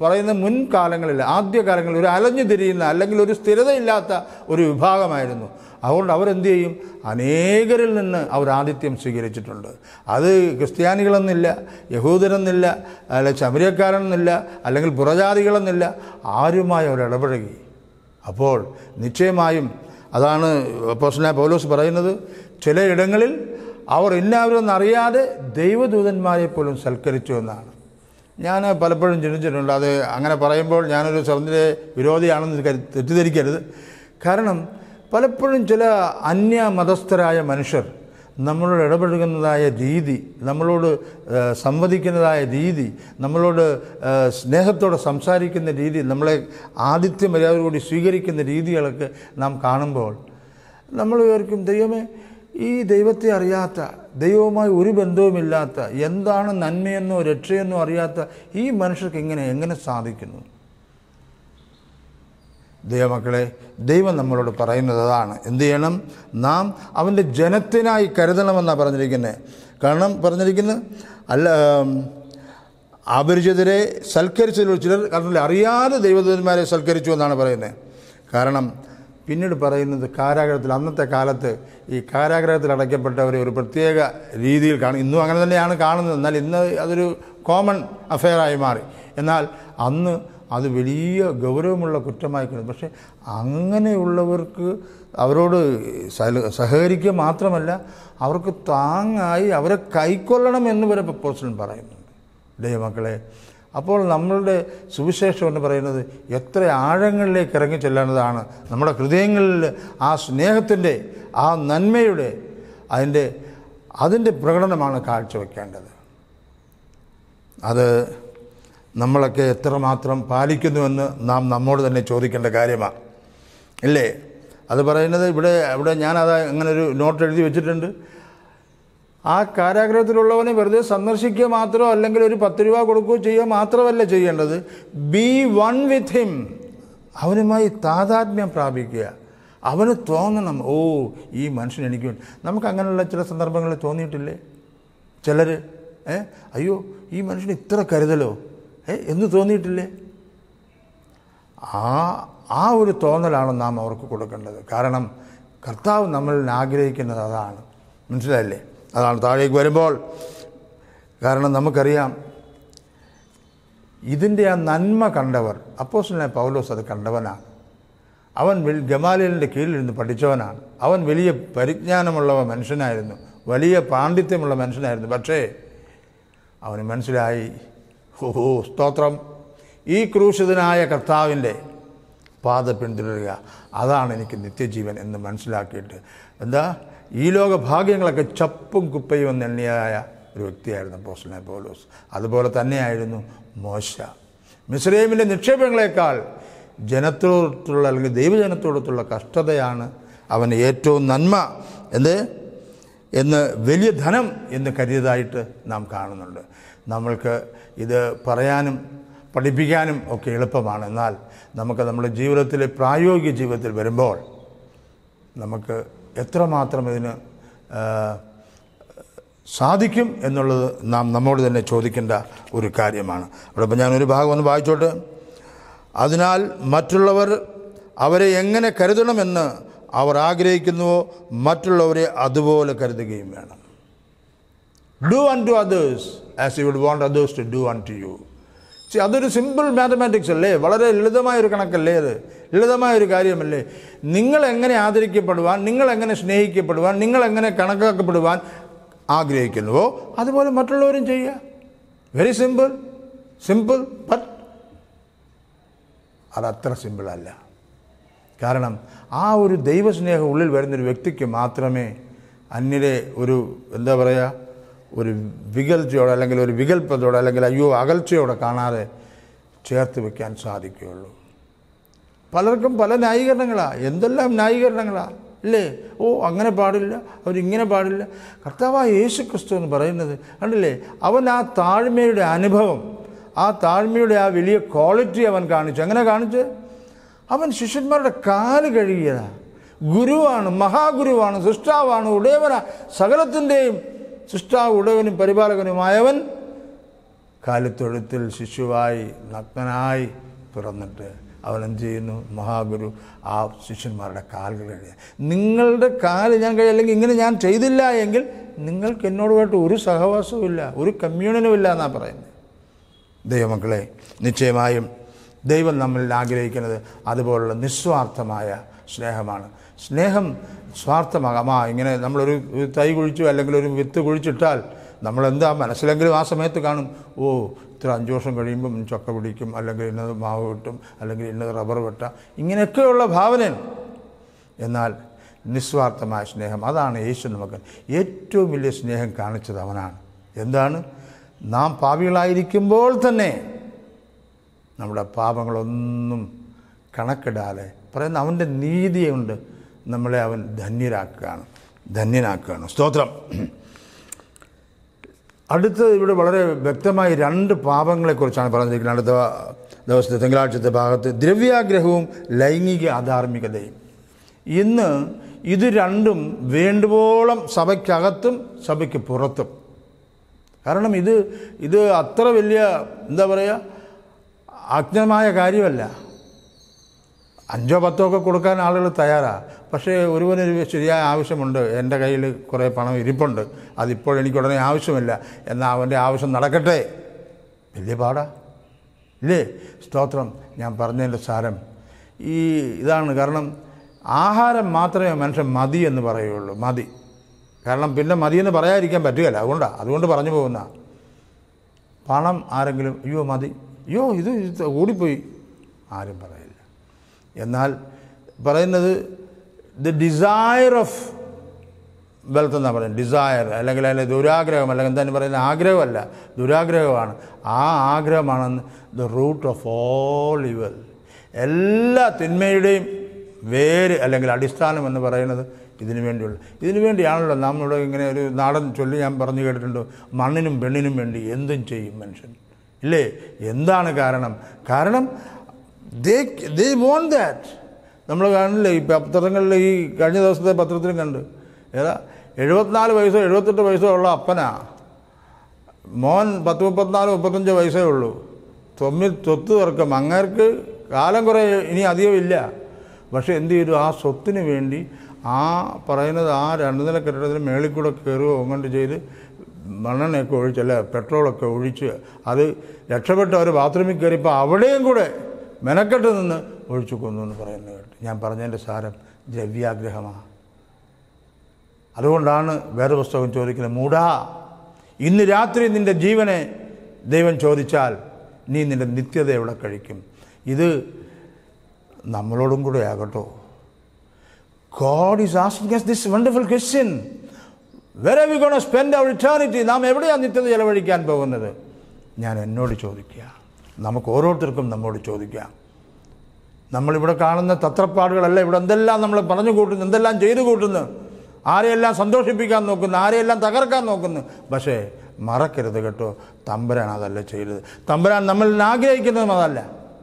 പറയുന്ന മുൻകാലങ്ങളിൽ ആദ്യകാലങ്ങളിൽ ഒരു അലഞ്ഞു തിരിയുന്ന അല്ലെങ്കിൽ ഒരു സ്ഥിരതയില്ലാത്ത ഒരു വിഭാഗമായിരുന്നു അതുകൊണ്ട് അവരെന്ത് ചെയ്യും അനേകരിൽ നിന്ന് അവർ ആതിഥ്യം സ്വീകരിച്ചിട്ടുണ്ട് അത് ക്രിസ്ത്യാനികളെന്നില്ല യഹൂദരെന്നില്ല അല്ലെങ്കിൽ ശബരിയക്കാരെന്നില്ല അല്ലെങ്കിൽ പുറജാതികളെന്നില്ല ആരുമായി അവർ ഇടപഴകി അപ്പോൾ നിശ്ചയമായും അതാണ് അപ്പോസ്തലനായ പൗലോസ് പറയുന്നത് ചിലയിടങ്ങളിൽ അവർ എല്ലാവരും അറിയാതെ ദൈവദൂതന്മാരെ പോലും സൽക്കരിച്ചു എന്നാണ് ഞാൻ പലപ്പോഴും ചിന്തിച്ചിട്ടുണ്ട് അത് അങ്ങനെ പറയുമ്പോൾ ഞാനൊരു സ്വതന്ത്ര വിരോധിയാണെന്ന് കരു- തെറ്റിദ്ധരിക്കരുത് കാരണം പലപ്പോഴും ചില അന്യ മതസ്ഥരായ മനുഷ്യർ നമ്മളോട് ഇടപഴകുന്നതായ രീതി നമ്മളോട് ആ, സംവദിക്കുന്നതായ രീതി നമ്മളോട് ആ, സ്നേഹത്തോടെ സംസാരിക്കുന്ന രീതി നമ്മളെ ആതിഥ്യ മര്യാദയോടുകൂടി സ്വീകരിക്കുന്ന രീതികളൊക്കെ നാം കാണുമ്പോൾ നമ്മൾ വിചാരിക്കും ദൈവമേ ഈ ദൈവത്തെ അറിയാത്ത ദൈവവുമായി ഒരു ബന്ധവുമില്ലാത്ത എന്താണ് നന്മയെന്നോ രക്ഷയെന്നോ അറിയാത്ത ഈ മനുഷ്യർക്ക് എങ്ങനെ എങ്ങനെ സാധിക്കുന്നു ദൈവമക്കളെ ദൈവം നമ്മളോട് പറയുന്നത് അതാണ് എന്ത് ചെയ്യണം നാം അവൻ്റെ ജനത്തിനായി കരുതണമെന്നാണ് പറഞ്ഞിരിക്കുന്നത് കാരണം പറഞ്ഞിരിക്കുന്നത് അല്ല ഉം, അപരിചിതരെ സൽക്കരിച്ചതിൽ ചിലർ കാരണം അറിയാതെ ദൈവദൂതന്മാരെ സൽക്കരിച്ചു എന്നാണ് പറയുന്നത് കാരണം പിന്നീട് പറയുന്നത് കാരാഗ്രഹത്തിൽ അന്നത്തെ കാലത്ത് ഈ കാരാഗ്രഹത്തിൽ അടയ്ക്കപ്പെട്ടവരെ ഒരു പ്രത്യേക രീതിയിൽ കാണും ഇന്നും അങ്ങനെ തന്നെയാണ് കാണുന്നത് എന്നാൽ ഇന്ന് അതൊരു കോമൺ അഫെയറായി മാറി എന്നാൽ അന്ന് അത് വലിയ ഗൗരവമുള്ള കുറ്റമായി കണ്ടു പക്ഷേ അങ്ങനെയുള്ളവർക്ക് അവരോട് സഹ- സഹകരിക്കുക മാത്രമല്ല അവർക്ക് താങ്ങായി അവരെ കൈക്കൊള്ളണം എന്ന് വരെ പ്രപ്പോസലും പറയുന്നുണ്ട് ദൈവമക്കളെ അപ്പോൾ നമ്മളുടെ സുവിശേഷം എന്ന് പറയുന്നത് എത്ര ആഴങ്ങളിലേക്ക് ഇറങ്ങി ചെല്ലേണ്ടതാണ് നമ്മുടെ ഹൃദയങ്ങളിൽ ആ സ്നേഹത്തിൻ്റെ ആ നന്മയുടെ അതിൻ്റെ അതിൻ്റെ പ്രകടനമാണ് കാഴ്ചവെക്കേണ്ടത് അത് നമ്മളൊക്കെ എത്രമാത്രം പാലിക്കുന്നുവെന്ന് നാം നമ്മോട് തന്നെ ചോദിക്കേണ്ട കാര്യമാണ് ഇല്ലേ അത് പറയുന്നത് ഇവിടെ ഇവിടെ ഞാനത് അങ്ങനെ ഒരു നോട്ട് എഴുതി വെച്ചിട്ടുണ്ട് ആ കാരാഗ്രഹത്തിലുള്ളവനെ വെറുതെ സന്ദർശിക്കുക മാത്രമോ അല്ലെങ്കിൽ ഒരു പത്ത് രൂപ കൊടുക്കുകയോ ചെയ്യുക മാത്രമല്ല ചെയ്യേണ്ടത് ബി വൺ വിത്ത് ഹിം അവനുമായി താതാത്മ്യം പ്രാപിക്കുക അവന് തോന്നണം ഓ ഈ മനുഷ്യൻ എനിക്ക് വേണ്ടി നമുക്ക് അങ്ങനെയുള്ള ചില സന്ദർഭങ്ങളിൽ തോന്നിയിട്ടില്ലേ ചിലർ ഏ അയ്യോ ഈ മനുഷ്യന് ഇത്ര കരുതലോ ഏ എന്ന് തോന്നിയിട്ടില്ലേ ആ ആ ഒരു തോന്നലാണ് നാം അവർക്ക് കൊടുക്കേണ്ടത് കാരണം കർത്താവ് നമ്മളിൽ ആഗ്രഹിക്കുന്നത് അതാണ് മനസ്സിലായില്ലേ അതാണ് താഴേക്ക് വരുമ്പോൾ കാരണം നമുക്കറിയാം ഇതിൻ്റെ ആ നന്മ കണ്ടവർ അപ്പോസ്റ്റലായ പൗലോസ് അത് കണ്ടവനാണ് അവൻ വെൽ- ഗമാലിയലിൻ്റെ കീഴിലിരുന്ന് പഠിച്ചവനാണ് അവൻ വലിയ പരിജ്ഞാനമുള്ള മനുഷ്യനായിരുന്നു വലിയ പാണ്ഡിത്യമുള്ള മനുഷ്യനായിരുന്നു പക്ഷേ അവന് മനസ്സിലായി ഓഹോ സ്തോത്രം ഈ ക്രൂശിതനായ കർത്താവിൻ്റെ പാത പിന്തുടരുക അതാണ് എനിക്ക് നിത്യജീവൻ എന്ന് മനസ്സിലാക്കിയിട്ട് എന്താ ഈ ലോക ഭാഗ്യങ്ങളൊക്കെ ചപ്പും കുപ്പയും എന്ന് എണ്ണിയായ ഒരു വ്യക്തിയായിരുന്നു അപ്പോസ്റ്റലനായ പൗലോസ് അതുപോലെ തന്നെയായിരുന്നു മോശ മിസ്രൈമിൻ്റെ നിക്ഷേപങ്ങളെക്കാൾ ജനത്തോടത്തുള്ള അല്ലെങ്കിൽ ദൈവജനത്തോടത്തുള്ള കഷ്ടതയാണ് അവന് ഏറ്റവും നന്മ എന്ത് എന്ന് വലിയ ധനം എന്ന് കരുതിയതായിട്ട് നാം കാണുന്നുണ്ട് നമ്മൾക്ക് ഇത് പറയാനും പഠിപ്പിക്കാനും ഒക്കെ എളുപ്പമാണ് എന്നാൽ നമുക്ക് നമ്മുടെ ജീവിതത്തിലെ പ്രായോഗിക ജീവിതത്തിൽ വരുമ്പോൾ നമുക്ക് എത്രമാത്രം ഇതിന് ആ, സാധിക്കും എന്നുള്ളത് നാം നമ്മോട് തന്നെ ചോദിക്കേണ്ട ഒരു കാര്യമാണ് അവിടെ ഇപ്പം ഞാനൊരു ഭാഗം ഒന്ന് വായിച്ചോട്ടെ അതിനാൽ മറ്റുള്ളവർ അവരെ എങ്ങനെ കരുതണമെന്ന് അവർ ആഗ്രഹിക്കുന്നുവോ മറ്റുള്ളവരെ അതുപോലെ കരുതുകയും വേണം do unto others as you would want others to do unto you see അതൊരു സിമ്പിൾ മാത്തമാറ്റിക്സ് അല്ലേ വളരെ ലളിതമായ ഒരു കണക്കല്ലേ അത് ലളിതമായ ഒരു കാര്യമല്ലേ നിങ്ങൾ എങ്ങനെ ആദരിക്കപ്പെടുവാൻ നിങ്ങൾ എങ്ങനെ സ്നേഹിക്കപ്പെടുവാൻ നിങ്ങൾ എങ്ങനെ കണക്കാക്കപ്പെടുവാൻ ആഗ്രഹിക്കുന്നുവോ അതുപോലെ മറ്റുള്ളവരും ചെയ്യുക വെരി സിമ്പിൾ സിമ്പിൾ ബട്ട് അതത്ര സിമ്പിളല്ല കാരണം ആ ഒരു ദൈവസ്നേഹം ഉള്ളിൽ വരുന്നൊരു വ്യക്തിക്ക് മാത്രമേ അന്യരെ ഒരു എന്താ പറയുക ഒരു വികൽച്ചയോടെ അല്ലെങ്കിൽ ഒരു വികല്പത്തോടെ അല്ലെങ്കിൽ അയ്യോ അകൽച്ചയോടെ കാണാതെ ചേർത്ത് വെക്കാൻ സാധിക്കുകയുള്ളൂ പലർക്കും പല ന്യായീകരണങ്ങളാണ് എന്തെല്ലാം ന്യായീകരണങ്ങളാണ് ഇല്ലേ ഓ അങ്ങനെ പാടില്ല അവരിങ്ങനെ പാടില്ല കർത്താവായ യേശു ക്രിസ്തു എന്ന് പറയുന്നത് കണ്ടില്ലേ അവൻ ആ താഴ്മയുടെ അനുഭവം ആ താഴ്മയുടെ ആ വലിയ ക്വാളിറ്റി അവൻ കാണിച്ചു എങ്ങനെ കാണിച്ച് അവൻ ശിഷ്യന്മാരുടെ കാല് കഴുകിയതാ ഗുരുവാണ് മഹാഗുരുവാണ് സൃഷ്ടാവാണ് ഉടയവനാ സകലത്തിൻ്റെയും സൃഷ്ടാവ് ഉടയവനും പരിപാലകനുമായവൻ കാലിത്തൊഴുത്തിൽ ശിശുവായി നഗ്നനായി പിറന്നിട്ട് അവൻ എന്ത് ചെയ്യുന്നു മഹാഗുരു ആ ശിഷ്യന്മാരുടെ കാലുകൾ കഴിയാൻ നിങ്ങളുടെ കാല് ഞാൻ കഴിയും അല്ലെങ്കിൽ ഇങ്ങനെ ഞാൻ ചെയ്തില്ല എങ്കിൽ നിങ്ങൾക്ക് എന്നോടുമായിട്ട് ഒരു സഹവാസവും ഇല്ല ഒരു കമ്മ്യൂണിനും ഇല്ല എന്നാണ് പറയുന്നത് ദൈവമക്കളെ നിശ്ചയമായും ദൈവം നമ്മളിൽ ആഗ്രഹിക്കുന്നത് അതുപോലുള്ള നിസ്വാർത്ഥമായ സ്നേഹമാണ് സ്നേഹം സ്വാർത്ഥമാകാം ആ ഇങ്ങനെ നമ്മളൊരു ഒരു തൈ കുഴിച്ചു അല്ലെങ്കിൽ ഒരു വിത്ത് കുഴിച്ചിട്ടാൽ നമ്മളെന്താ മനസ്സിലെങ്കിലും ആ സമയത്ത് കാണും ഓ ഇത്ര അഞ്ച് വർഷം കഴിയുമ്പം ചൊക്ക പിടിക്കും അല്ലെങ്കിൽ ഇന്നത് മാവ് കിട്ടും അല്ലെങ്കിൽ ഇന്നത് റബ്ബർ വെട്ടാം ഇങ്ങനെയൊക്കെയുള്ള ഭാവനയാണ് എന്നാൽ നിസ്വാർത്ഥമായ സ്നേഹം അതാണ് യേശു നമുക്ക് ഏറ്റവും വലിയ സ്നേഹം കാണിച്ചത് അവനാണ് എന്താണ് നാം പാപികളായിരിക്കുമ്പോൾ തന്നെ നമ്മുടെ പാപങ്ങളൊന്നും കണക്കിടാതെ പറയുന്ന അവൻ്റെ നീതി കൊണ്ട് നമ്മളെ അവൻ ധന്യരാക്കുകയാണ് ധന്യനാക്കുകയാണ് സ്തോത്രം അടുത്ത് ഇവിടെ വളരെ വ്യക്തമായി രണ്ട് പാപങ്ങളെക്കുറിച്ചാണ് പറഞ്ഞിരിക്കുന്നത് അടുത്ത ദിവസത്തെ തിങ്കളാഴ്ചത്തെ ഭാഗത്ത് ദ്രവ്യാഗ്രഹവും ലൈംഗിക അധാർമികതയും ഇന്ന് ഇത് രണ്ടും വേണ്ടുവോളം സഭയ്ക്കകത്തും സഭയ്ക്ക് പുറത്തും കാരണം ഇത് ഇത് അത്ര വലിയ എന്താ പറയുക അജ്ഞമായ കാര്യമല്ല അഞ്ചോ പത്തോ ഒക്കെ കൊടുക്കാൻ ആളുകൾ തയ്യാറാണ് പക്ഷേ ഒരുവനൊരു ശരിയായ ആവശ്യമുണ്ട് എൻ്റെ കയ്യിൽ കുറേ പണം ഇരിപ്പുണ്ട് അതിപ്പോൾ എനിക്ക് ഉടനെ ആവശ്യമില്ല എന്നാൽ അവൻ്റെ ആവശ്യം നടക്കട്ടെ വലിയ പാടാ ഇല്ലേ സ്തോത്രം ഞാൻ പറഞ്ഞതിൻ്റെ സാരം ഈ ഇതാണ് കാരണം ആഹാരം മാത്രമേ മനുഷ്യൻ മതി എന്ന് പറയുള്ളൂ മതി കാരണം പിന്നെ മതിയെന്ന് പറയാതിരിക്കാൻ പറ്റുകയില്ല അതുകൊണ്ടാണ് അതുകൊണ്ട് പറഞ്ഞു പോകുന്ന പണം ആരെങ്കിലും അയ്യോ മതി അയ്യോ ഇത് ഇത് ഓടിപ്പോയി ആരും പറയില്ല എന്നാൽ പറയുന്നത് ദ ഡിസയർ ഓഫ് വെൽത്ത് എന്നാണ് പറയുന്നത് ഡിസയർ അല്ലെങ്കിൽ അതിൻ്റെ ദുരാഗ്രഹം അല്ലെങ്കിൽ എന്താണ് പറയുന്നത് ആഗ്രഹമല്ല ദുരാഗ്രഹമാണ് ആ ആഗ്രഹമാണെന്ന് the root of all evil എല്ലാ തിന്മയുടെയും വേര് അല്ലെങ്കിൽ അടിസ്ഥാനം എന്ന് പറയുന്നത് ഇതിനു വേണ്ടിയുള്ള ഇതിനു വേണ്ടിയാണല്ലോ നമ്മുടെ ഇങ്ങനെ ഒരു നാടൻ ചൊല്ലി ഞാൻ പറഞ്ഞു കേട്ടിട്ടുണ്ട് മണ്ണിനും പെണ്ണിനും വേണ്ടി എന്തും ചെയ്യും മനുഷ്യൻ ഇല്ലേ എന്താണ് കാരണം കാരണം ദേ ദേ വോണ്ട് ദാറ്റ് നമ്മൾ കാണില്ലേ ഈ പത്രങ്ങളിൽ ഈ കഴിഞ്ഞ ദിവസത്തെ പത്രത്തിലും കണ്ട് ഏതാ എഴുപത്തിനാല് വയസ്സോ എഴുപത്തെട്ട് വയസ്സോ ഉള്ള അപ്പനാ മോൻ പത്ത് മുപ്പത്തിനാല് മുപ്പത്തഞ്ച് വയസ്സേ ഉള്ളൂ തൊമ്മിൽ തൊത്ത് തീർക്കും അങ്ങേർക്ക് കാലം കുറേ ഇനി അധികമില്ല പക്ഷേ എന്ത് ചെയ്തു ആ സ്വത്തിന് വേണ്ടി ആ പറയുന്നത് ആ രണ്ട് നില കെട്ടിടത്തിന് മേളിൽ കൂടെ കയറുകയോ അങ്ങോട്ട് ചെയ്ത് മണ്ണെണ്ണയൊക്കെ ഒഴിച്ചല്ല പെട്രോളൊക്കെ ഒഴിച്ച് അത് രക്ഷപ്പെട്ട് അവർ ബാത്റൂമിൽ കയറിയപ്പോൾ അവിടെയും കൂടെ മെനക്കെട്ട് നിന്ന് ഒഴിച്ചു കൊന്നു എന്ന് പറയുന്നത് കേട്ടു ഞാൻ പറഞ്ഞതിൻ്റെ സാരം ദ്രവ്യാഗ്രഹമാണ് അതുകൊണ്ടാണ് വേദപുസ്തകം ചോദിക്കുന്നത് മൂടാ ഇന്ന് രാത്രി നിൻ്റെ ജീവനെ ദൈവം ചോദിച്ചാൽ നീ നിൻ്റെ നിത്യത എവിടെ കഴിക്കും ഇത് നമ്മളോടും കൂടെ ആകട്ടോ God is asking us this wonderful question where we gonna spend our eternity നാം എവിടെയാണ് നിത്യത ചെലവഴിക്കാൻ പോകുന്നത് ഞാൻ എന്നോട് ചോദിക്കുക നമുക്ക് ഓരോരുത്തർക്കും നമ്മോട് ചോദിക്കാം നമ്മളിവിടെ കാണുന്ന തത്രപ്പാടുകളല്ല ഇവിടെ എന്തെല്ലാം നമ്മൾ പറഞ്ഞു കൂട്ടുന്നു എന്തെല്ലാം ചെയ്തു കൂട്ടുന്നു ആരെയെല്ലാം സന്തോഷിപ്പിക്കാൻ നോക്കുന്നു ആരെയെല്ലാം തകർക്കാൻ നോക്കുന്നു പക്ഷേ മറക്കരുത് കേട്ടോ തമ്പുരാൻ അതല്ല ചെയ്തത് തമ്പുരാൻ നമ്മളിൽ ആഗ്രഹിക്കുന്നതും അതല്ല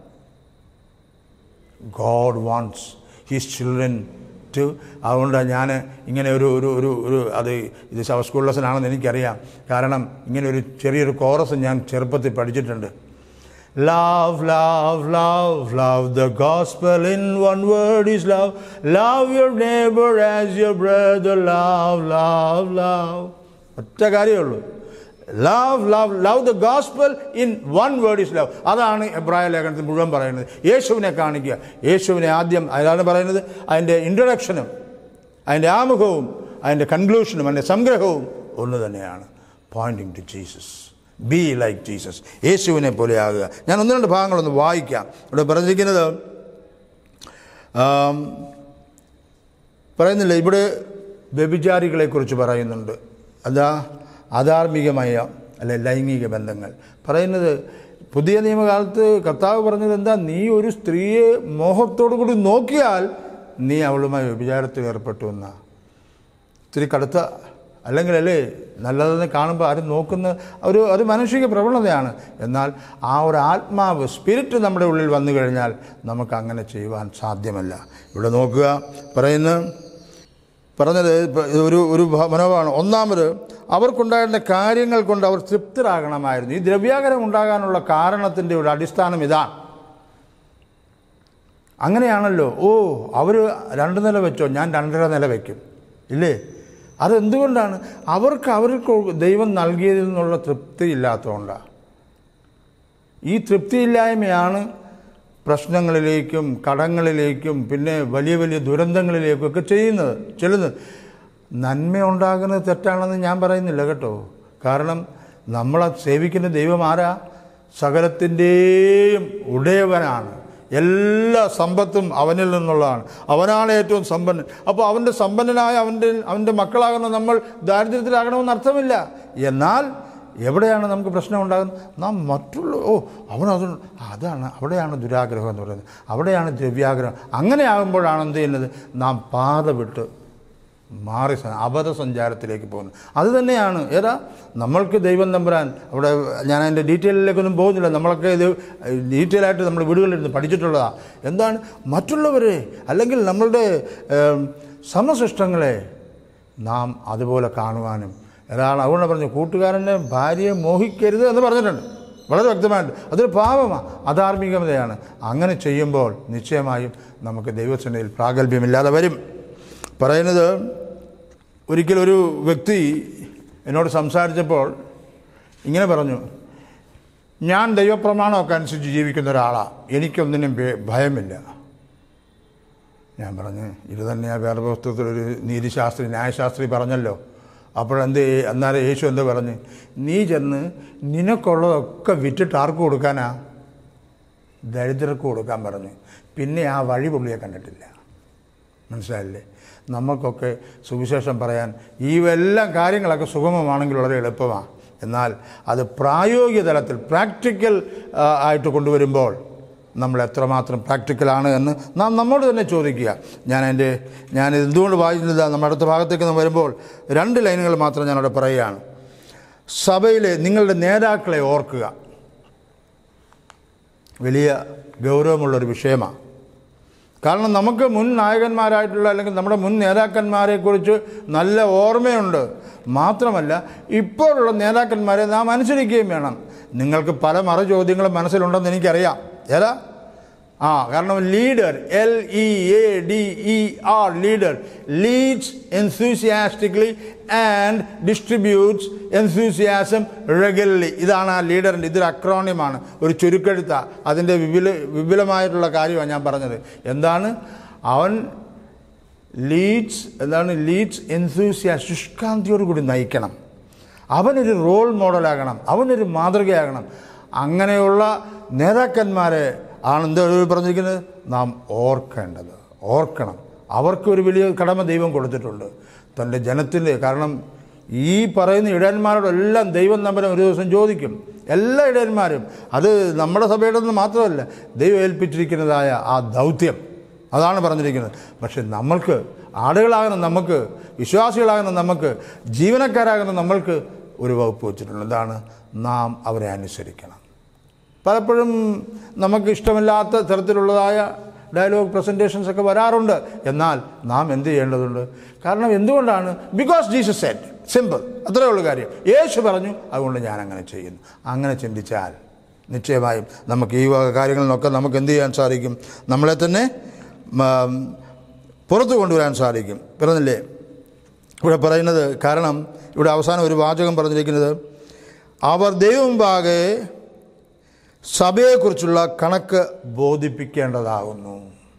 God wants his children to അതുകൊണ്ട് ഞാൻ ഇങ്ങനെ ഒരു ഒരു ഒരു ഒരു അത് ഇത് ശവ സ്കൂൾ ലെസൺ ആണെന്ന് എനിക്കറിയാം കാരണം ഇങ്ങനെ ഒരു ചെറിയൊരു കോറസ് ഞാൻ ചെറുപ്പത്തിൽ പഠിച്ചിട്ടുണ്ട് Love, love, love, love the gospel in one word is love. Love your neighbor as your brother. Love, love, love. ഒറ്റ കാര്യമുള്ളൂ love love love the gospel in one word is love അതാണ് എബ്രായ ലേഖനത്തിൽ മുഴുവൻ പറയുന്നത് യേശുവിനെ കാണിക്കുക യേശുവിനെ ആദ്യം അതാണ് പറയുന്നത് അതിൻ്റെ ഇൻട്രൊഡക്ഷനും അതിൻ്റെ ആമുഖവും അതിൻ്റെ കൺക്ലൂഷനും അതിൻ്റെ സംഗ്രഹവും ഒന്ന് തന്നെയാണ് pointing to Jesus be like Jesus യേശുവിനെ പോലെ ആകുക ഞാൻ ഒന്ന് രണ്ട് ഭാഗങ്ങളൊന്ന് വായിക്കാം ഇവിടെ പറഞ്ഞിരിക്കുന്നത് ആം, പറയുന്നില്ല ഇവിടെ വ്യഭിചാരികളെക്കുറിച്ച് പറയുന്നുണ്ട് അതാ അധാർമികമായ അല്ലെ ലൈംഗിക ബന്ധങ്ങൾ പറയുന്നത് പുതിയ നിയമകാലത്ത് കർത്താവ് പറഞ്ഞത് എന്താ നീ ഒരു സ്ത്രീയെ മോഹത്തോടു കൂടി നോക്കിയാൽ നീ അവളുമായി വ്യഭിചാരത്തിൽ ഏർപ്പെട്ടു എന്നാ ഇത്തിരി കടുത്ത അല്ലെങ്കിൽ അല്ലേ നല്ലതെന്ന് കാണുമ്പോൾ ആരും നോക്കുന്ന ഒരു ഒരു മാനുഷിക പ്രവണതയാണ് എന്നാൽ ആ ഒരു ആത്മാവ് സ്പിരിറ്റ് നമ്മുടെ ഉള്ളിൽ വന്നു കഴിഞ്ഞാൽ നമുക്ക് അങ്ങനെ ചെയ്യുവാൻ സാധ്യമല്ല ഇവിടെ നോക്കുക പറയുന്ന പറഞ്ഞത് ഇപ്പ ഒരു ഒരു ഭ- മനോഭാവമാണ് ഒന്നാമത് അവർക്കുണ്ടായിരുന്ന കാര്യങ്ങൾ കൊണ്ട് അവർ തൃപ്തരാകണമായിരുന്നു ഈ ദ്രവ്യാകരം ഉണ്ടാകാനുള്ള കാരണത്തിൻ്റെ ഒരു അടിസ്ഥാനം ഇതാണ് അങ്ങനെയാണല്ലോ ഓ അവർ രണ്ട് നില വെച്ചോ ഞാൻ രണ്ടര നില വയ്ക്കും ഇല്ലേ അതെന്തുകൊണ്ടാണ് അവർക്ക് അവർക്ക് ദൈവം നൽകിയതിൽ നിന്നുള്ള തൃപ്തി ഇല്ലാത്തതുകൊണ്ടാണ് ഈ തൃപ്തിയില്ലായ്മയാണ് പ്രശ്നങ്ങളിലേക്കും കടങ്ങളിലേക്കും പിന്നെ വലിയ വലിയ ദുരന്തങ്ങളിലേക്കും ഒക്കെ ചെയ്യുന്നത് ചെല്ലുന്നത് നന്മ ഉണ്ടാകുന്നത് തെറ്റാണെന്ന് ഞാൻ പറയുന്നില്ല കേട്ടോ കാരണം നമ്മളെ സേവിക്കുന്ന ദൈവം ആരാ സകലത്തിൻ്റെയും ഉടയവനാണ് എല്ലാ സമ്പത്തും അവനിൽ നിന്നുള്ളതാണ് അവനാണ് ഏറ്റവും സമ്പന്നൻ അപ്പോൾ അവൻ്റെ സമ്പന്നനായ അവൻ്റെ അവൻ്റെ മക്കളാകുന്ന നമ്മൾ ദാരിദ്ര്യത്തിലാകണമെന്ന് അർത്ഥമില്ല എന്നാൽ എവിടെയാണ് നമുക്ക് പ്രശ്നം ഉണ്ടാകുന്നത് നാം മറ്റുള്ള ഓ അവനത് അതാണ് അവിടെയാണ് ദുരാഗ്രഹം എന്ന് പറയുന്നത് അവിടെയാണ് ദ്രവ്യാഗ്രഹം അങ്ങനെ ആകുമ്പോഴാണ് എന്ത് ചെയ്യുന്നത് നാം പാത വിട്ട് മാറി സ- അബദ്ധസഞ്ചാരത്തിലേക്ക് പോകുന്നത് അത് തന്നെയാണ് ഏതാ നമ്മൾക്ക് ദൈവം തമ്പുരാൻ അവിടെ ഞാൻ അതിൻ്റെ ഡീറ്റെയിലിലേക്കൊന്നും പോകുന്നില്ല നമ്മളൊക്കെ ഇത് ഡീറ്റെയിൽ ആയിട്ട് നമ്മൾ വീടുകളിലിരുന്ന് പഠിച്ചിട്ടുള്ളതാണ് എന്താണ് മറ്റുള്ളവരെ അല്ലെങ്കിൽ നമ്മളുടെ ഏം, സമസൃഷ്ടങ്ങളെ നാം അതുപോലെ കാണുവാനും ഒരാൾ അതുകൊണ്ട് പറഞ്ഞു കൂട്ടുകാരൻ്റെ ഭാര്യയെ മോഹിക്കരുത് എന്ന് പറഞ്ഞിട്ടുണ്ട് വളരെ വ്യക്തമായിട്ട് അതൊരു പാപമാണ് അധാർമികതയാണ് അങ്ങനെ ചെയ്യുമ്പോൾ നിശ്ചയമായും നമുക്ക് ദൈവസേനയിൽ പ്രാഗൽഭ്യമില്ലാതെ വരും പറയുന്നത് ഒരിക്കലൊരു വ്യക്തി എന്നോട് സംസാരിച്ചപ്പോൾ ഇങ്ങനെ പറഞ്ഞു ഞാൻ ദൈവപ്രമാണമൊക്കെ അനുസരിച്ച് ജീവിക്കുന്ന ഒരാളാണ് എനിക്കൊന്നിനും ഭേ- ഭയമില്ല ഞാൻ പറഞ്ഞു ഇത് തന്നെയാണ് വേറെ പുസ്തകത്തിലൊരു നീതിശാസ്ത്രി ന്യായശാസ്ത്രി പറഞ്ഞല്ലോ അപ്പോഴെന്ത് ചെയ്യ- അന്നേരം യേശു എന്താ പറഞ്ഞ് നീ ചെന്ന് നിനക്കുള്ളതൊക്കെ വിറ്റിട്ട് ആർക്ക് കൊടുക്കാനാ ദരിദ്രർക്ക് കൊടുക്കാൻ പറഞ്ഞു പിന്നെ ആ വഴി പുള്ളിയെ കണ്ടിട്ടില്ല മനസ്സിലായില്ലേ നമുക്കൊക്കെ സുവിശേഷം പറയാൻ ഈ എല്ലാ കാര്യങ്ങളൊക്കെ സുഗമമാണെങ്കിൽ വളരെ എളുപ്പമാണ് എന്നാൽ അത് പ്രായോഗിക തലത്തിൽ പ്രാക്ടിക്കൽ ആ, ആയിട്ട് കൊണ്ടുവരുമ്പോൾ നമ്മൾ എത്രമാത്രം പ്രാക്ടിക്കലാണ് എന്ന് നാം നമ്മോട് തന്നെ ചോദിക്കുക ഞാൻ എൻ്റെ ഞാൻ എന്തുകൊണ്ട് വായിച്ചില്ല നമ്മുടെ അടുത്ത ഭാഗത്തേക്ക് നാം വരുമ്പോൾ രണ്ട് ലൈനുകൾ മാത്രം ഞാനവിടെ പറയുകയാണ് സഭയിലെ നിങ്ങളുടെ നേതാക്കളെ ഓർക്കുക വലിയ ഗൗരവമുള്ളൊരു വിഷയമാണ് കാരണം നമുക്ക് മുൻ നായകന്മാരായിട്ടുള്ള അല്ലെങ്കിൽ നമ്മുടെ മുൻ നേതാക്കന്മാരെക്കുറിച്ച് നല്ല ഓർമ്മയുണ്ട് മാത്രമല്ല ഇപ്പോഴുള്ള നേതാക്കന്മാരെ നാം അനുസരിക്കുകയും വേണം നിങ്ങൾക്ക് പല മറു ചോദ്യങ്ങളും മനസ്സിലുണ്ടെന്ന് എനിക്കറിയാം ഏതാ ആ കാരണം leader L E A D E R leader leads enthusiastically and distributes enthusiasm regularly ഇതാണ് ആ ലീഡറിൻ്റെ ഇതൊരു അക്രോണിയമാണ് ഒരു ചുരുക്കെഴുത്ത അതിൻ്റെ വിപുല വിപുലമായിട്ടുള്ള കാര്യമാണ് ഞാൻ പറഞ്ഞത് എന്താണ് അവൻ ലീഡ്സ് എന്താണ് ലീഡ്സ് എൻസൂസിയാ ശുഷ്കാന്തിയോടുകൂടി നയിക്കണം അവനൊരു റോൾ മോഡലാകണം അവനൊരു മാതൃകയാകണം അങ്ങനെയുള്ള നേതാക്കന്മാരെ ആണ് എന്താ പറഞ്ഞിരിക്കുന്നത് നാം ഓർക്കേണ്ടത് ഓർക്കണം അവർക്ക് ഒരു വലിയ കടമ ദൈവം കൊടുത്തിട്ടുണ്ട് തൻ്റെ ജനത്തിൻ്റെ കാരണം ഈ പറയുന്ന ഇടയന്മാരോടെല്ലാം ദൈവം നമ്മളെ ഒരു ദിവസം ചോദിക്കും എല്ലാ ഇടയന്മാരും അത് നമ്മുടെ സഭയുടെ നിന്ന് മാത്രമല്ല ദൈവം ഏൽപ്പിച്ചിരിക്കുന്നതായ ആ ദൗത്യം അതാണ് പറഞ്ഞിരിക്കുന്നത് പക്ഷെ നമ്മൾക്ക് ആടുകളാകുന്ന നമുക്ക് വിശ്വാസികളാകുന്ന നമുക്ക് ജീവനക്കാരാകുന്ന നമ്മൾക്ക് ഒരു വകുപ്പ് വെച്ചിട്ടുണ്ട് എന്താണ് നാം അവരെ അനുസരിക്കണം പലപ്പോഴും നമുക്ക് ഇഷ്ടമില്ലാത്ത തരത്തിലുള്ളതായ ഡയലോഗ് പ്രസൻറ്റേഷൻസ് ഒക്കെ വരാറുണ്ട് എന്നാൽ നാം എന്ത് ചെയ്യേണ്ടതുണ്ട് കാരണം എന്തുകൊണ്ടാണ് ബിക്കോസ് ജീസസ് സെറ്റ് സിമ്പിൾ അത്രേ ഉള്ളൂ കാര്യം യേശു പറഞ്ഞു അതുകൊണ്ട് ഞാൻ അങ്ങനെ ചെയ്യുന്നു അങ്ങനെ ചിന്തിച്ചാൽ നിശ്ചയമായും നമുക്ക് ഈ വക കാര്യങ്ങളിൽ നിന്നൊക്കെ നമുക്ക് എന്ത് ചെയ്യാൻ സാധിക്കും നമ്മളെ തന്നെ ഉം, പുറത്തു കൊണ്ടുവരാൻ സാധിക്കും പറഞ്ഞില്ലേ ഇവിടെ പറയുന്നത് കാരണം ഇവിടെ അവസാനം ഒരു വാചകം പറഞ്ഞിരിക്കുന്നത് അവർ ദൈവമുമ്പാകെ സഭയെക്കുറിച്ചുള്ള കണക്ക് ബോധിപ്പിക്കേണ്ടതാകുന്നു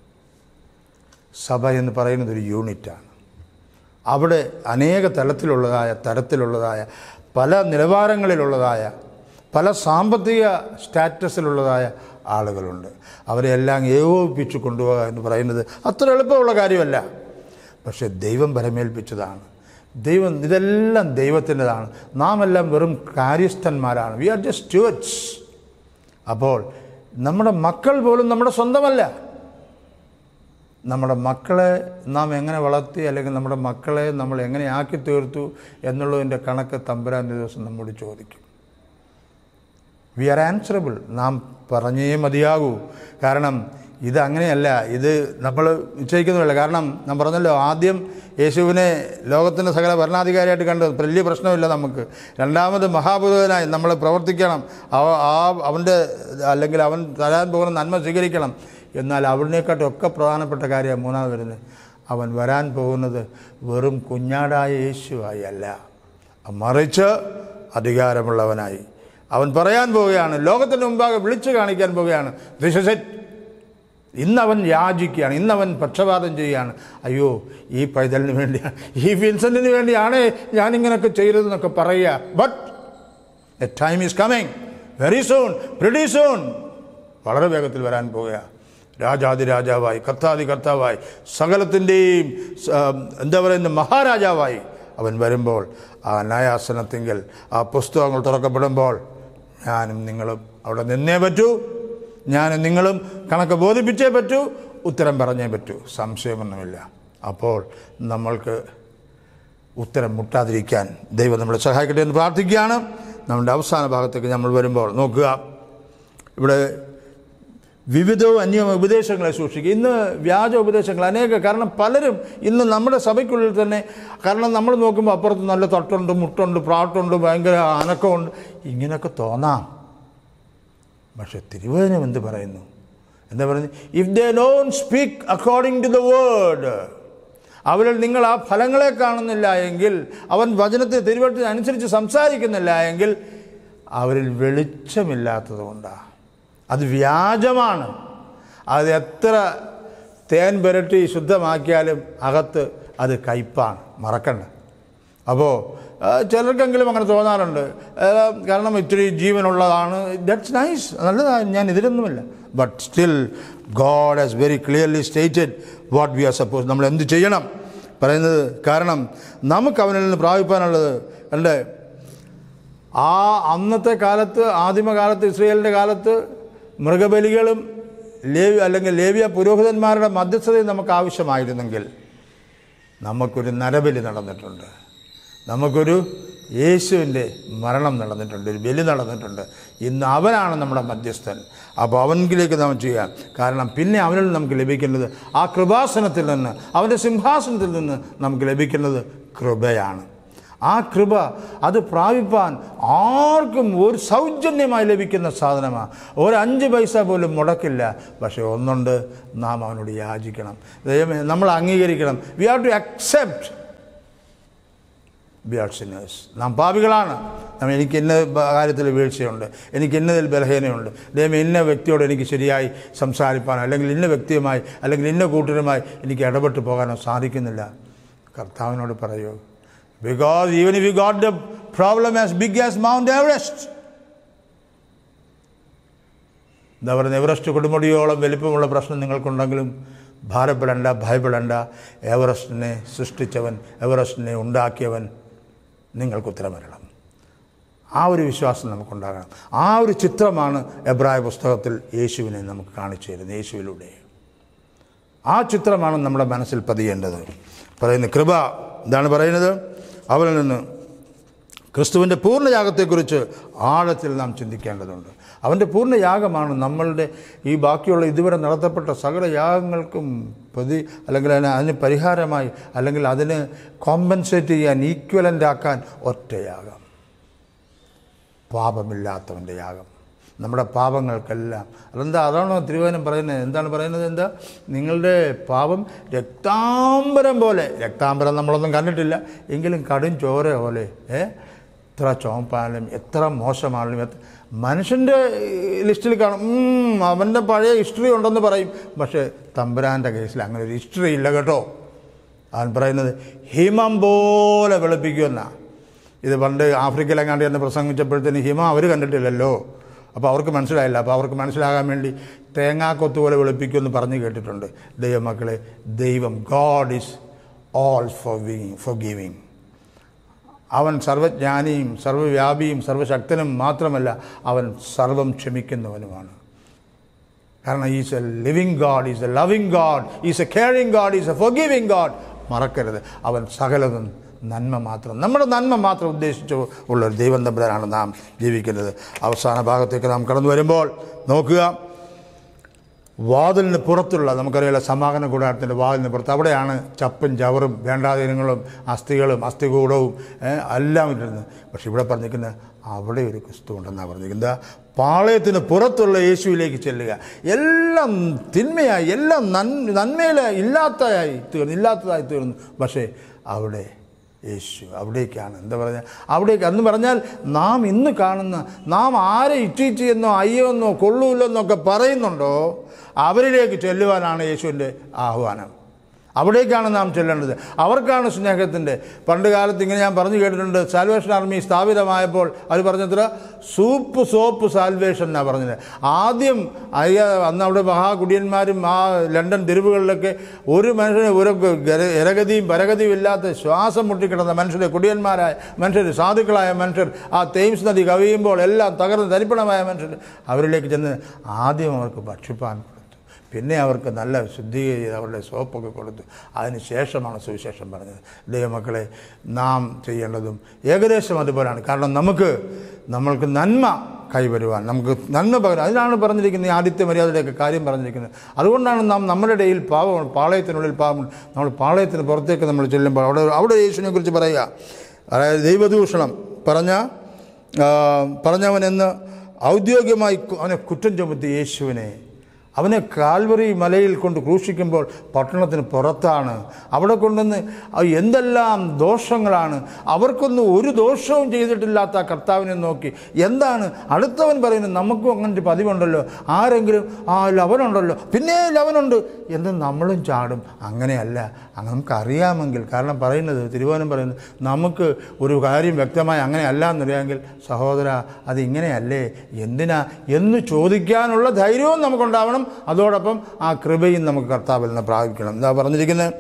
സഭ എന്ന് പറയുന്നത് ഒരു യൂണിറ്റാണ് അവിടെ അനേക തലത്തിലുള്ളതായ തരത്തിലുള്ളതായ പല നിലവാരങ്ങളിലുള്ളതായ പല സാമ്പത്തിക സ്റ്റാറ്റസിലുള്ളതായ ആളുകളുണ്ട് അവരെല്ലാം ഏകോപിപ്പിച്ച് കൊണ്ടുപോകുക എന്ന് പറയുന്നത് അത്ര എളുപ്പമുള്ള കാര്യമല്ല പക്ഷെ ദൈവം പരമേൽപ്പിച്ചതാണ് ദൈവം ഇതെല്ലാം ദൈവത്തിൻ്റെതാണ് നാം എല്ലാം വെറും കാര്യസ്ഥന്മാരാണ് വി ആർ ജസ്റ്റ് സ്റ്റുവറ്റ്സ് അപ്പോൾ നമ്മുടെ മക്കൾ പോലും നമ്മുടെ സ്വന്തമല്ല നമ്മുടെ മക്കളെ നാം എങ്ങനെ വളർത്തി അല്ലെങ്കിൽ നമ്മുടെ മക്കളെ നമ്മൾ എങ്ങനെ ആക്കി തീർത്തു എന്നുള്ളതിൻ്റെ കണക്ക് തമ്പുരാൻ ഒരു ദിവസം നമ്മോട് ചോദിക്കും വി ആർ ആൻസറബിൾ നാം പറഞ്ഞേ മതിയാകൂ കാരണം ഇത് അങ്ങനെയല്ല ഇത് നമ്മൾ നിശ്ചയിക്കുന്നില്ല കാരണം ഞാൻ പറഞ്ഞല്ലോ ആദ്യം യേശുവിനെ ലോകത്തിൻ്റെ സകല ഭരണാധികാരിയായിട്ട് കണ്ടത് വലിയ പ്രശ്നമില്ല നമുക്ക് രണ്ടാമത് മഹാപുരോധനായി നമ്മൾ പ്രവർത്തിക്കണം അവ ആ അവൻ്റെ അല്ലെങ്കിൽ അവൻ തരാൻ പോകുന്ന നന്മ സ്വീകരിക്കണം എന്നാൽ അവനേക്കാട്ടൊക്കെ പ്രധാനപ്പെട്ട കാര്യമാണ് മൂന്നാമത് വരുന്നത് അവൻ വരാൻ പോകുന്നത് വെറും കുഞ്ഞാടായ യേശുവായി അല്ല മറിച്ച് അധികാരമുള്ളവനായി അവൻ പറയാൻ പോവുകയാണ് ലോകത്തിന് മുമ്പാകെ വിളിച്ചു കാണിക്കാൻ പോവുകയാണ് ദിസ് ഇസ് ഇറ്റ് ഇന്നവൻ യാചിക്കുകയാണ് ഇന്നവൻ പക്ഷപാതം ചെയ്യുകയാണ് അയ്യോ ഈ പൈതലിന് വേണ്ടിയാണ് ഈ വിൻസെൻറ്റിന് വേണ്ടിയാണ് ഞാനിങ്ങനെയൊക്കെ ചെയ്തതെന്നൊക്കെ പറയുക but a time is coming very soon pretty soon വളരെ വേഗത്തിൽ വരാൻ പോവുക രാജാതി രാജാവായി കർത്താതി കർത്താവായി സകലത്തിൻ്റെയും എന്താ പറയുന്ന മഹാരാജാവായി അവൻ വരുമ്പോൾ ആ ന്യായാസനത്തിങ്കൽ ആ പുസ്തകങ്ങൾ തുറക്കപ്പെടുമ്പോൾ ഞാനും നിങ്ങളും അവിടെ നിന്നേ പറ്റൂ ഞാനും നിങ്ങളും കണക്ക് ബോധിപ്പിച്ചേ പറ്റൂ ഉത്തരം പറഞ്ഞേ പറ്റൂ സംശയമൊന്നുമില്ല അപ്പോൾ നമ്മൾക്ക് ഉത്തരം മുട്ടാതിരിക്കാൻ ദൈവം നമ്മളെ സഹായിക്കട്ടെ എന്ന് പ്രാർത്ഥിക്കുകയാണ് നമ്മുടെ അവസാന ഭാഗത്തേക്ക് നമ്മൾ വരുമ്പോൾ നോക്കുക ഇവിടെ വിവിധവും അന്യ ഉപദേശങ്ങളെ സൂക്ഷിക്കുക ഇന്ന് വ്യാജ ഉപദേശങ്ങൾ അനേക കാരണം പലരും ഇന്ന് നമ്മുടെ സഭയ്ക്കുള്ളിൽ തന്നെ കാരണം നമ്മൾ നോക്കുമ്പോൾ അപ്പുറത്ത് നല്ല തട്ടുണ്ട് മുട്ടുണ്ട് പ്രാട്ടുണ്ട് ഭയങ്കര അനക്കമുണ്ട് ഇങ്ങനെയൊക്കെ തോന്നാം പക്ഷെ തിരുവചനം എന്ത് പറയുന്നു എന്താ പറയുന്നത് if they don't speak according to the word അവരിൽ നിങ്ങൾ ആ ഫലങ്ങളെ കാണുന്നില്ല എങ്കിൽ അവൻ വചനത്തെ തിരുവചനത്തിന് അനുസരിച്ച് സംസാരിക്കുന്നില്ല എങ്കിൽ അവരിൽ വെളിച്ചമില്ലാത്തത് കൊണ്ടാണ് അത് വ്യാജമാണ് അത് എത്ര തേൻ പുരട്ടി ശുദ്ധമാക്കിയാലും അകത്ത് അത് കയ്പാണ് മറക്കണ്ട അപ്പോൾ ചിലർക്കെങ്കിലും അങ്ങനെ തോന്നാറുണ്ട് ആ, കാരണം ഇത്തിരി ജീവനുള്ളതാണ് ദാറ്റ്സ് നൈസ് നല്ലതാണ് ഞാൻ ഇതിലൊന്നുമില്ല but still God has very clearly stated what we are suppose നമ്മൾ എന്ത് ചെയ്യണം പറയുന്നത് കാരണം നമുക്ക് അവനിൽ നിന്ന് പ്രാപിപ്പാനുള്ളത് അല്ലേ ആ അന്നത്തെ കാലത്ത് ആദിമകാലത്ത് ഇസ്രയേലിൻ്റെ കാലത്ത് മൃഗബലികളും ലേവി അല്ലെങ്കിൽ ലേവിയ പുരോഹിതന്മാരുടെ മധ്യസ്ഥതയും നമുക്ക് ആവശ്യമായിരുന്നെങ്കിൽ നമുക്കൊരു നരബലി നടന്നിട്ടുണ്ട് നമുക്കൊരു യേശുവിൻ്റെ മരണം നടന്നിട്ടുണ്ട് ഒരു ബലി നടന്നിട്ടുണ്ട് ഇന്ന് അവനാണ് നമ്മുടെ മധ്യസ്ഥൻ അപ്പോൾ അവനിലേക്ക് നാം ചെയ്യാം കാരണം പിന്നെ അവനിൽ നമുക്ക് ലഭിക്കുന്നത് ആ കൃപാസനത്തിൽ നിന്ന് അവൻ്റെ സിംഹാസനത്തിൽ നിന്ന് നമുക്ക് ലഭിക്കുന്നത് കൃപയാണ് ആ കൃപ അത് പ്രാപിപ്പാൻ ആർക്കും ഒരു സൗജന്യമായി ലഭിക്കുന്ന സാധനമാണ് ഒരു അഞ്ച് പൈസ പോലും മുടക്കില്ല പക്ഷേ ഒന്നുണ്ട് നാം അവനോട് യാചിക്കണം ദൈവമേ നമ്മൾ അംഗീകരിക്കണം we have to accept we are sinners നാം പാപികളാണ് നാം എനിക്ക് ഇന്ന ബ- കാര്യത്തിൽ വീഴ്ചയുണ്ട് എനിക്ക് ഇന്നതിൽ ബലഹീനയുണ്ട് ദൈവം ഇന്ന വ്യക്തിയോട് എനിക്ക് ശരിയായി സംസാരിപ്പാനോ അല്ലെങ്കിൽ ഇന്ന വ്യക്തിയുമായി അല്ലെങ്കിൽ ഇന്ന കൂട്ടരുമായി എനിക്ക് ഇടപെട്ട് പോകാനോ സാധിക്കുന്നില്ല കർത്താവിനോട് പറയൂ because even if you got the problem as big as Mount Everest എന്താ പറയുക എവറസ്റ്റ് കൊടുമുടിയോളം വലിപ്പമുള്ള പ്രശ്നം നിങ്ങൾക്കുണ്ടെങ്കിലും ഭാരപ്പെടേണ്ട ഭയപ്പെടേണ്ട എവറസ്റ്റിനെ സൃഷ്ടിച്ചവൻ എവറസ്റ്റിനെ ഉണ്ടാക്കിയവൻ നിങ്ങൾക്ക് ഉത്തരമരണം ആ ഒരു വിശ്വാസം നമുക്കുണ്ടാകണം ആ ഒരു ചിത്രമാണ് എബ്രായ പുസ്തകത്തിൽ യേശുവിനെ നമുക്ക് കാണിച്ചു തരുന്നത് യേശുവിലൂടെ ആ ചിത്രമാണ് നമ്മുടെ മനസ്സിൽ പതിയേണ്ടത് പറയുന്ന കൃപ എന്താണ് പറയുന്നത് അവരിൽ നിന്ന് ക്രിസ്തുവിൻ്റെ പൂർണ്ണയാഗത്തെക്കുറിച്ച് ആഴത്തിൽ നാം ചിന്തിക്കേണ്ടതുണ്ട് അവൻ്റെ പൂർണ്ണയാഗമാണ് നമ്മളുടെ ഈ ബാക്കിയുള്ള ഇതുവരെ നടത്തപ്പെട്ട സകല യാഗങ്ങൾക്കും പ്രതി അല്ലെങ്കിൽ അതിന് അതിന് പരിഹാരമായി അല്ലെങ്കിൽ അതിന് കോമ്പൻസേറ്റ് ചെയ്യാൻ ഈക്വലൻ്റ് ആക്കാൻ ഒറ്റയാഗം പാപമില്ലാത്തവൻ്റെ യാഗം നമ്മുടെ പാപങ്ങൾക്കെല്ലാം അതെന്താ അതാണോ തിരുവചനം പറയുന്നത് എന്താണ് പറയുന്നത് എന്താ നിങ്ങളുടെ പാപം രക്താംബരം പോലെ രക്താംബരം നമ്മളൊന്നും കണ്ടിട്ടില്ല എങ്കിലും കടും ചോര പോലെ ഏ എത്ര ചോപ്പാലും എത്ര മോശമാണെങ്കിലും എത്ര മനുഷ്യൻ്റെ ലിസ്റ്റിൽ കാണും ഉം, അവൻ്റെ പഴയ ഹിസ്റ്ററി ഉണ്ടെന്ന് പറയും പക്ഷേ തമ്പുരാൻ്റെ കേസിൽ അങ്ങനെ ഒരു ഹിസ്റ്ററി ഇല്ല കേട്ടോ അവൻ പറയുന്നത് ഹിമം പോലെ വെളുപ്പിക്കുമെന്നാണ് ഇത് പണ്ട് ആഫ്രിക്കയിലെങ്ങാണ്ട് എന്ന് പ്രസംഗിച്ചപ്പോഴത്തേന് ഹിമ അവർ കണ്ടിട്ടില്ലല്ലോ അപ്പോൾ അവർക്ക് മനസ്സിലായില്ല അപ്പോൾ അവർക്ക് മനസ്സിലാകാൻ വേണ്ടി തേങ്ങാക്കൊത്ത് പോലെ വെളുപ്പിക്കുമെന്ന് പറഞ്ഞു കേട്ടിട്ടുണ്ട് ദൈവമക്കളെ ദൈവം God is all forgiving forgiving അവൻ സർവജ്ഞാനിയും സർവ്വവ്യാപിയും സർവശക്തനും മാത്രമല്ല അവൻ സർവം ക്ഷമിക്കുന്നവനുമാണ് കാരണം is a living God is a loving God is a caring God is a forgiving God മറക്കരുത് അവൻ സകലതും നന്മ മാത്രം നമ്മുടെ നന്മ മാത്രം ഉദ്ദേശിച്ചു ഉള്ള ഒരു ദൈവം തമ്പുരാനാണ് നാം ജീവിക്കുന്നത് അവസാന ഭാഗത്തേക്ക് നാം കടന്നു വരുമ്പോൾ നോക്കുക വാതിലിന് പുറത്തുള്ള നമുക്കറിയാലോ സമാഗമന കൂടാരത്തിൻ്റെ വാതിലിന് പുറത്ത് അവിടെയാണ് ചപ്പും ചവറും വേണ്ടാതീനങ്ങളും അസ്ഥികളും അസ്ഥികൂടവും ഏ, എല്ലാം ഇട്ടിരുന്നത് പക്ഷെ ഇവിടെ പറഞ്ഞിരിക്കുന്നത് അവിടെ ഒരു ക്രിസ്തു ഉണ്ടെന്നാണ് പറഞ്ഞിരിക്കുന്നത് പാളയത്തിന് പുറത്തുള്ള യേശുവിലേക്ക് ചെല്ലുക എല്ലാം തിന്മയായി എല്ലാം നൻ നന്മയില ഇല്ലാത്തതായി തീർന്നു ഇല്ലാത്തതായി തീർന്നു പക്ഷേ അവിടെ യേശു അവിടേക്കാണ് എന്താ പറയുക അവിടേക്ക് എന്ന് പറഞ്ഞാൽ നാം ഇന്ന് കാണുന്ന നാം ആരെ ഇച്ഛിച്ചു എന്നോ അയ്യോ എന്നോ കൊള്ളൂല്ലെന്നൊക്കെ പറയുന്നുണ്ടോ അവരിലേക്ക് ചെല്ലുവാനാണ് യേശുവിൻ്റെ ആഹ്വാനം അവിടേക്കാണ് നാം ചെല്ലേണ്ടത് അവർക്കാണ് സ്നേഹത്തിൻ്റെ പണ്ട് കാലത്ത് ഇങ്ങനെ ഞാൻ പറഞ്ഞു കേട്ടിട്ടുണ്ട് സാൽവേഷൻ ആർമി സ്ഥാപിതമായപ്പോൾ അത് പറഞ്ഞത്ര സൂപ്പ് സോപ്പ് സാൽവേഷൻ എന്നാണ് പറഞ്ഞത് ആദ്യം അയ്യ അന്ന് അവിടെ മഹാകുടിയന്മാരും ആ ലണ്ടൻ തെരുവുകളിലൊക്കെ ഒരു മനുഷ്യന് ഒരു ഗര- ഇരഗതിയും പരഗതിയും ഇല്ലാത്ത ശ്വാസം മുട്ടിക്കിടന്ന മനുഷ്യരെ കുടിയന്മാരായ മനുഷ്യർ സാധുക്കളായ മനുഷ്യർ ആ തേംസ് നദി കവിയുമ്പോൾ എല്ലാം തകർന്ന് തരിപ്പണമായ മനുഷ്യർ അവരിലേക്ക് ചെന്ന് ആദ്യം അവർക്ക് ഭക്ഷിപ്പാൻ കൊടുത്തു പിന്നെ അവർക്ക് നല്ല ശുദ്ധീകരിച്ച് അവരുടെ സോപ്പൊക്കെ കൊടുത്തു അതിന് ശേഷമാണ് സുവിശേഷം പറഞ്ഞത് ദൈവമക്കളെ നാം ചെയ്യേണ്ടതും ഏകദേശം അതുപോലെയാണ് കാരണം നമുക്ക് നമ്മൾക്ക് നന്മ കൈവരുവാൻ നമുക്ക് നന്മ പകരം അതിനാണ് പറഞ്ഞിരിക്കുന്നത് ഈ ആദിത്യ മര്യാദയുടെയൊക്കെ കാര്യം പറഞ്ഞിരിക്കുന്നത് അതുകൊണ്ടാണ് നാം നമ്മുടെ ഇടയിൽ പാവം പാളയത്തിനുള്ളിൽ പാവം നമ്മൾ പാളയത്തിന് പുറത്തേക്ക് നമ്മൾ ചെല്ലുമ്പോൾ അവിടെ അവിടെ യേശുവിനെ കുറിച്ച് പറയുക അതായത് ദൈവദൂഷണം പറഞ്ഞ ആ, പറഞ്ഞവനെന്ന് ഔദ്യോഗികമായി കു- അവനെ കുറ്റം ചുമത്തി യേശുവിനെ അവനെ കാൽവറി മലയിൽ കൊണ്ട് ക്രൂശിക്കുമ്പോൾ പട്ടണത്തിന് പുറത്താണ് അവിടെ കൊണ്ടുവന്ന് ആ എന്തെല്ലാം ദോഷങ്ങളാണ് അവർക്കൊന്നും ഒരു ദോഷവും ചെയ്തിട്ടില്ലാത്ത ആ കർത്താവിനെ നോക്കി എന്താണ് അടുത്തവൻ പറയുന്നത് നമുക്കും അങ്ങനത്തെ പതിവുണ്ടല്ലോ ആരെങ്കിലും ആ ലവനുണ്ടല്ലോ പിന്നെ ലവനുണ്ട് എന്ന് നമ്മളും ചാടും അങ്ങനെയല്ല അങ്ങ് നമുക്കറിയാമെങ്കിൽ കാരണം പറയുന്നത് തിരുവോനം പറയുന്നത് നമുക്ക് ഒരു കാര്യം വ്യക്തമായി അങ്ങനെ അല്ല എന്നറിയാമെങ്കിൽ സഹോദര അത് ഇങ്ങനെയല്ലേ എന്തിനാ എന്ന് ചോദിക്കാനുള്ള ധൈര്യവും നമുക്കുണ്ടാവണം അതോടൊപ്പം ആ കൃപയും നമുക്ക് കർത്താവിൽ നിന്ന് പ്രാപിക്കണം എന്താ പറഞ്ഞിരിക്കുന്നത്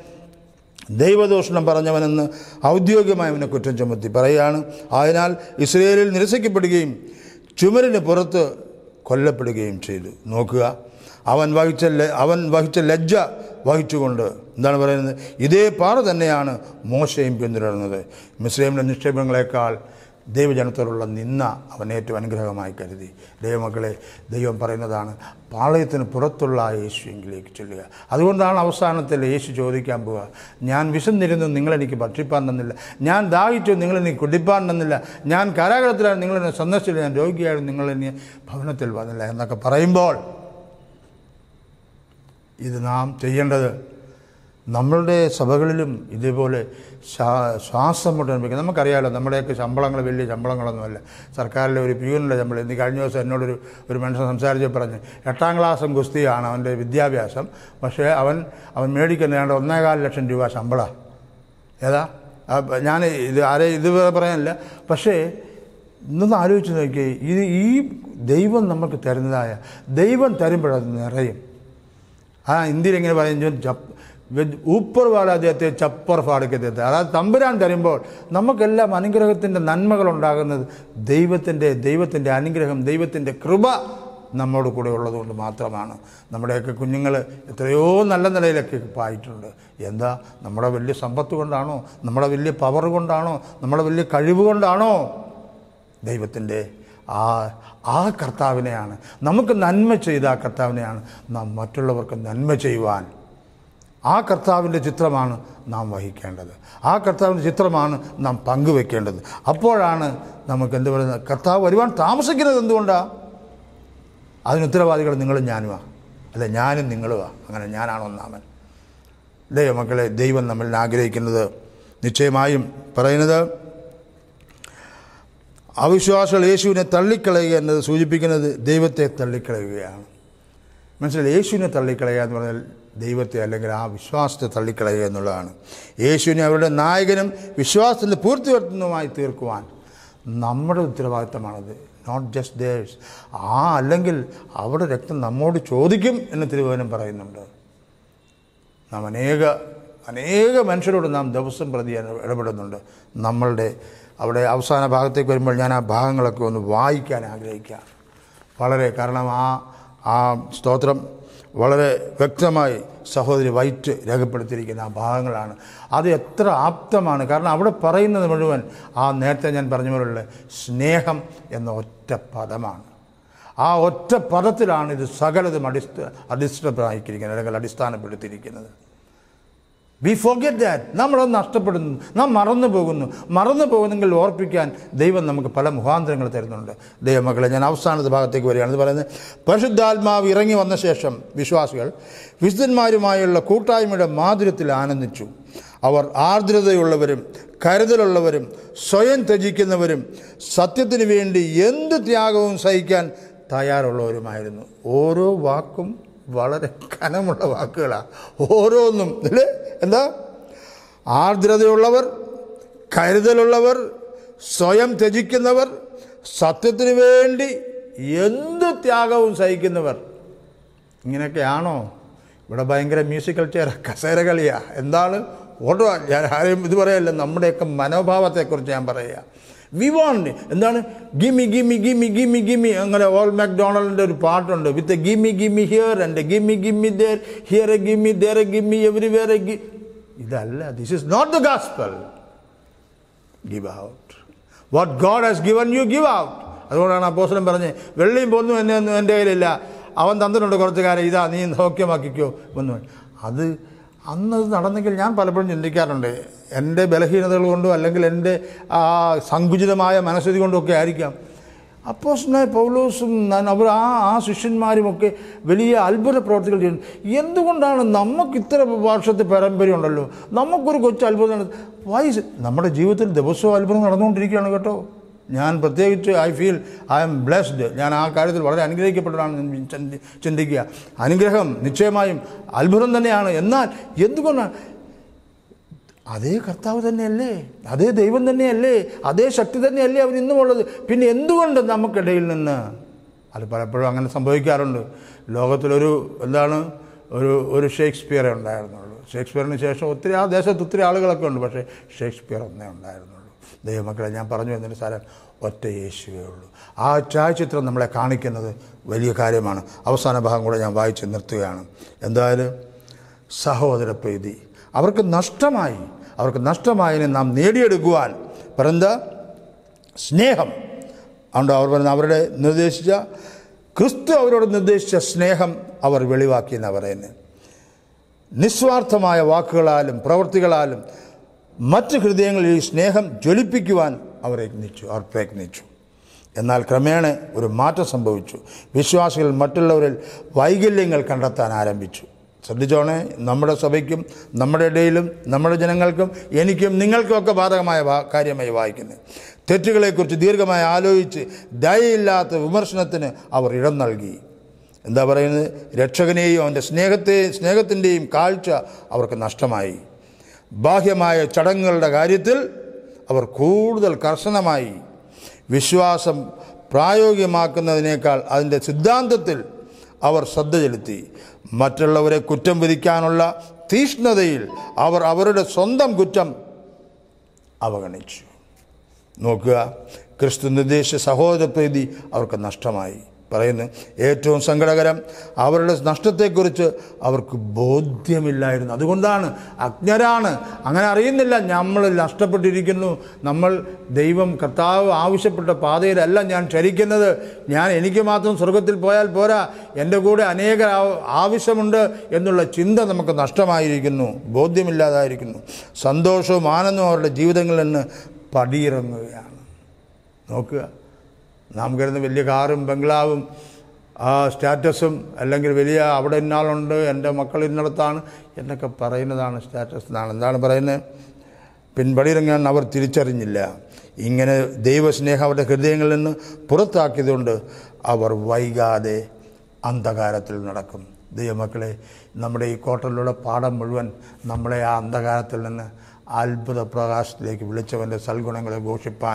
ദൈവദൂഷണം പറഞ്ഞവനെന്ന് ഔദ്യോഗികമായി അവനെ കുറ്റം ചുമത്തി പറയുകയാണ് അതിനാൽ ഇസ്രയേലിൽ നിരസിക്കപ്പെടുകയും ചുമരിന് പുറത്ത് കൊല്ലപ്പെടുകയും ചെയ്തു നോക്കുക അവൻ വഹിച്ച ല- അവൻ വഹിച്ച ലജ്ജ വഹിച്ചുകൊണ്ട് എന്താണ് പറയുന്നത് ഇതേ പാറ തന്നെയാണ് മോശയും പിന്തുടരുന്നത് മിസ്ലൈമിലെ നിക്ഷേപങ്ങളെക്കാൾ ദൈവജനത്തോടുള്ള നിന്ന അവൻ ഏറ്റവും അനുഗ്രഹമായി കരുതി ദൈവമക്കളെ ദൈവം പറയുന്നതാണ് പാളയത്തിന് പുറത്തുള്ള ആ യേശുവിലേക്ക് ചെല്ലുക അതുകൊണ്ടാണ് അവസാനത്തിൽ യേശു ചോദിക്കാൻ പോവുക ഞാൻ വിശന്നിരുന്നു നിങ്ങളെനിക്ക് ഭക്ഷിപ്പാൻ തന്നില്ല ഞാൻ ദാഹിച്ചു നിങ്ങളെനിക്ക് കുടിപ്പാൻ തന്നില്ല ഞാൻ കാരാഗ്രഹത്തിലാണ് നിങ്ങളെന്നെ സന്ദർശിച്ചില്ല ഞാൻ രോഗിയായിരുന്നു നിങ്ങളെന്നെ ഭവനത്തിൽ വന്നില്ല എന്നൊക്കെ പറയുമ്പോൾ ഇത് നാം ചെയ്യേണ്ടത് നമ്മളുടെ സഭകളിലും ഇതേപോലെ ശ്വാ- ശ്വാസം മുട്ട് അനുഭവിക്കുന്നത് നമുക്കറിയാമല്ലോ നമ്മുടെയൊക്കെ ശമ്പളങ്ങൾ വലിയ ശമ്പളങ്ങളൊന്നുമല്ല സർക്കാരിലെ ഒരു പ്യൂണിൻ്റെ ശമ്പളം ഇന്ന് കഴിഞ്ഞ ദിവസം എന്നോടൊരു ഒരു മനുഷ്യൻ സംസാരിച്ച് പറഞ്ഞു എട്ടാം ക്ലാസ്സും ഗുസ്തിയാണ് അവൻ്റെ വിദ്യാഭ്യാസം പക്ഷേ അവൻ അവൻ മേടിക്കുന്ന ഏതാണ്ട് ഒന്നേകാൽ ലക്ഷം രൂപ ശമ്പളമാണ് ഏതാ ആ, ഞാൻ ഇത് ആരെ ഇത് പറയാനില്ല പക്ഷേ ഇന്നൊന്ന് ആലോചിച്ച് നോക്കിയേ ഇത് ഈ ദൈവം നമുക്ക് തരുന്നതായ ദൈവം തരുമ്പോഴത് നിറയും ആ ഇന്ത്യയിൽ എങ്ങനെ പറയും जो जप ഊപ്പർ വാടാ ദേത്തെ ചപ്പർ ഫാടൊക്കെ ദേത്തെ അതായത് തമ്പുരാൻ തരുമ്പോൾ നമുക്കെല്ലാം അനുഗ്രഹത്തിൻ്റെ നന്മകൾ ഉണ്ടാകുന്നത് ദൈവത്തിൻ്റെ ദൈവത്തിൻ്റെ അനുഗ്രഹം ദൈവത്തിൻ്റെ കൃപ നമ്മോട് കൂടെ ഉള്ളതുകൊണ്ട് മാത്രമാണ് നമ്മുടെയൊക്കെ കുഞ്ഞുങ്ങൾ എത്രയോ നല്ല നിലയിലൊക്കെ ഇപ്പോൾ ആയിട്ടുണ്ട് എന്താ നമ്മുടെ വലിയ സമ്പത്ത് കൊണ്ടാണോ നമ്മുടെ വലിയ പവർ കൊണ്ടാണോ നമ്മുടെ വലിയ കഴിവ് കൊണ്ടാണോ ദൈവത്തിൻ്റെ ആ ആ കർത്താവിനെയാണ് നമുക്ക് നന്മ ചെയ്ത ആ കർത്താവിനെയാണ് നാം മറ്റുള്ളവർക്ക് നന്മ ചെയ്യുവാൻ ആ കർത്താവിൻ്റെ ചിത്രമാണ് നാം വഹിക്കേണ്ടത് ആ കർത്താവിൻ്റെ ചിത്രമാണ് നാം പങ്കുവെക്കേണ്ടത് അപ്പോഴാണ് നമുക്ക് എന്ത് പറയുന്നത് കർത്താവ് വരുവാൻ താമസിക്കുന്നത് എന്തുകൊണ്ടാണ് അതിന് ഉത്തരവാദികൾ നിങ്ങളും ഞാനുമാ അല്ല ഞാനും നിങ്ങളുമാ അങ്ങനെ ഞാനാണ് ഒന്നാമൻ ദൈവമക്കളെ ദൈവം നമ്മളിൽ ആഗ്രഹിക്കുന്നത് നിശ്ചയമായും പറയുന്നത് അവിശ്വാസികൾ യേശുവിനെ തള്ളിക്കളയുക എന്നത് സൂചിപ്പിക്കുന്നത് ദൈവത്തെ തള്ളിക്കളയുകയാണ് മനസ്സിലായി യേശുവിനെ തള്ളിക്കളയുക എന്ന് പറഞ്ഞാൽ ദൈവത്തെ അല്ലെങ്കിൽ ആ വിശ്വാസത്തെ തള്ളിക്കളയുക എന്നുള്ളതാണ് യേശുവിനെ അവരുടെ നായകനും വിശ്വാസത്തിൻ്റെ പൂർത്തിവരുത്തുന്നതുമായി തീർക്കുവാൻ നമ്മുടെ ഉത്തരവാദിത്തമാണത് നോട്ട് ജസ്റ്റ് ദേഴ്സ് ആ അല്ലെങ്കിൽ അവിടെ രക്തം നമ്മോട് ചോദിക്കും എന്ന് തിരുവചനം പറയുന്നുണ്ട് നാം അനേക അനേക മനുഷ്യരോട് നാം ദിവസം പ്രതി ഇടപെടുന്നുണ്ട് നമ്മളുടെ അവിടെ അവസാന ഭാഗത്തേക്ക് വരുമ്പോൾ ഞാൻ ആ ഭാഗങ്ങളൊക്കെ ഒന്ന് വായിക്കാൻ ആഗ്രഹിക്കാം വളരെ കാരണം ആ ആ സ്തോത്രം വളരെ വ്യക്തമായി സഹോദരി വൈറ്റ് രേഖപ്പെടുത്തിയിരിക്കുന്ന ആ ഭാഗങ്ങളാണ് അത് എത്ര ആപ്തമാണ് കാരണം അവിടെ പറയുന്നത് മുഴുവൻ ആ നേരത്തെ ഞാൻ പറഞ്ഞ പോലുള്ള സ്നേഹം എന്ന ഒറ്റ പദമാണ് ആ ഒറ്റ പദത്തിലാണ് ഇത് സകലതും അടിസ്ഥ അടിസ്ഥാനമാക്കിയിരിക്കുന്നത് അല്ലെങ്കിൽ അടിസ്ഥാനപ്പെടുത്തിയിരിക്കുന്നത് വി ഫോർഗെറ്റ് ദാറ്റ് നമ്മളത് നഷ്ടപ്പെടുന്നു നാം മറന്നു പോകുന്നു മറന്നു പോകുന്നെങ്കിൽ ഓർപ്പിക്കാൻ ദൈവം നമുക്ക് പല മുഖാന്തരങ്ങൾ തരുന്നുണ്ട് ദൈവമക്കളെ ഞാൻ അവസാനത്തെ ഭാഗത്തേക്ക് വരികയാണ് ഇത് പറയുന്നത് പരിശുദ്ധാത്മാവ് ഇറങ്ങി വന്ന ശേഷം വിശ്വാസികൾ വിശുദ്ധന്മാരുമായുള്ള കൂട്ടായ്മയുടെ മാധുര്യത്തിൽ ആനന്ദിച്ചു അവർ ആർദ്രതയുള്ളവരും കരുതലുള്ളവരും സ്വയം ത്യജിക്കുന്നവരും സത്യത്തിന് വേണ്ടി എന്ത് ത്യാഗവും സഹിക്കാൻ തയ്യാറുള്ളവരുമായിരുന്നു ഓരോ വാക്കും വളരെ കനമുള്ള വാക്കുകളാണ് ഓരോന്നും അല്ലേ എന്താ ആർദ്രതയുള്ളവർ കരുതലുള്ളവർ സ്വയം ത്യജിക്കുന്നവർ സത്യത്തിന് വേണ്ടി എന്ത് ത്യാഗവും സഹിക്കുന്നവർ ഇങ്ങനെയൊക്കെയാണോ ഇവിടെ ഭയങ്കര മ്യൂസിക്കൽ ചെയർ കസേര കളിയാ എന്താണ് ഓട്ടോ ഞാൻ ആരെയും ഇത് പറയല്ല നമ്മുടെയൊക്കെ മനോഭാവത്തെക്കുറിച്ച് ഞാൻ പറയുക വി വോണ്ട് എന്താണ് gimme gimme gimme gimme gimme അങ്ങനെ ഓൾ മാക്ഡൊണാൾഡിൻ്റെ ഒരു പാട്ടുണ്ട് with gimme gimme here and gimme gimme there here a gimme there a gimme everywhere a ഗി ഇതല്ല this is not the gospel give out what God has given you give out അതുകൊണ്ടാണ് അപ്പോസ്ലം പറഞ്ഞ് വെള്ളിയും പൊന്നും എന്നെ ഒന്നും എൻ്റെ കയ്യിലില്ല അവൻ തന്നിട്ടുണ്ട് കുറച്ച് കാര്യം ഇതാ നീ സൗഖ്യമാക്കിക്കോ ഒന്നും അത് അന്നത് നടന്നെങ്കിൽ ഞാൻ പലപ്പോഴും ചിന്തിക്കാറുണ്ട് എൻ്റെ ബലഹീനതകൾ കൊണ്ടോ അല്ലെങ്കിൽ എൻ്റെ ആ സങ്കുചിതമായ മനസ്ഥിതി കൊണ്ടോ ഒക്കെ ആയിരിക്കാം അപ്പോസ്നായ പൗലോസും ഞാൻ അവർ ആ ആ ശിഷ്യന്മാരുമൊക്കെ വലിയ അത്ഭുത പ്രവർത്തികൾ ചെയ്യുന്നു എന്തുകൊണ്ടാണ് നമുക്ക് ഇത്ര വർഷത്തെ പാരമ്പര്യമുണ്ടല്ലോ നമുക്കൊരു കൊച്ചു അത്ഭുതം വൈസ് നമ്മുടെ ജീവിതത്തിൽ ദിവസവും അത്ഭുതം നടന്നുകൊണ്ടിരിക്കുകയാണ് കേട്ടോ ഞാൻ പ്രത്യേകിച്ച് I feel I'm blessed ഞാൻ ആ കാര്യത്തിൽ വളരെ അനുഗ്രഹിക്കപ്പെട്ടതാണ് ഞാൻ ചിന്തി- ചിന്തിക്കുക അനുഗ്രഹം നിശ്ചയമായും അത്ഭുതം തന്നെയാണ് എന്നാൽ എന്തുകൊണ്ടാണ് അതേ കർത്താവ് തന്നെയല്ലേ അതേ ദൈവം തന്നെയല്ലേ അതേ ശക്തി തന്നെയല്ലേ അവൻ ഇന്നുമുള്ളത് പിന്നെ എന്തുകൊണ്ട് നമുക്കിടയിൽ നിന്ന് അത് പലപ്പോഴും അങ്ങനെ സംഭവിക്കാറുണ്ട് ലോകത്തിലൊരു എന്താണ് ഒരു ഒരു ഷേക്സ്പിയറെ ഉണ്ടായിരുന്നുള്ളൂ ഷേക്സ്പിയറിന് ശേഷം ഒത്തിരി ആ ദേശത്ത് ഒത്തിരി ആളുകളൊക്കെ ഉണ്ട് പക്ഷേ ഷേക്സ്പിയർ ഒന്നേ ഉണ്ടായിരുന്നുള്ളൂ ദൈവമക്കളെ ഞാൻ പറഞ്ഞു എന്നൊരു സ്ഥലം ഒറ്റ യേശുവേ ഉള്ളൂ ആ ഛായാചിത്രം നമ്മളെ കാണിക്കുന്നത് വലിയ കാര്യമാണ് അവസാന ഭാഗം കൂടെ ഞാൻ വായിച്ച് നിർത്തുകയാണ് എന്തായാലും സഹോദര പ്രീതി അവർക്ക് നഷ്ടമായി അവർക്ക് നഷ്ടമായതിനെ നാം നേടിയെടുക്കുവാൻ പറഞ്ഞ സ്നേഹം അതുകൊണ്ട് അവർ പറഞ്ഞ അവരുടെ നിർദ്ദേശിച്ച ക്രിസ്തു അവരോട് നിർദ്ദേശിച്ച സ്നേഹം അവർ വെളിവാക്കി എന്നാണ് പറയുന്നത് നിസ്വാർത്ഥമായ വാക്കുകളാലും പ്രവൃത്തികളാലും മറ്റ് ഹൃദയങ്ങളിൽ ഈ സ്നേഹം ജ്വലിപ്പിക്കുവാൻ അവർ യത്നിച്ചു അവർ പ്രയത്നിച്ചു എന്നാൽ ക്രമേണ ഒരു മാറ്റം സംഭവിച്ചു വിശ്വാസികൾ മറ്റുള്ളവരിൽ വൈകല്യങ്ങൾ കണ്ടെത്താൻ ആരംഭിച്ചു ശ്രദ്ധിച്ചോണേ നമ്മുടെ സഭയ്ക്കും നമ്മുടെ ഇടയിലും നമ്മുടെ ജനങ്ങൾക്കും എനിക്കും നിങ്ങൾക്കുമൊക്കെ ബാധകമായ വാ- കാര്യമായി വായിക്കുന്നത് തെറ്റുകളെക്കുറിച്ച് ദീർഘമായി ആലോചിച്ച് ദയയില്ലാത്ത വിമർശനത്തിന് അവർ ഇടം നൽകി എന്താ പറയുന്നത് രക്ഷകനെയും അവൻ്റെ സ്നേഹത്തെ സ്നേഹത്തിൻ്റെയും കാഴ്ച അവർക്ക് നഷ്ടമായി ബാഹ്യമായ ചടങ്ങുകളുടെ കാര്യത്തിൽ അവർ കൂടുതൽ കർശനമായി വിശ്വാസം പ്രായോഗികമാക്കുന്നതിനേക്കാൾ അതിൻ്റെ സിദ്ധാന്തത്തിൽ അവർ ശ്രദ്ധ ചെലുത്തി മറ്റുള്ളവരെ കുറ്റം വിധിക്കാനുള്ള തീഷ്ണതയിൽ അവർ അവരുടെ സ്വന്തം കുറ്റം അവഗണിച്ചു നോക്കുക ക്രിസ്തു നിർദ്ദേശിച്ച സഹോദരപ്രീതി അവർക്ക് നഷ്ടമായി പറയുന്നു ഏറ്റവും സങ്കടകരം അവരുടെ നഷ്ടത്തെക്കുറിച്ച് അവർക്ക് ബോധ്യമില്ലായിരുന്നു അതുകൊണ്ടാണ് അജ്ഞരാണ് അങ്ങനെ അറിയുന്നില്ല നമ്മൾ നഷ്ടപ്പെട്ടിരിക്കുന്നു നമ്മൾ ദൈവം കർത്താവ് ആവശ്യപ്പെട്ട പാതയിലല്ല ഞാൻ ചരിക്കുന്നത് ഞാൻ എനിക്ക് മാത്രം സ്വർഗത്തിൽ പോയാൽ പോരാ എൻ്റെ കൂടെ അനേക ആവശ്യമുണ്ട് എന്നുള്ള ചിന്ത നമുക്ക് നഷ്ടമായിരിക്കുന്നു ബോധ്യമില്ലാതായിരിക്കുന്നു സന്തോഷവും ആനന്ദവും അവരുടെ ജീവിതങ്ങളിൽ നിന്ന് പടിയിറങ്ങുകയാണ് നോക്കുക നാം കരുതുന്ന വലിയ കാറും ബംഗ്ലാവും ആ സ്റ്റാറ്റസും അല്ലെങ്കിൽ വലിയ അവിടെ ഇന്നാളുണ്ട് എൻ്റെ മക്കൾ ഇന്നിടത്താണ് എന്നൊക്കെ പറയുന്നതാണ് സ്റ്റാറ്റസ് എന്നാണ് എന്താണ് പറയുന്നത് പിൻപടിയിറങ്ങാൻ അവർ തിരിച്ചറിഞ്ഞില്ല ഇങ്ങനെ ദൈവസ്നേഹം അവരുടെ ഹൃദയങ്ങളിൽ നിന്ന് പുറത്താക്കിയതുകൊണ്ട് അവർ വൈകാതെ അന്ധകാരത്തിൽ നടക്കും ദൈവമക്കളെ നമ്മുടെ ഈ കോട്ടലിലുള്ള പാഠം മുഴുവൻ നമ്മളെ ആ അന്ധകാരത്തിൽ നിന്ന് അത്ഭുത പ്രകാശത്തിലേക്ക് വിളിച്ചവൻ്റെ സൽഗുണങ്ങളെ ഘോഷിപ്പാൻ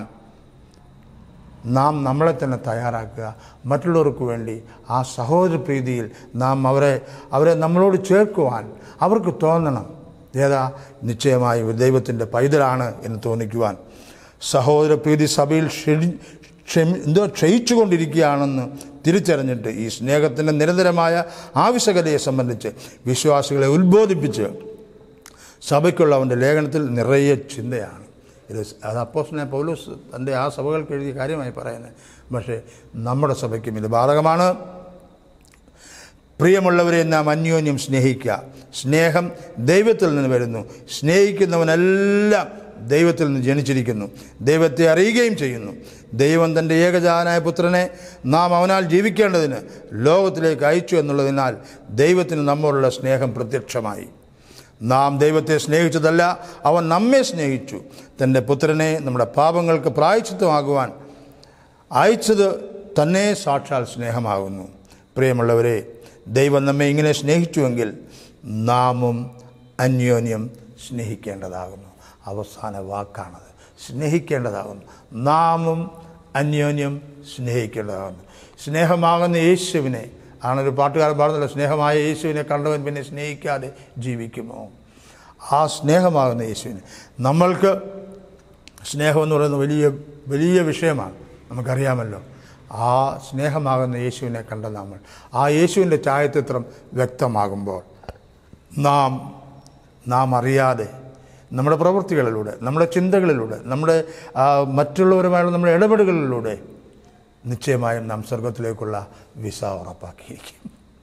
നാം നമ്മളെ തന്നെ തയ്യാറാക്കുക മറ്റുള്ളവർക്ക് വേണ്ടി ആ സഹോദര പ്രീതിയിൽ നാം അവരെ അവരെ നമ്മളോട് ചേർക്കുവാൻ അവർക്ക് തോന്നണം ഏതാ നിശ്ചയമായി ഒരു ദൈവത്തിൻ്റെ പൈതലാണ് എന്ന് തോന്നിക്കുവാൻ സഹോദര പ്രീതി സഭയിൽ ക്ഷണി ക്ഷമി എന്തോ ക്ഷയിച്ചുകൊണ്ടിരിക്കുകയാണെന്ന് തിരിച്ചറിഞ്ഞിട്ട് ഈ സ്നേഹത്തിൻ്റെ നിരന്തരമായ ആവശ്യകതയെ സംബന്ധിച്ച് വിശ്വാസികളെ ഉത്ബോധിപ്പിച്ച് സഭയ്ക്കുള്ള അവൻ്റെ ലേഖനത്തിൽ നിറയെ ചിന്തയാണ് ഇത് അത് അപ്പോസ്തലനായ പൗലോസ് തൻ്റെ ആ സഭകൾക്ക് എഴുതിയ കാര്യമായി പറയുന്നത് പക്ഷേ നമ്മുടെ സഭയ്ക്കും ഇത് ബാധകമാണ് പ്രിയമുള്ളവരെ നാം അന്യോന്യം സ്നേഹിക്കുക സ്നേഹം ദൈവത്തിൽ നിന്ന് വരുന്നു സ്നേഹിക്കുന്നവനെല്ലാം ദൈവത്തിൽ നിന്ന് ജനിച്ചിരിക്കുന്നു ദൈവത്തെ അറിയുകയും ചെയ്യുന്നു ദൈവം തൻ്റെ ഏകജാനായ പുത്രനെ നാം അവനാൽ ജീവിക്കേണ്ടതിന് ലോകത്തിലേക്ക് അയച്ചു എന്നുള്ളതിനാൽ ദൈവത്തിന് നമ്മോടുള്ള സ്നേഹം പ്രത്യക്ഷമായി നാം ദൈവത്തെ സ്നേഹിച്ചതല്ല അവൻ നമ്മെ സ്നേഹിച്ചു തൻ്റെ പുത്രനെ നമ്മുടെ പാപങ്ങൾക്ക് പ്രായച്ചിത്തമാകുവാൻ അയച്ചത് തന്നെ സാക്ഷാൽ സ്നേഹമാകുന്നു പ്രിയമുള്ളവരെ ദൈവം നമ്മെ ഇങ്ങനെ സ്നേഹിച്ചുവെങ്കിൽ നാമും അന്യോന്യം സ്നേഹിക്കേണ്ടതാകുന്നു അവസാന വാക്കാണത് സ്നേഹിക്കേണ്ടതാകുന്നു നാമും അന്യോന്യം സ്നേഹിക്കേണ്ടതാകുന്നു സ്നേഹമാകുന്ന യേശുവിനെ ആണൊരു പാട്ടുകാരൻ പറഞ്ഞല്ലോ സ്നേഹമായ യേശുവിനെ കണ്ടവൻ പിന്നെ സ്നേഹിക്കാതെ ജീവിക്കുമോ ആ സ്നേഹമാകുന്ന യേശുവിനെ നമ്മൾക്ക് സ്നേഹമെന്ന് പറയുന്നത് വലിയ വലിയ വിഷയമാണ് നമുക്കറിയാമല്ലോ ആ സ്നേഹമാകുന്ന യേശുവിനെ കണ്ട നമ്മൾ ആ യേശുവിൻ്റെ ഛായാചിത്രം വ്യക്തമാകുമ്പോൾ നാം നാം അറിയാതെ നമ്മുടെ പ്രവൃത്തികളിലൂടെ നമ്മുടെ ചിന്തകളിലൂടെ നമ്മുടെ ആ, മറ്റുള്ളവരുമായുള്ള നമ്മുടെ ഇടപെടലുകളിലൂടെ നിശ്ചയമായും നാം സ്വർഗത്തിലേക്കുള്ള വിസ ഉറപ്പാക്കിയിരിക്കും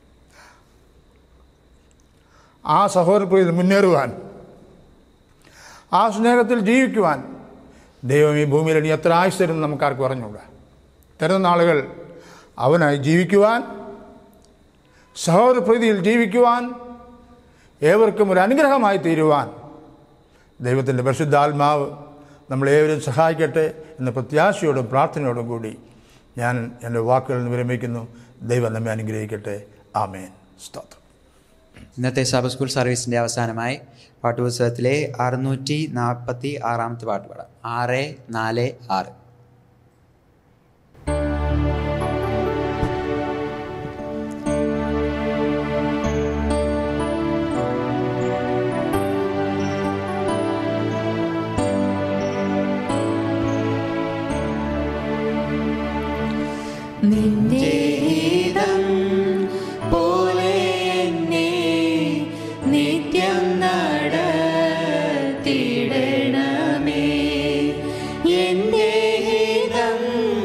ആ സഹോദരപ്രിയത്തിൽ മുന്നേറുവാൻ ആ സ്നേഹത്തിൽ ജീവിക്കുവാൻ ദൈവം ഈ ഭൂമിയിൽ ഇനി എത്ര ആയുസ് തരും നമുക്കാർക്ക് പറഞ്ഞുകൂടാ തരുന്ന നാളുകൾ അവനായി ജീവിക്കുവാൻ സഹോദരപ്രീതിയിൽ ജീവിക്കുവാൻ ഏവർക്കും ഒരു അനുഗ്രഹമായി തീരുവാൻ ദൈവത്തിൻ്റെ പരിശുദ്ധാത്മാവ് നമ്മളേവരും സഹായിക്കട്ടെ എന്ന പ്രത്യാശയോടും പ്രാർത്ഥനയോടും കൂടി ഞാൻ എൻ്റെ വാക്കുകളിൽ നിന്ന് വിരമിക്കുന്നു ദൈവം നമ്മെ അനുഗ്രഹിക്കട്ടെ ആമേൻ സ്തോത്രം ഇന്നത്തെ സബ് സ്കൂൾ സർവീസിൻ്റെ അവസാനമായി പാട്ടുപുസ്തകത്തിലെ അറുന്നൂറ്റി നാൽപ്പത്തി ആറാമത്തെ പാട്ട് പാടാം ആറ് നാല് ആറ് നിന്റെ ഹിതം പോലെ എന്നെ നിത്യം നടത്തിയിടണമേ എന്റെ ഹിതം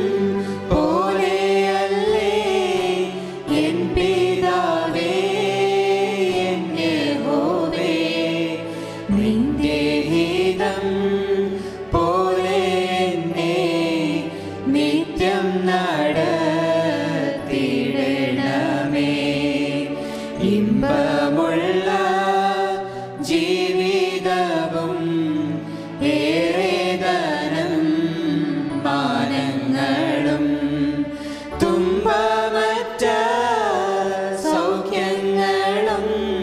പോലെയല്ലേ എൻ പിതാവേ എൻ യഹോവേ നിന്റെ ഹിതം പോലെ എന്നെ നിത്യം നടത്തിയിടണമേ ഇമ്പമുള്ള ജീവിതവും ഏറേതനം മാനങ്ങളും തുമ്പമറ്റ സൗഖ്യങ്ങളും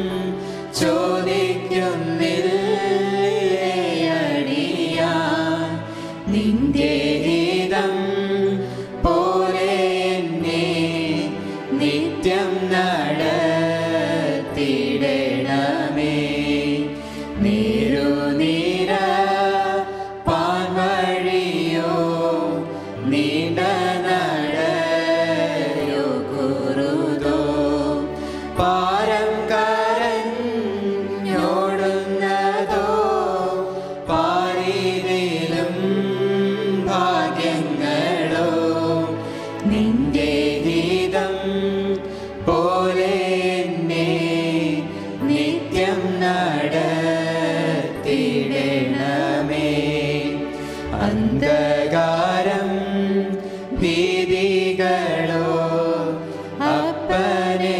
ചോദിക്കുന്നില്ലയടിയാൻ നിന്റെ ഹിതം പോലെ എന്നെ നിത്യം നടത്തിയിടണമേ നീരുനീര പാൻവഴിയോ നീണ്ട നടയോ കുറുതോ പാരം കരഞ്ഞോടുന്നതോ പാരിതിലും ഭാഗ്യങ്ങളോ നിന്റെ ഗീതം പോലെ എന്നെ നിത്യം നടത്തിയിടണമേ അന്ധകാരം ഭീതികളോ അപ്പനെ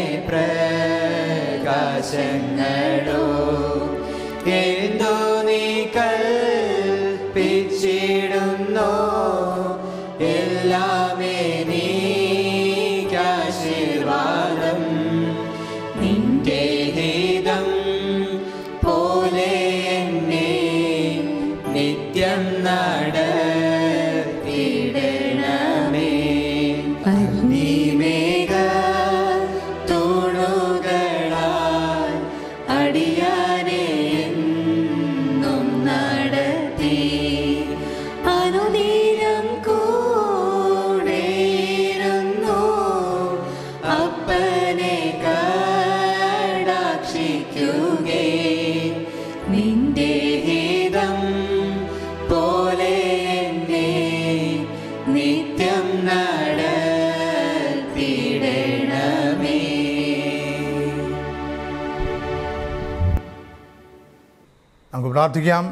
പ്രകാശങ്ങളോ എന്തോ നീ കൽപ്പിച്ചിടുന്നോ എല്ലാമേ നീക്കാശീർവാദം നിന്റെ ഹിതം പോലെ എന്നെ നിത്യം നടത്തിയിടണമേ അഗ്നിമേഘ തൂണുകളാൽ അടിയാനെ എന്നും നമുക്ക് പ്രാർത്ഥിക്കാം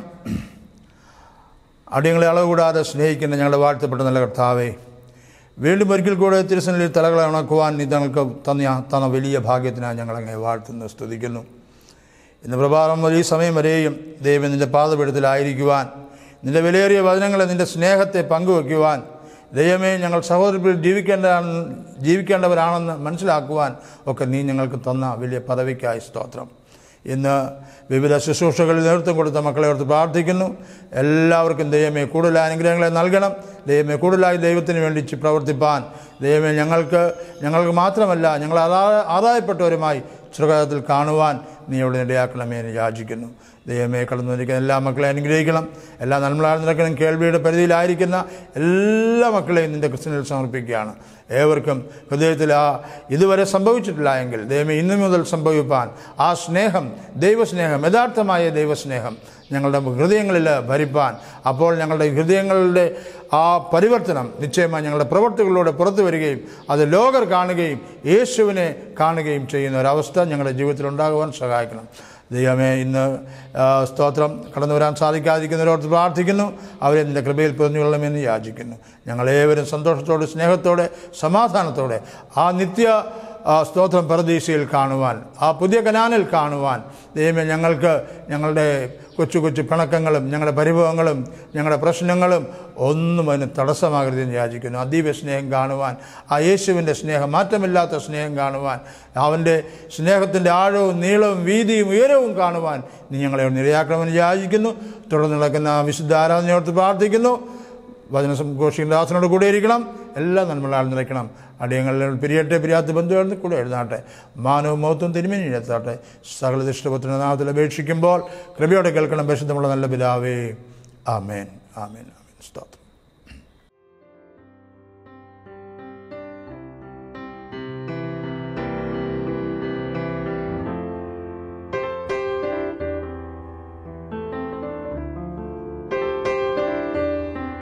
അടിയങ്ങളെ അളവ് കൂടാതെ സ്നേഹിക്കുന്ന ഞങ്ങളുടെ വാഴ്ത്തപ്പെട്ട നല്ല കർത്താവേ വീണ്ടും ഒരിക്കൽ കൂടെ തിരുസനിൽ തലകളെ ഉണക്കുവാൻ നീ തങ്ങൾക്ക് തന്ന തന്ന വലിയ ഭാഗ്യത്തിനായി ഞങ്ങളങ്ങനെ വാഴ്ത്തുന്നു സ്തുതിക്കുന്നു ഇന്ന് പ്രഭാതം മുതൽ ഈ സമയം വരെയും ദൈവം നിൻ്റെ പാതപീഠത്തിലായിരിക്കുവാൻ നിൻ്റെ വിലയേറിയ വചനങ്ങളെ നിൻ്റെ സ്നേഹത്തെ പങ്കുവയ്ക്കുവാൻ ദൈവമേ ഞങ്ങൾ സഹോദരത്തിൽ ജീവിക്കേണ്ടതാണെന്ന് ജീവിക്കേണ്ടവരാണെന്ന് മനസ്സിലാക്കുവാൻ ഒക്കെ നീ ഞങ്ങൾക്ക് തന്ന വലിയ പദവിക്കായി സ്തോത്രം ഇന്ന് വിവിധ ശുശ്രൂഷകളിൽ നേതൃത്വം കൊടുത്ത മക്കളെ ഓർത്ത് പ്രാർത്ഥിക്കുന്നു എല്ലാവർക്കും ദൈവമേ കൂടുതൽ അനുഗ്രഹങ്ങളെ നൽകണം ദൈവമേ കൂടുതലായി ദൈവത്തിന് വേണ്ടി ചി- പ്രവർത്തിപ്പാൻ ദൈവമേ ഞങ്ങൾക്ക് ഞങ്ങൾക്ക് മാത്രമല്ല ഞങ്ങൾ ആദാ ആദായപ്പെട്ടവരുമായി ചെറുകാലത്തിൽ കാണുവാൻ നീ അവിടെ ഇടയാക്കണമേ എന്ന് യാചിക്കുന്നു ദൈവമേ കടന്നു വന്നിരിക്കുന്ന എല്ലാ മക്കളെ അനുഗ്രഹിക്കണം എല്ലാ നന്മളാൽ നിറക്കണം കേൾവിയുടെ പരിധിയിലായിരിക്കുന്ന എല്ലാ മക്കളെയും നിൻ്റെ ക്രിസ്ത്യനിൽ സമർപ്പിക്കുകയാണ് ഏവർക്കും ഹൃദയത്തിൽ ആ ഇതുവരെ സംഭവിച്ചിട്ടില്ല എങ്കിൽ ദൈവമേ ഇന്നു മുതൽ സംഭവിപ്പാൻ ആ സ്നേഹം ദൈവസ്നേഹം യഥാർത്ഥമായ ദൈവസ്നേഹം ഞങ്ങളുടെ ഹൃദയങ്ങളിൽ ഭരിപ്പാൻ അപ്പോൾ ഞങ്ങളുടെ ഹൃദയങ്ങളുടെ ആ പരിവർത്തനം നിശ്ചയമായി ഞങ്ങളുടെ പ്രവർത്തികളിലൂടെ പുറത്തു വരികയും അത് ലോകർ കാണുകയും യേശുവിനെ കാണുകയും ചെയ്യുന്ന ഒരവസ്ഥ ഞങ്ങളുടെ ജീവിതത്തിൽ ഉണ്ടാകുവാൻ സഹായിക്കണം ദൈവമേ ഇന്ന് ആ, സ്തോത്രം കടന്നു വരാൻ സാധിക്കാതിരിക്കുന്നവരോട് പ്രാർത്ഥിക്കുന്നു അവരെ നിൻ്റെ കൃപയിൽ പൊതിഞ്ഞുകൊള്ളണമെന്ന് യാചിക്കുന്നു ഞങ്ങളേവരും സന്തോഷത്തോടെ സ്നേഹത്തോടെ സമാധാനത്തോടെ ആ നിത്യ ആ സ്തോത്രം പരദീശയിൽ കാണുവാൻ ആ പുതിയ കനാനിൽ കാണുവാൻ ദൈവമേ ഞങ്ങൾക്ക് ഞങ്ങളുടെ കൊച്ചു കൊച്ചു പിണക്കങ്ങളും ഞങ്ങളുടെ പരിഭവങ്ങളും ഞങ്ങളുടെ പ്രശ്നങ്ങളും ഒന്നും അതിന് തടസ്സമാകരുതെന്ന് യാചിക്കുന്നു അതീവ സ്നേഹം കാണുവാൻ ആ യേശുവിൻ്റെ സ്നേഹം മാറ്റമില്ലാത്ത സ്നേഹം കാണുവാൻ അവൻ്റെ സ്നേഹത്തിൻ്റെ ആഴവും നീളവും വീതിയും ഉയരവും കാണുവാൻ നീ ഞങ്ങളെ നിരയാക്കണമെന്ന് യാചിക്കുന്നു തുടർന്ന് നടക്കുന്ന വിശുദ്ധ ആരാധനയോർത്ത് പ്രാർത്ഥിക്കുന്നു വചന ഘോഷിക്കുന്ന ദാസനോട് കൂടെ ഇരിക്കണം എല്ലാം നന്മകളാൽ നിറയ്ക്കണം അടിയങ്ങളിൽ പിരിയട്ടെ പിരിയാത്ത ബന്ധുക്കളിൽ കൂടെ എഴുതാട്ടെ മാനവും മഹത്വം തിരുമേനി എത്താട്ടെ സകല ഇഷ്ടപത്തിന് നാമത്തിൽ അപേക്ഷിക്കുമ്പോൾ കൃപയോടെ കേൾക്കണം പരിശുദ്ധമുള്ള നല്ല പിതാവേ ആമേൻ ആമേൻ ആമേൻ സ്തോത്രം